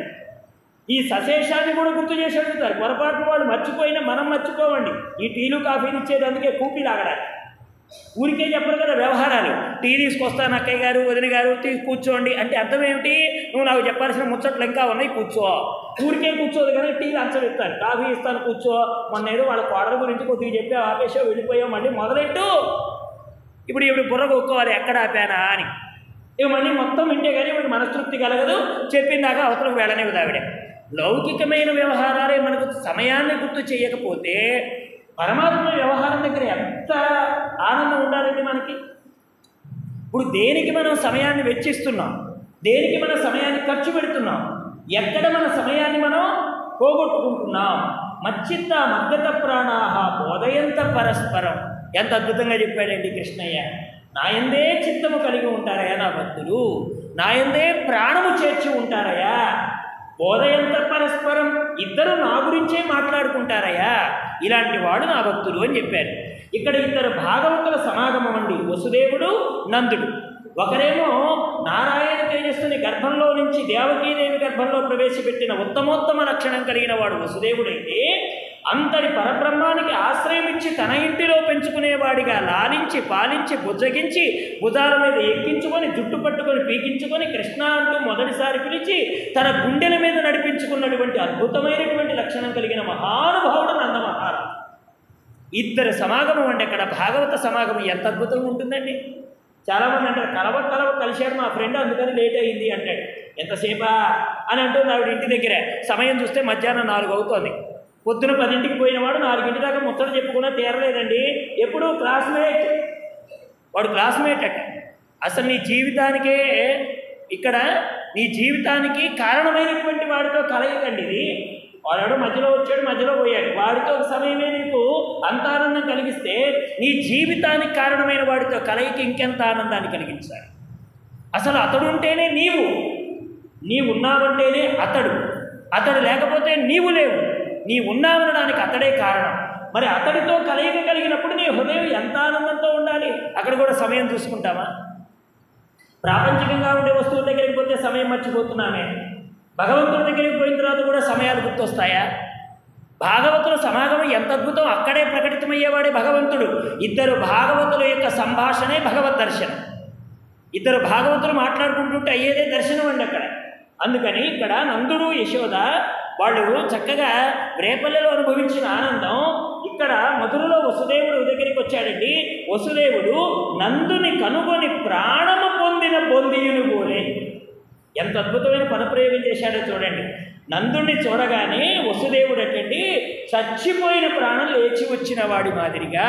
[SPEAKER 1] ఈ సశేషాన్ని కూడా గుర్తు చేసి అడుగుతారు పొరపాటు వాళ్ళు మర్చిపోయినా మనం మర్చిపోవండి ఈ టీలు కాఫీలు ఇచ్చేది అందుకే కూపీ లాగడానికి ఊరికే చెప్పరు కదా వ్యవహారాలు టీ తీసుకొస్తాను అక్కయ్య గారు వదిన గారు తీ కూర్చోండి అంటే అర్థం ఏమిటి నువ్వు నాకు చెప్పాల్సిన ముచ్చట్లు ఇంకా ఉన్నాయి కూర్చో ఊరికే కూర్చోదు కానీ టీ లంచం ఇస్తాను కాఫీ ఇస్తాను కూర్చో మొన్న ఏదో వాళ్ళ కోడల గురించి కొద్దిగా చెప్పావు ఆపేసావు వెళ్ళిపోయావు మళ్ళీ మొదలెట్టు ఇప్పుడు ఇప్పుడు బుర్ర కొక్కోవాలి ఎక్కడ ఆపానా అని ఇక మళ్ళీ మొత్తం వింటే కానీ ఇప్పుడు మనస్తృప్తి కలగదు చెప్పిందాక అవతలకు వెళ్ళనివ్వదు ఆవిడ లౌకికమైన వ్యవహారాలే మనకు సమయాన్ని గుర్తు చేయకపోతే పరమాత్మ వ్యవహారం దగ్గర ఎంత ఆనందం ఉండాలండి మనకి ఇప్పుడు దేనికి మనం సమయాన్ని వెచ్చిస్తున్నాం దేనికి మన సమయాన్ని ఖర్చు పెడుతున్నాం ఎక్కడ మన సమయాన్ని మనం పోగొట్టుకుంటున్నాం మచ్చిత్త మద్దత ప్రాణాహ బోధయంత పరస్పరం ఎంత అద్భుతంగా చెప్పాడండి కృష్ణయ్య నాయందే చిత్తము కలిగి ఉంటారయ్యా నా భక్తులు నాయందే ప్రాణము చేర్చి ఉంటారయ్యా బోధయంత పరస్పరం ఇద్దరు నా గురించే మాట్లాడుకుంటారయ్యా ఇలాంటి వాడు నా భక్తులు అని చెప్పారు ఇక్కడ ఇద్దరు భాగవతుల సమాగమం అండి వసుదేవుడు నందుడు ఒకరేమో నారాయణ తేజస్సుని గర్భంలో నుంచి దేవకీదేవి గర్భంలో ప్రవేశపెట్టిన ఉత్తమోత్తమ లక్షణం కలిగిన వాడు వసుదేవుడైతే అంతటి పరబ్రహ్మానికి ఆశ్రయం ఇచ్చి తన ఇంటిలో పెంచుకునేవాడిగా లాలించి పాలించి బుజ్జగించి భుజాల మీద ఎక్కించుకొని జుట్టు పట్టుకొని పీకించుకొని కృష్ణ అంటూ మొదటిసారి పిలిచి తన గుండెల మీద నడిపించుకున్నటువంటి అద్భుతమైనటువంటి లక్షణం కలిగిన మహానుభావుడు నందమహారాజు ఇద్దరు సమాగమం అండి అక్కడ భాగవత సమాగమం ఎంత అద్భుతంగా ఉంటుందండి చాలామంది అంటారు కలవ కలవ కలిశాడు మా ఫ్రెండ్ అందుకని లేట్ అయింది అంటాడు ఎంతసేపా అని అంటుంది ఆవిడ ఇంటి దగ్గర సమయం చూస్తే మధ్యాహ్నం నాలుగు అవుతోంది పొద్దున పదింటికి పోయినవాడు నాలుగింటి దాకా ముచ్చట చెప్పుకున్నా తీరలేదండి ఎప్పుడు క్లాస్మేట్ వాడు క్లాస్మేట్ అట అసలు నీ జీవితానికే ఇక్కడ నీ జీవితానికి కారణమైనటువంటి వాడితో కలయికండి ఇది వాడు మధ్యలో వచ్చాడు మధ్యలో పోయాడు వాడితో ఒక సమయమే నీకు అంత ఆనందం కలిగిస్తే నీ జీవితానికి కారణమైన వాడితో కలయిక ఇంకెంత ఆనందాన్ని కలిగించాలి అసలు అతడు ఉంటేనే నీవు నీవు ఉన్నావంటేనే అతడు అతడు లేకపోతే నీవు లేవు నీ ఉన్నావనడానికి అతడే కారణం మరి అతడితో కలయిక కలిగినప్పుడు నీ హృదయం ఎంత ఆనందంతో ఉండాలి అక్కడ కూడా సమయం చూసుకుంటామా ప్రాపంచికంగా ఉండే వస్తువుల దగ్గరికి పోతే సమయం మర్చిపోతున్నామే భగవంతుడి దగ్గరికి పోయిన తర్వాత కూడా సమయాలు గుర్తొస్తాయా భాగవతుల సమాగమం ఎంత అద్భుతం అక్కడే ప్రకటితమయ్యేవాడే భగవంతుడు ఇద్దరు భాగవతుల యొక్క సంభాషణే భగవద్ దర్శనం ఇద్దరు భాగవతులు మాట్లాడుకుంటుంటే అయ్యేదే దర్శనం అండి అక్కడ అందుకని ఇక్కడ నందుడు యశోద వాళ్ళు చక్కగా రేపల్లెలో అనుభవించిన ఆనందం ఇక్కడ మధురలో వసుదేవుడు దగ్గరికి వచ్చాడండి వసుదేవుడు నందుని కనుగొని ప్రాణము పొందిన బొందియుని పోలే ఎంత అద్భుతమైన పదప్రయోగం చేశాడో చూడండి నందుణ్ణి చూడగానే వసుదేవుడు అటండి చచ్చిపోయిన ప్రాణం లేచి వచ్చిన వాడి మాదిరిగా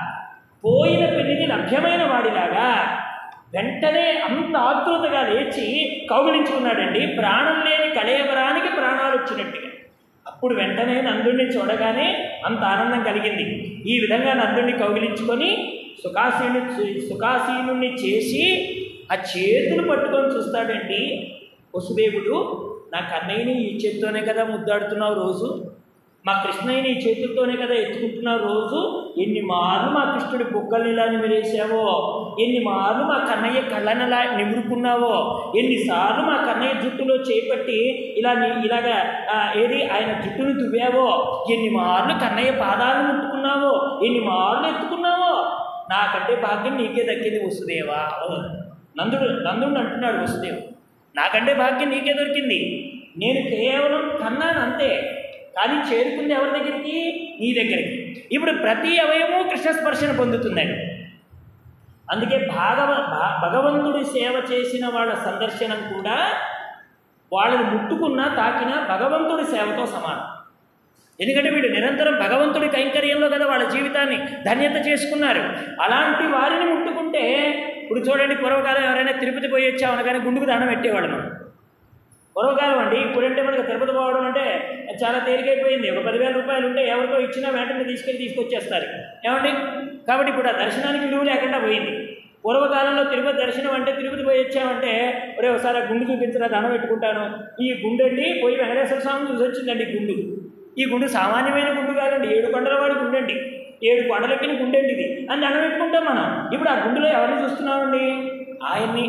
[SPEAKER 1] పోయిన పెళ్లికి లభ్యమైన వాడిలాగా వెంటనే అంత ఆతృతగా లేచి కౌగిలించుకున్నాడండి ప్రాణం లేని కళేవరానికి ప్రాణాలు వచ్చినట్టుగా అప్పుడు వెంటనే నందుణ్ణి చూడగానే అంత ఆనందం కలిగింది ఈ విధంగా నందుణ్ణి కౌగిలించుకొని సుఖాసీను సుఖాసీనుణ్ణి చేసి ఆ చేతులు పట్టుకొని చూస్తాడండి వసుదేవుడు నా కన్నయ్యని ఈ చేతితోనే కదా ముద్దాడుతున్నావు రోజు మా కృష్ణయ్యని ఈ చేతులతోనే కదా ఎత్తుకుంటున్నావు రోజు ఎన్ని మార్లు మా కృష్ణుడి బుగ్గల్ని ఇలా నిమిరేసావో ఎన్ని మార్లు మా కన్నయ్య కళ్ళని ఇలా నిమురుకున్నావో ఎన్నిసార్లు మా కన్నయ్య జుట్టులో చేపట్టి ఇలా నీ ఇలాగా ఆ, ఏది ఆయన జుట్టును దువ్వావో ఎన్ని మార్లు కన్నయ్య పాదాలను ముట్టుకున్నావో ఎన్ని మార్లు ఎత్తుకున్నావో నాకంటే భాగ్యం నీకే దక్కింది వసుదేవా నందుడు నందుడు అంటున్నాడు వసుదేవుడు నాకంటే భాగ్యం నీకే దొరికింది నేను కేవలం కన్నాను అంతే కానీ చేరుకుంది ఎవరి దగ్గరికి నీ దగ్గరికి ఇప్పుడు ప్రతి అవయవము కృష్ణ స్పర్శన పొందుతుందండి అందుకే భాగవ భా- భగవంతుడి సేవ చేసిన వాళ్ళ సందర్శనం కూడా వాళ్ళని ముట్టుకున్నా తాకినా భగవంతుడి సేవతో సమానం ఎందుకంటే వీడు నిరంతరం భగవంతుడి కైంకర్యంలో కదా వాళ్ళ జీవితాన్ని ధన్యత చేసుకున్నారు అలాంటి వారిని ముట్టుకుంటే ఇప్పుడు చూడండి పూర్వకాలం ఎవరైనా తిరుపతి పోయి వచ్చామని కానీ గుండుకు దండం పెట్టేవాడు మనం పూర్వకాలం అండి ఇప్పుడంటే మనకి తిరుపతి పోవడం అంటే చాలా తేలికైపోయింది ఒక పదివేల రూపాయలు ఉంటే ఎవరికో ఇచ్చినా వెంటనే తీసుకెళ్ళి తీసుకొచ్చేస్తారు ఏమండి కాబట్టి ఇప్పుడు ఆ దర్శనానికి విలువ లేకుండా పోయింది పూర్వకాలంలో తిరుపతి దర్శనం అంటే తిరుపతి పోయి వచ్చామంటే ఒరే ఒకసారి ఆ గుండు చూపించరా దండం పెట్టుకుంటాను ఈ గుండు అండి పోయి వెంకటేశ్వర స్వామి చూసి వచ్చిందండి ఈ గుండు ఈ గుండు సామాన్యమైన గుండు కాదండి ఏడు కొండల వాడి గుండు అండి ఏడు కొండలెక్కిన గుండు అండి ఇది అని దండం పెట్టుకుంటాం మనం ఇప్పుడు ఆ గుండులో ఎవరిని చూస్తున్నామండి ఆయన్ని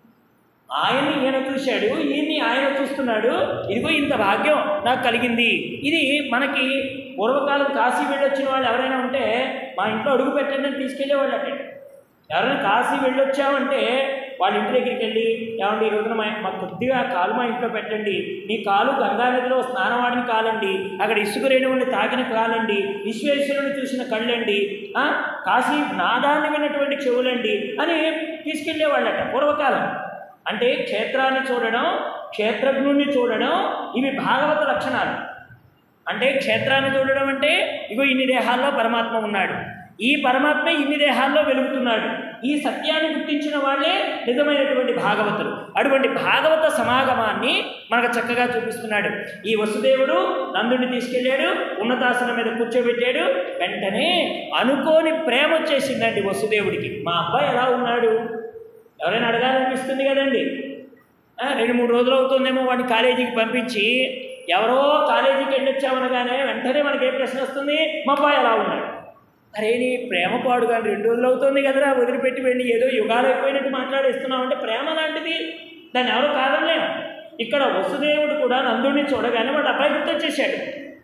[SPEAKER 1] ఆయన్ని ఈయన చూశాడు ఈయన్ని ఆయన చూస్తున్నాడు ఇదిగో ఇంత భాగ్యం నాకు కలిగింది ఇది మనకి పూర్వకాలం కాశీ వెళ్ళొచ్చిన వాళ్ళు ఎవరైనా ఉంటే మా ఇంట్లో అడుగు పెట్టండి అని తీసుకెళ్ళేవాళ్ళు అక్కడ ఎవరైనా కాశీ వెళ్ళొచ్చామంటే వాళ్ళ ఇంటి దగ్గరికి వెళ్ళి ఏమండి ఈ రోజున మా మా కొద్దిగా కాలు మా ఇంట్లో పెట్టండి మీ కాలు గంగానదిలో స్నానవాడిని కాలండి అక్కడ ఇసుక రేణువుని తాకిన కాలండి విశ్వేశ్వరుని చూసిన కళ్ళండి ఆ, కాశీ నాదాన్ని విన్నటువంటి చెవులండి అని తీసుకెళ్ళేవాళ్ళట పూర్వకాలం అంటే క్షేత్రాన్ని చూడడం క్షేత్రజ్ఞుణ్ణి చూడడం ఇవి భాగవత లక్షణాలు అంటే క్షేత్రాన్ని చూడడం అంటే ఇగో ఇన్ని దేహాల్లో పరమాత్మ ఉన్నాడు ఈ పరమాత్మ ఇన్ని దేహాల్లో వెలుగుతున్నాడు ఈ సత్యాన్ని గుర్తించిన వాళ్ళే నిజమైనటువంటి భాగవతులు అటువంటి భాగవత సమాగమాన్ని మనకు చక్కగా చూపిస్తున్నాడు ఈ వసుదేవుడు నందుడిని తీసుకెళ్ళాడు ఉన్నతాసనం మీద కూర్చోబెట్టాడు వెంటనే అనుకోని ప్రేమ వచ్చేసిందండి వసుదేవుడికి మా అబ్బాయి ఎలా ఉన్నాడు ఎవరైనా అడగాలనిపిస్తుంది కదండి ఆ, రెండు మూడు రోజులు అవుతుందేమో వాడిని కాలేజీకి పంపించి ఎవరో కాలేజీకి వెళ్ళొచ్చామనగానే వెంటనే మనకి ఏ ప్రశ్న వస్తుంది మా అబ్బాయి ఎలా ఉన్నాడు అరే నీ ప్రేమ పాడు కానీ రెండు రోజులు అవుతుంది కదరా వదిలిపెట్టి వెళ్ళి ఏదో యుగాలు అయిపోయినట్టు మాట్లాడేస్తున్నావు అంటే ప్రేమ లాంటిది దాన్ని ఎవరు కాదనలేం ఇక్కడ వసుదేవుడు కూడా నందుడిని చూడగానే వాడు అబ్బాయి గుర్తొచ్చేసాడు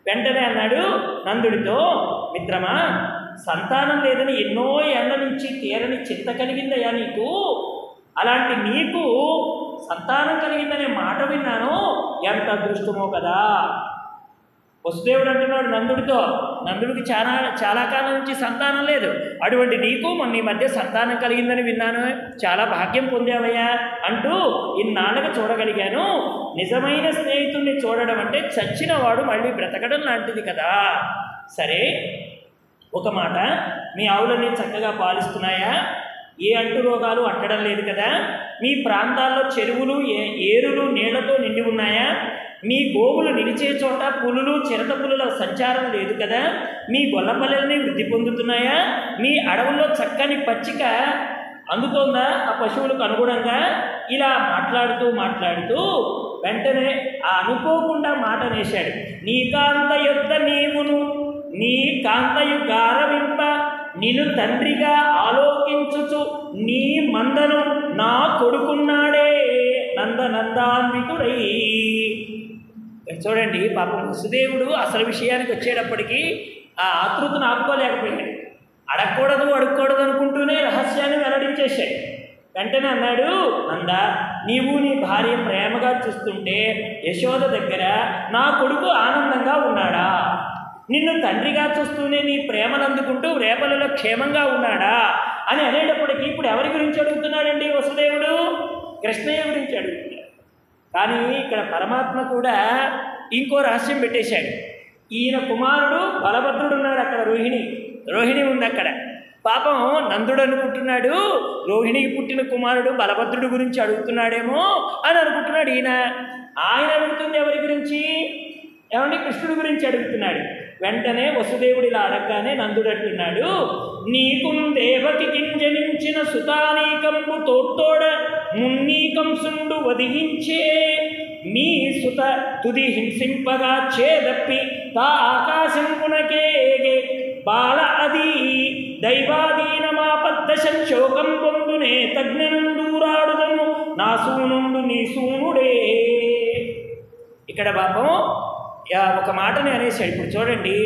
[SPEAKER 1] వెంటనే అన్నాడు నందుడితో మిత్రమా సంతానం లేదని ఎన్నో ఏళ్ల నుంచి తీరని చింత కలిగిందయ్యా నీకు అలాంటి నీకు సంతానం కలిగిందనే మాట విన్నాను ఎంత అదృష్టమో కదా వసుదేవుడు అంటున్నాడు నందుడితో నందుడికి చాలా చాలా కాలం నుంచి సంతానం లేదు అటువంటి నీకు మొన్న ఈ మధ్య సంతానం కలిగిందని విన్నాను చాలా భాగ్యం పొందావయ్యా అంటూ ఇన్నాళ్ళకి చూడగలిగాను నిజమైన స్నేహితుడిని చూడడం అంటే చచ్చిన వాడు మళ్ళీ బ్రతకడం లాంటిది కదా సరే ఒక మాట మీ ఆవులన్నీ చక్కగా పాలిస్తున్నాయా ఏ అంటు రోగాలు అట్టడం లేదు కదా మీ ప్రాంతాల్లో చెరువులు ఏ ఏరులు నీళ్లతో నిండి ఉన్నాయా మీ గోవులు నిలిచే చోట పులులు చిరత పులుల సంచారం లేదు కదా మీ గొల్లపల్లెల్ని వృద్ధి పొందుతున్నాయా మీ అడవుల్లో చక్కని పచ్చిక అందుతోందా ఆ పశువులకు అనుగుణంగా ఇలా మాట్లాడుతూ మాట్లాడుతూ వెంటనే ఆ అనుకోకుండా మాట నేశాడు నీ కాంత యొద్ద నీవును నీ కాంతయు గారవింప నిన్ను తండ్రిగా ఆలోకించుచు నీ మందను నా కొడుకున్నాడే నందనందాన్వితుడై చూడండి పాపం వసుదేవుడు అసలు విషయానికి వచ్చేటప్పటికి ఆ ఆతృతను ఆపుకోలేకపోయాడు అడగకూడదు అడగకూడదు అనుకుంటూనే రహస్యాన్ని వెల్లడించేశాడు వెంటనే అన్నాడు నంద నీవు నీ భార్య ప్రేమగా చూస్తుంటే యశోద దగ్గర నా కొడుకు ఆనందంగా ఉన్నాడా నిన్ను తండ్రిగా చూస్తూనే నీ ప్రేమను అందుకుంటూ రేపలలో క్షేమంగా ఉన్నాడా అని అనేటప్పటికీ ఇప్పుడు ఎవరి గురించి అడుగుతున్నాడండి వసుదేవుడు కృష్ణయ్య గురించి అడుగుతున్నాడు కానీ ఇక్కడ పరమాత్మ కూడా ఇంకో రహస్యం పెట్టేశాడు ఈయన కుమారుడు బలభద్రుడు ఉన్నాడు అక్కడ రోహిణి రోహిణి ఉంది అక్కడ పాపం నందుడు అనుకుంటున్నాడు రోహిణికి పుట్టిన కుమారుడు బలభద్రుడి గురించి అడుగుతున్నాడేమో అని అనుకుంటున్నాడు ఈయన ఆయన అడుగుతుంది ఎవరి గురించి ఏమండి కృష్ణుడి గురించి అడుగుతున్నాడు వెంటనే వసుదేవుడు ఇలా అడగగానే నందుడు అంటున్నాడు నీకు దేవకి కింజనించిన సుతానీకంబు తోట్టోడ మున్నీకంసుండు వదిలించే మీ సుత తుది హింసింపగా చేదప్పి తా ఆకాశంపునకేగే బాల అది దైవాధీనమాపద్ద సంశోకం పొందునే తజ్ఞనందూరాడుదము నా సూనుండు నీ సూనుడే ఇక్కడ పాపం యా, ఒక మాటని అనేసాడు ఇప్పుడు చూడండి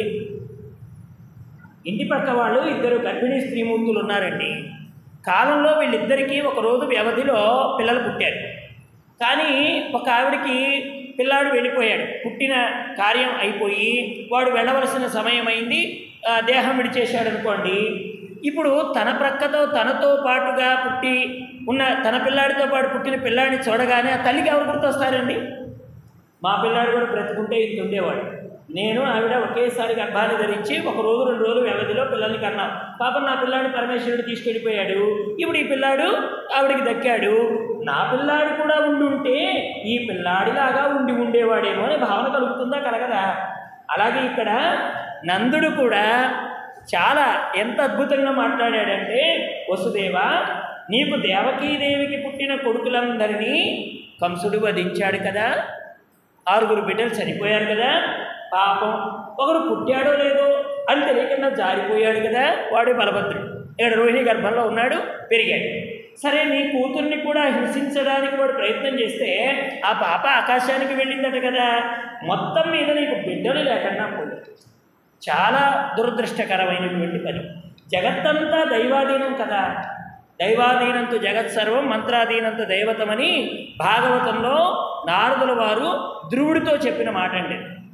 [SPEAKER 1] ఇంటి పక్క వాళ్ళు ఇద్దరు గర్భిణీ స్త్రీమూర్తులు ఉన్నారండి కాలంలో వీళ్ళిద్దరికీ ఒక రోజు వ్యవధిలో పిల్లలు పుట్టారు కానీ ఒక ఆవిడికి పిల్లాడు వెళ్ళిపోయాడు పుట్టిన కార్యం అయిపోయి వాడు వెళ్ళవలసిన సమయం అయింది ఆ, దేహం విడిచేశాడు అనుకోండి ఇప్పుడు తన ప్రక్కతో తనతో పాటుగా పుట్టి ఉన్న తన పిల్లాడితో పాటు పుట్టిన పిల్లాడిని చూడగానే ఆ తల్లికి ఎవరు గుర్తొస్తారండి మా పిల్లాడు కూడా బ్రతుకుంటే ఇంత ఉండేవాడు నేను ఆవిడ ఒకేసారి గర్భాన్ని ధరించి ఒక రోజు రెండు రోజులు వ్యవధిలో పిల్లల్ని కన్నాం పాపం నా పిల్లాడిని పరమేశ్వరుడు తీసుకెళ్ళిపోయాడు ఇప్పుడు ఈ పిల్లాడు ఆవిడికి దక్కాడు నా పిల్లాడు కూడా ఉండుంటే ఈ పిల్లాడిలాగా ఉండి ఉండేవాడేమో అనే భావన కలుగుతుందా కలగదా అలాగే ఇక్కడ నందుడు కూడా చాలా ఎంత అద్భుతంగా మాట్లాడాడంటే వసుదేవ నీకు దేవకీదేవికి పుట్టిన కొడుకులందరినీ కంసుడు వధించాడు కదా ఆరుగురు బిడ్డలు చనిపోయారు కదా పాపం ఒకడు పుట్టాడో లేదో అని తెలియకుండా జారిపోయాడు కదా వాడే బలభద్రుడు ఇక్కడ రోహిణి గర్భంలో ఉన్నాడు పెరిగాడు సరే నీ కూతుర్ని కూడా హింసించడానికి వాడు ప్రయత్నం చేస్తే ఆ పాప ఆకాశానికి వెళ్ళిందట కదా మొత్తం మీద నీకు బిడ్డలు లేకుండా పోయింది చాలా దురదృష్టకరమైనటువంటి పని జగత్తంతా దైవాధీనం కదా దైవాధీనంతో జగత్ సర్వం మంత్రాధీనంతో దైవతమని భాగవతంలో నారదుల వారు ధ్రువుడితో చెప్పిన మాట అండి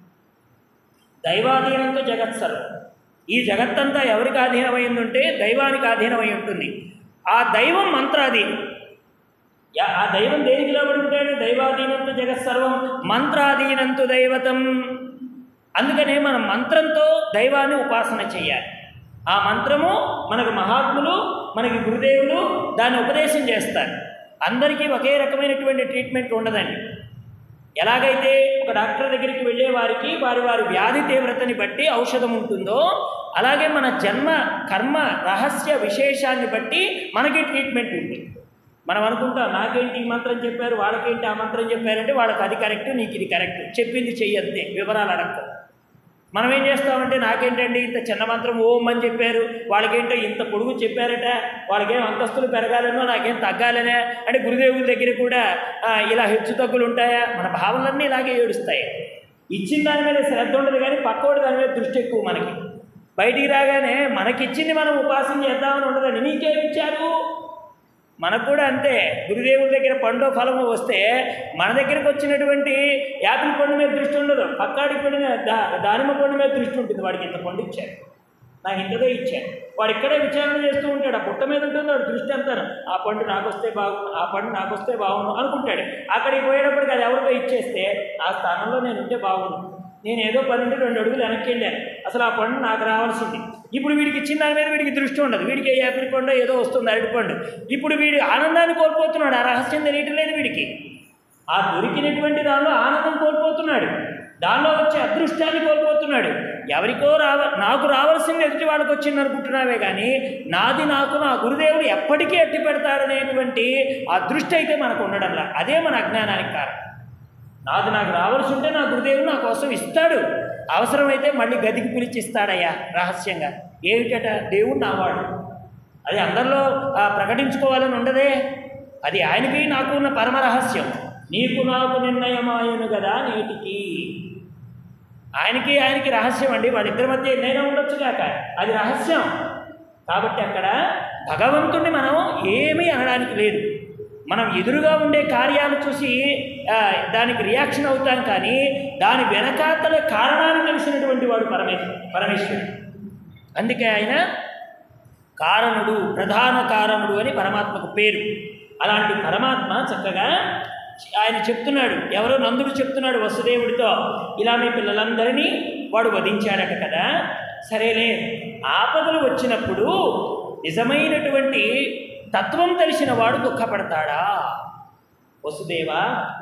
[SPEAKER 1] దైవాధీనంతో జగత్ సర్వం ఈ జగత్తంతా ఎవరికి అధీనమైందంటే దైవానికి అధీనమై ఉంటుంది ఆ దైవం మంత్రాధీనం యా- ఆ దైవం దేనికి లోబడి ఉంటాడు దైవాధీనంతో జగత్ సర్వం మంత్రాధీనంతో దైవతం అందుకనే మనం మంత్రంతో దైవాన్ని ఉపాసన చేయాలి ఆ మంత్రము మనకు మహాత్ములు మనకి గురుదేవులు దాన్ని ఉపదేశం చేస్తారు అందరికీ ఒకే రకమైనటువంటి ట్రీట్మెంట్ ఉండదండి ఎలాగైతే ఒక డాక్టర్ దగ్గరికి వెళ్ళే వారికి వారి వారి వ్యాధి తీవ్రతని బట్టి ఔషధం ఉంటుందో అలాగే మన జన్మ కర్మ రహస్య విశేషాన్ని బట్టి మనకి ట్రీట్మెంట్ ఉంటుంది మనం అనుకుంటాం నాకేంటి ఈ మంత్రం చెప్పారు వాళ్ళకేంటి ఆ మంత్రం చెప్పారంటే వాళ్ళకి అది కరెక్ట్ నీకు ఇది కరెక్ట్ చెప్పింది చెయ్యద్దే వివరాలు అడగ మనం ఏం చేస్తామంటే నాకేంటండి ఇంత చిన్న మంత్రం ఓం అని చెప్పారు వాళ్ళకేంటో ఇంత పొడుగు చెప్పారట వాళ్ళకేం అంతస్తులు పెరగాలనో నాకేం తగ్గాలనే అంటే గురుదేవుల దగ్గర కూడా ఆ, ఇలా హెచ్చు తగ్గులు ఉంటాయా మన భావనలన్నీ ఇలాగే ఏడుస్తాయి ఇచ్చిన దాని మీద శ్రద్ధ ఉండదు కానీ పక్కోడి దాని మీద దృష్టి ఎక్కువ మనకి బయటికి రాగానే మనకిచ్చింది మనం ఉపాసన చేద్దామని ఉండదండి నీకేమి ఇచ్చారు మనకు కూడా అంతే గురుదేవుడి దగ్గర పండు ఫలము వస్తే మన దగ్గరికి వచ్చినటువంటి యాపిల్ పండు మీద దృష్టి ఉండదు పక్కాడి పండు మీద దా- దానిమ్మ పండు మీద దృష్టి ఉంటుంది వాడికి ఇంత పండు ఇచ్చారు నాకు ఇంతదే ఇచ్చాను వాడు ఇక్కడే విచారణ చేస్తూ ఉంటాడు ఆ పుట్ట మీద ఉంటుంది వాడు దృష్టి అంతాను ఆ పండు నాకు వస్తే బాగుండు ఆ పండు నాకు వస్తే బాగుండు అనుకుంటాడు అక్కడికి పోయేటప్పటికి అది ఎవరికో ఇచ్చేస్తే ఆ స్థానంలో నేను ఉంటే బాగుండు నేను ఏదో పని ఉంటే రెండు అడుగులు వెనక్కి వెళ్ళాను అసలు ఆ పండు నాకు రావాల్సింది ఇప్పుడు వీడికి ఇచ్చిన దాని మీద వీడికి దృష్టి ఉండదు వీడికి ఏ యాపిల్ పండు ఏదో వస్తుంది అరటి పండు ఇప్పుడు వీడు ఆనందాన్ని కోల్పోతున్నాడు ఆ రహస్యం తెలియటం లేదు వీడికి ఆ దొరికినటువంటి దానిలో ఆనందం కోల్పోతున్నాడు దానిలో వచ్చే అదృష్టాన్ని కోల్పోతున్నాడు ఎవరికో రావ నాకు రావాల్సింది ఎదుటి వాళ్ళకి వచ్చింది అనుకుంటున్నావే కానీ నాది నాకు నా గురుదేవుడు ఎప్పటికీ ఎట్టి పెడతాడనేటువంటి ఆ దృష్టి అయితే మనకు ఉండడంలా అదే మన అజ్ఞానానికి కారణం నాది నాకు రావాల్సి ఉంటే నా గురుదేవుడు నా కోసం ఇస్తాడు అవసరమైతే మళ్ళీ గదికి పిలిచి ఇస్తాడయ్యా రహస్యంగా ఏమిటట దేవుడు నావాడు అది అందరిలో ఆ, ప్రకటించుకోవాలని ఉండదే అది ఆయనకి నాకు ఉన్న పరమ రహస్యం నీకు నాకు నిర్ణయమాయను కదా నేటికి ఆయనకి ఆయనకి రహస్యం అండి వాళ్ళిద్దరి మధ్య ఎన్నైనా ఉండొచ్చు కాక అది రహస్యం కాబట్టి అక్కడ భగవంతుణ్ణి మనం ఏమీ అనడానికి లేదు మనం ఎదురుగా ఉండే కార్యాలు చూసి ఆ, దానికి రియాక్షన్ అవుతాం కానీ దాని వెనకాతల కారణాన్ని తెలిసినటువంటి వాడు పరమే పరమేశ్వరుడు అందుకే ఆయన కారణుడు ప్రధాన కారణుడు అని పరమాత్మకు పేరు అలాంటి పరమాత్మ చక్కగా ఆయన చెప్తున్నాడు ఎవరో నందుడు చెప్తున్నాడు వసుదేవుడితో ఇలా మీ పిల్లలందరినీ వాడు వధించాడట కదా సరేలే ఆపదలు వచ్చినప్పుడు నిజమైనటువంటి తత్వం తెలిసిన వాడు దుఃఖపడతాడా వసుదేవా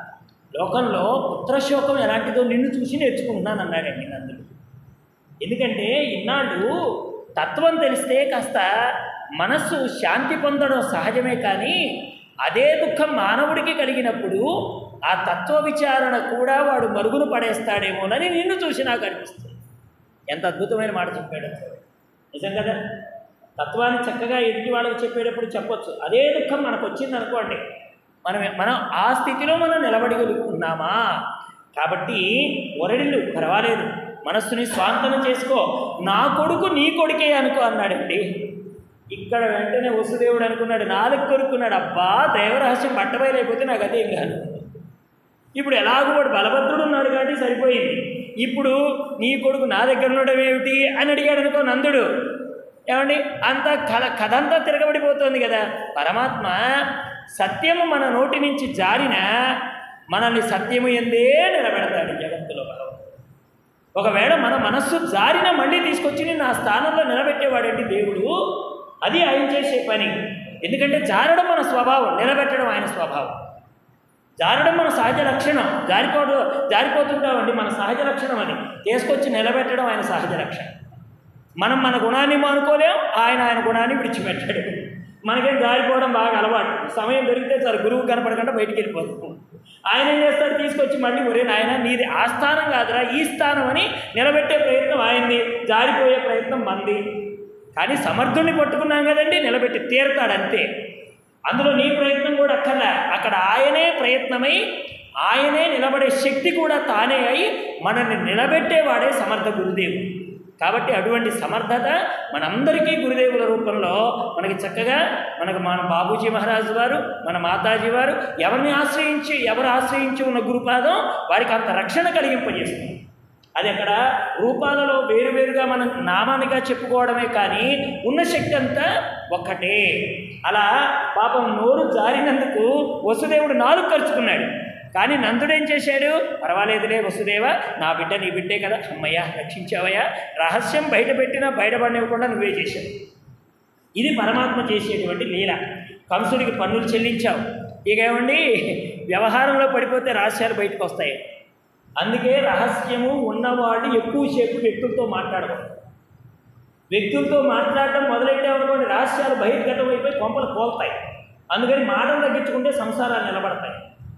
[SPEAKER 1] లోకంలో పుత్రశోకం ఎలాంటిదో నిన్ను చూసి నేర్చుకుంటున్నాను అన్నాడండి నందుడు ఎందుకంటే ఇన్నాళ్ళు తత్వం తెలిస్తే కాస్త మనస్సు శాంతి పొందడం సహజమే కానీ అదే దుఃఖం మానవుడికి కలిగినప్పుడు ఆ తత్వ విచారణ కూడా వాడు మరుగున పడేస్తాడేమోనని నిన్ను చూసి నాకు అనిపిస్తుంది ఎంత అద్భుతమైన మాట చెప్పాడు అసలు. నిజం కదా తత్వాన్ని చక్కగా ఎదుటి వాళ్ళకి చెప్పేటప్పుడు చెప్పొచ్చు అదే దుఃఖం మనకు వచ్చింది అనుకోండి మనం మనం ఆ స్థితిలో మనం నిలబడగలుగుతున్నామా కాబట్టి ఒరడిల్లు పర్వాలేదు మనస్సుని స్వాంతనం చేసుకో నా కొడుకు నీ కొడుకే అనుకో అన్నాడండి ఇక్కడ వెంటనే వసుదేవుడు అనుకున్నాడు నాలుగు కొరుక్కున్నాడు అబ్బా దేవరహస్యం బట్టబయలైపోతే నాకు అదేం కాదు ఇప్పుడు ఎలాగో వాడు బలభద్రుడు ఉన్నాడు కాబట్టి సరిపోయింది ఇప్పుడు నీ కొడుకు నా దగ్గర ఉండడం ఏమిటి అని అడిగాడు అనుకో నందుడు ఏమండి అంత కథ కథ అంతా తిరగబడిపోతుంది కదా పరమాత్మ సత్యము మన నోటి నుంచి జారిన మనల్ని సత్యము ఎందే నిలబెడతాడు జగత్తులో భగవంతుడు ఒకవేళ మన మనస్సు జారిన మళ్ళీ తీసుకొచ్చి నిన్ను ఆ స్థానంలో నిలబెట్టేవాడండి దేవుడు అది ఆయన చేసే పని ఎందుకంటే జారడం మన స్వభావం నిలబెట్టడం ఆయన స్వభావం జారడం మన సహజ లక్షణం జారిపోవడం జారిపోతుంటామండి మన సహజ లక్షణం అది తీసుకొచ్చి నిలబెట్టడం ఆయన సహజ లక్షణం మనం మన గుణాన్ని మానుకోలేం ఆయన ఆయన గుణాన్ని విడిచిపెట్టాడు మనకేం జారిపోవడం బాగా అలవాటు సమయం దొరికితే చాలు గురువు కనపడకుండా బయటికి వెళ్ళిపోతాం ఆయన ఏం చేస్తాడు తీసుకొచ్చి మళ్ళీ ఒరే నాయన నీది ఆ స్థానం కాదురా ఈ స్థానం అని నిలబెట్టే ప్రయత్నం ఆయనది జారిపోయే ప్రయత్నం మంది కానీ సమర్థుణ్ణి పట్టుకున్నాం కదండి నిలబెట్టి తీరతాడు అంతే అందులో నీ ప్రయత్నం కూడా అక్కర్లే అక్కడ ఆయనే ప్రయత్నమై ఆయనే నిలబడే శక్తి కూడా తానే అయి మనల్ని నిలబెట్టేవాడే సమర్థ గురుదేవుడు కాబట్టి అటువంటి సమర్థత మనందరికీ గురుదేవుల రూపంలో మనకి చక్కగా మనకు మన బాబూజీ మహారాజు వారు మన మాతాజీ వారు ఎవరిని ఆశ్రయించి ఎవరు ఆశ్రయించి ఉన్న గురుపాదం వారికి అంత రక్షణ కలిగింపజేస్తుంది అది అక్కడ రూపాలలో వేరువేరుగా మనం నామానిగా చెప్పుకోవడమే కానీ ఉన్న శక్తి అంతా ఒక్కటే అలా పాపం నోరు జారినందుకు వసుదేవుడు నాలుగు ఖర్చుకున్నాడు కానీ నందుడు ఏం చేశాడు పర్వాలేదులే వసుదేవ నా బిడ్డ నీ బిడ్డే కదా అమ్మయ్యా రక్షించావయ్యా రహస్యం బయట పెట్టినా బయటపడనివ్వకుండా నువ్వే చేశావు ఇది పరమాత్మ చేసేటువంటి లీల కంసుడికి పన్నులు చెల్లించావు ఇక ఏమండి వ్యవహారంలో పడిపోతే రహస్యాలు బయటకు వస్తాయి అందుకే రహస్యము ఉన్నవాళ్ళు ఎక్కువసేపు వ్యక్తులతో మాట్లాడకూడదు వ్యక్తులతో మాట్లాడటం మొదలెట్టామనుకోండి రహస్యాలు బహిర్గతం అయిపోయి కొంపలు కోల్తాయి అందుకని మాటలు తగ్గించుకుంటే సంసారాలు నిలబడతాయి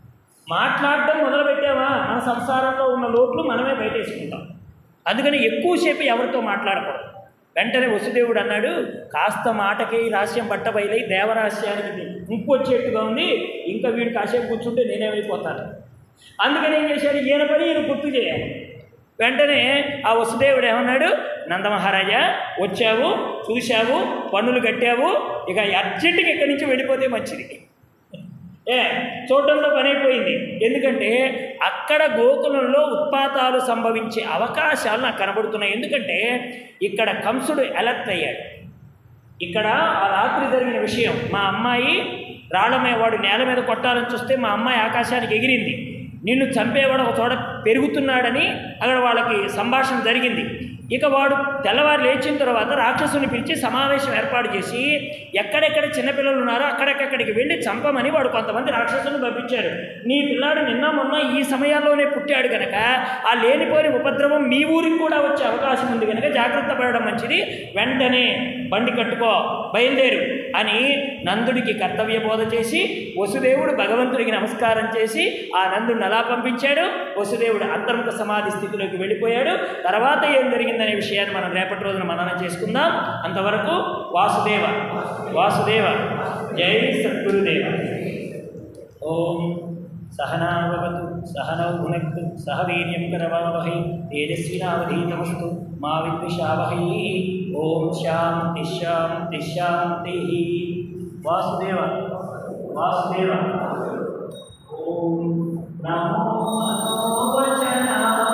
[SPEAKER 1] మాట్లాడటం మొదలుపెట్టామా మన సంసారంలో ఉన్న లోట్లు మనమే బయటేసుకుంటాం అందుకని ఎక్కువసేపు ఎవరితో మాట్లాడకూడదు వెంటనే వసుదేవుడు అన్నాడు కాస్త మాటకి ఈ రహస్యం బట్టబయలై దేవరహస్యానికి ముప్పు వచ్చేట్టుగా ఉంది ఇంకా వీడు కాసేపు కూర్చుంటే నేనేమైపోతాను అందుకని ఏం చేశాడు ఈయన పని ఈయన గుర్తు చేయాలి వెంటనే ఆ వసుదేవుడు ఏమన్నాడు నందమహారాజా వచ్చావు చూశావు పన్నులు కట్టావు ఇక అర్జెంటుగా ఇక్కడి నుంచి వెళ్ళిపోతే మంచిది ఏ చూడడంలో పని అయిపోయింది ఎందుకంటే అక్కడ గోకులంలో ఉత్పాతాలు సంభవించే అవకాశాలు నాకు కనబడుతున్నాయి ఎందుకంటే ఇక్కడ కంసుడు అలర్ట్ అయ్యాడు ఇక్కడ ఆ రాత్రి జరిగిన విషయం మా అమ్మాయి రాళ్ళ మీద వాడు నేల మీద కొట్టాలని చూస్తే మా అమ్మాయి ఆకాశానికి ఎగిరింది నిన్ను చంపేవాడు ఒక చోట పెరుగుతున్నాడని అక్కడ వాళ్ళకి సంభాషణ జరిగింది ఇక వాడు తెల్లవారు లేచిన తర్వాత రాక్షసుని పిలిచి సమావేశం ఏర్పాటు చేసి ఎక్కడెక్కడ చిన్నపిల్లలు ఉన్నారో అక్కడెక్కడికి వెళ్ళి చంపమని వాడు కొంతమంది రాక్షసులను పంపించారు నీ పిల్లాడు నిన్న మొన్న ఈ సమయాల్లోనే పుట్టాడు కనుక ఆ లేనిపోయిన ఉపద్రవం మీ ఊరికి కూడా వచ్చే అవకాశం ఉంది కనుక జాగ్రత్త పడడం మంచిది వెంటనే బండి కట్టుకో బయలుదేరు అని నందుడికి కర్తవ్య బోధ చేసి వసుదేవుడు భగవంతుడికి నమస్కారం చేసి ఆ నందుడిని అలా పంపించాడు వసుదేవుడు అంతర్ముఖ సమాధి స్థితిలోకి వెళ్ళిపోయాడు తర్వాత ఏం జరిగిందనే విషయాన్ని మనం రేపటి రోజున మననం చేసుకుందాం అంతవరకు వాసుదేవ వాసుదేవ జై సద్గురుదేవ ఓం సహనావతు సహనౌ భునక్తు సహ వీర్యం కరవావహై తేజస్వినావధీతమస్తు మా విద్విషావహై ఓం శాంతి శాంతి శాంతి వాసుదేవ వాసుదేవ ఓం నమో మనోవచనా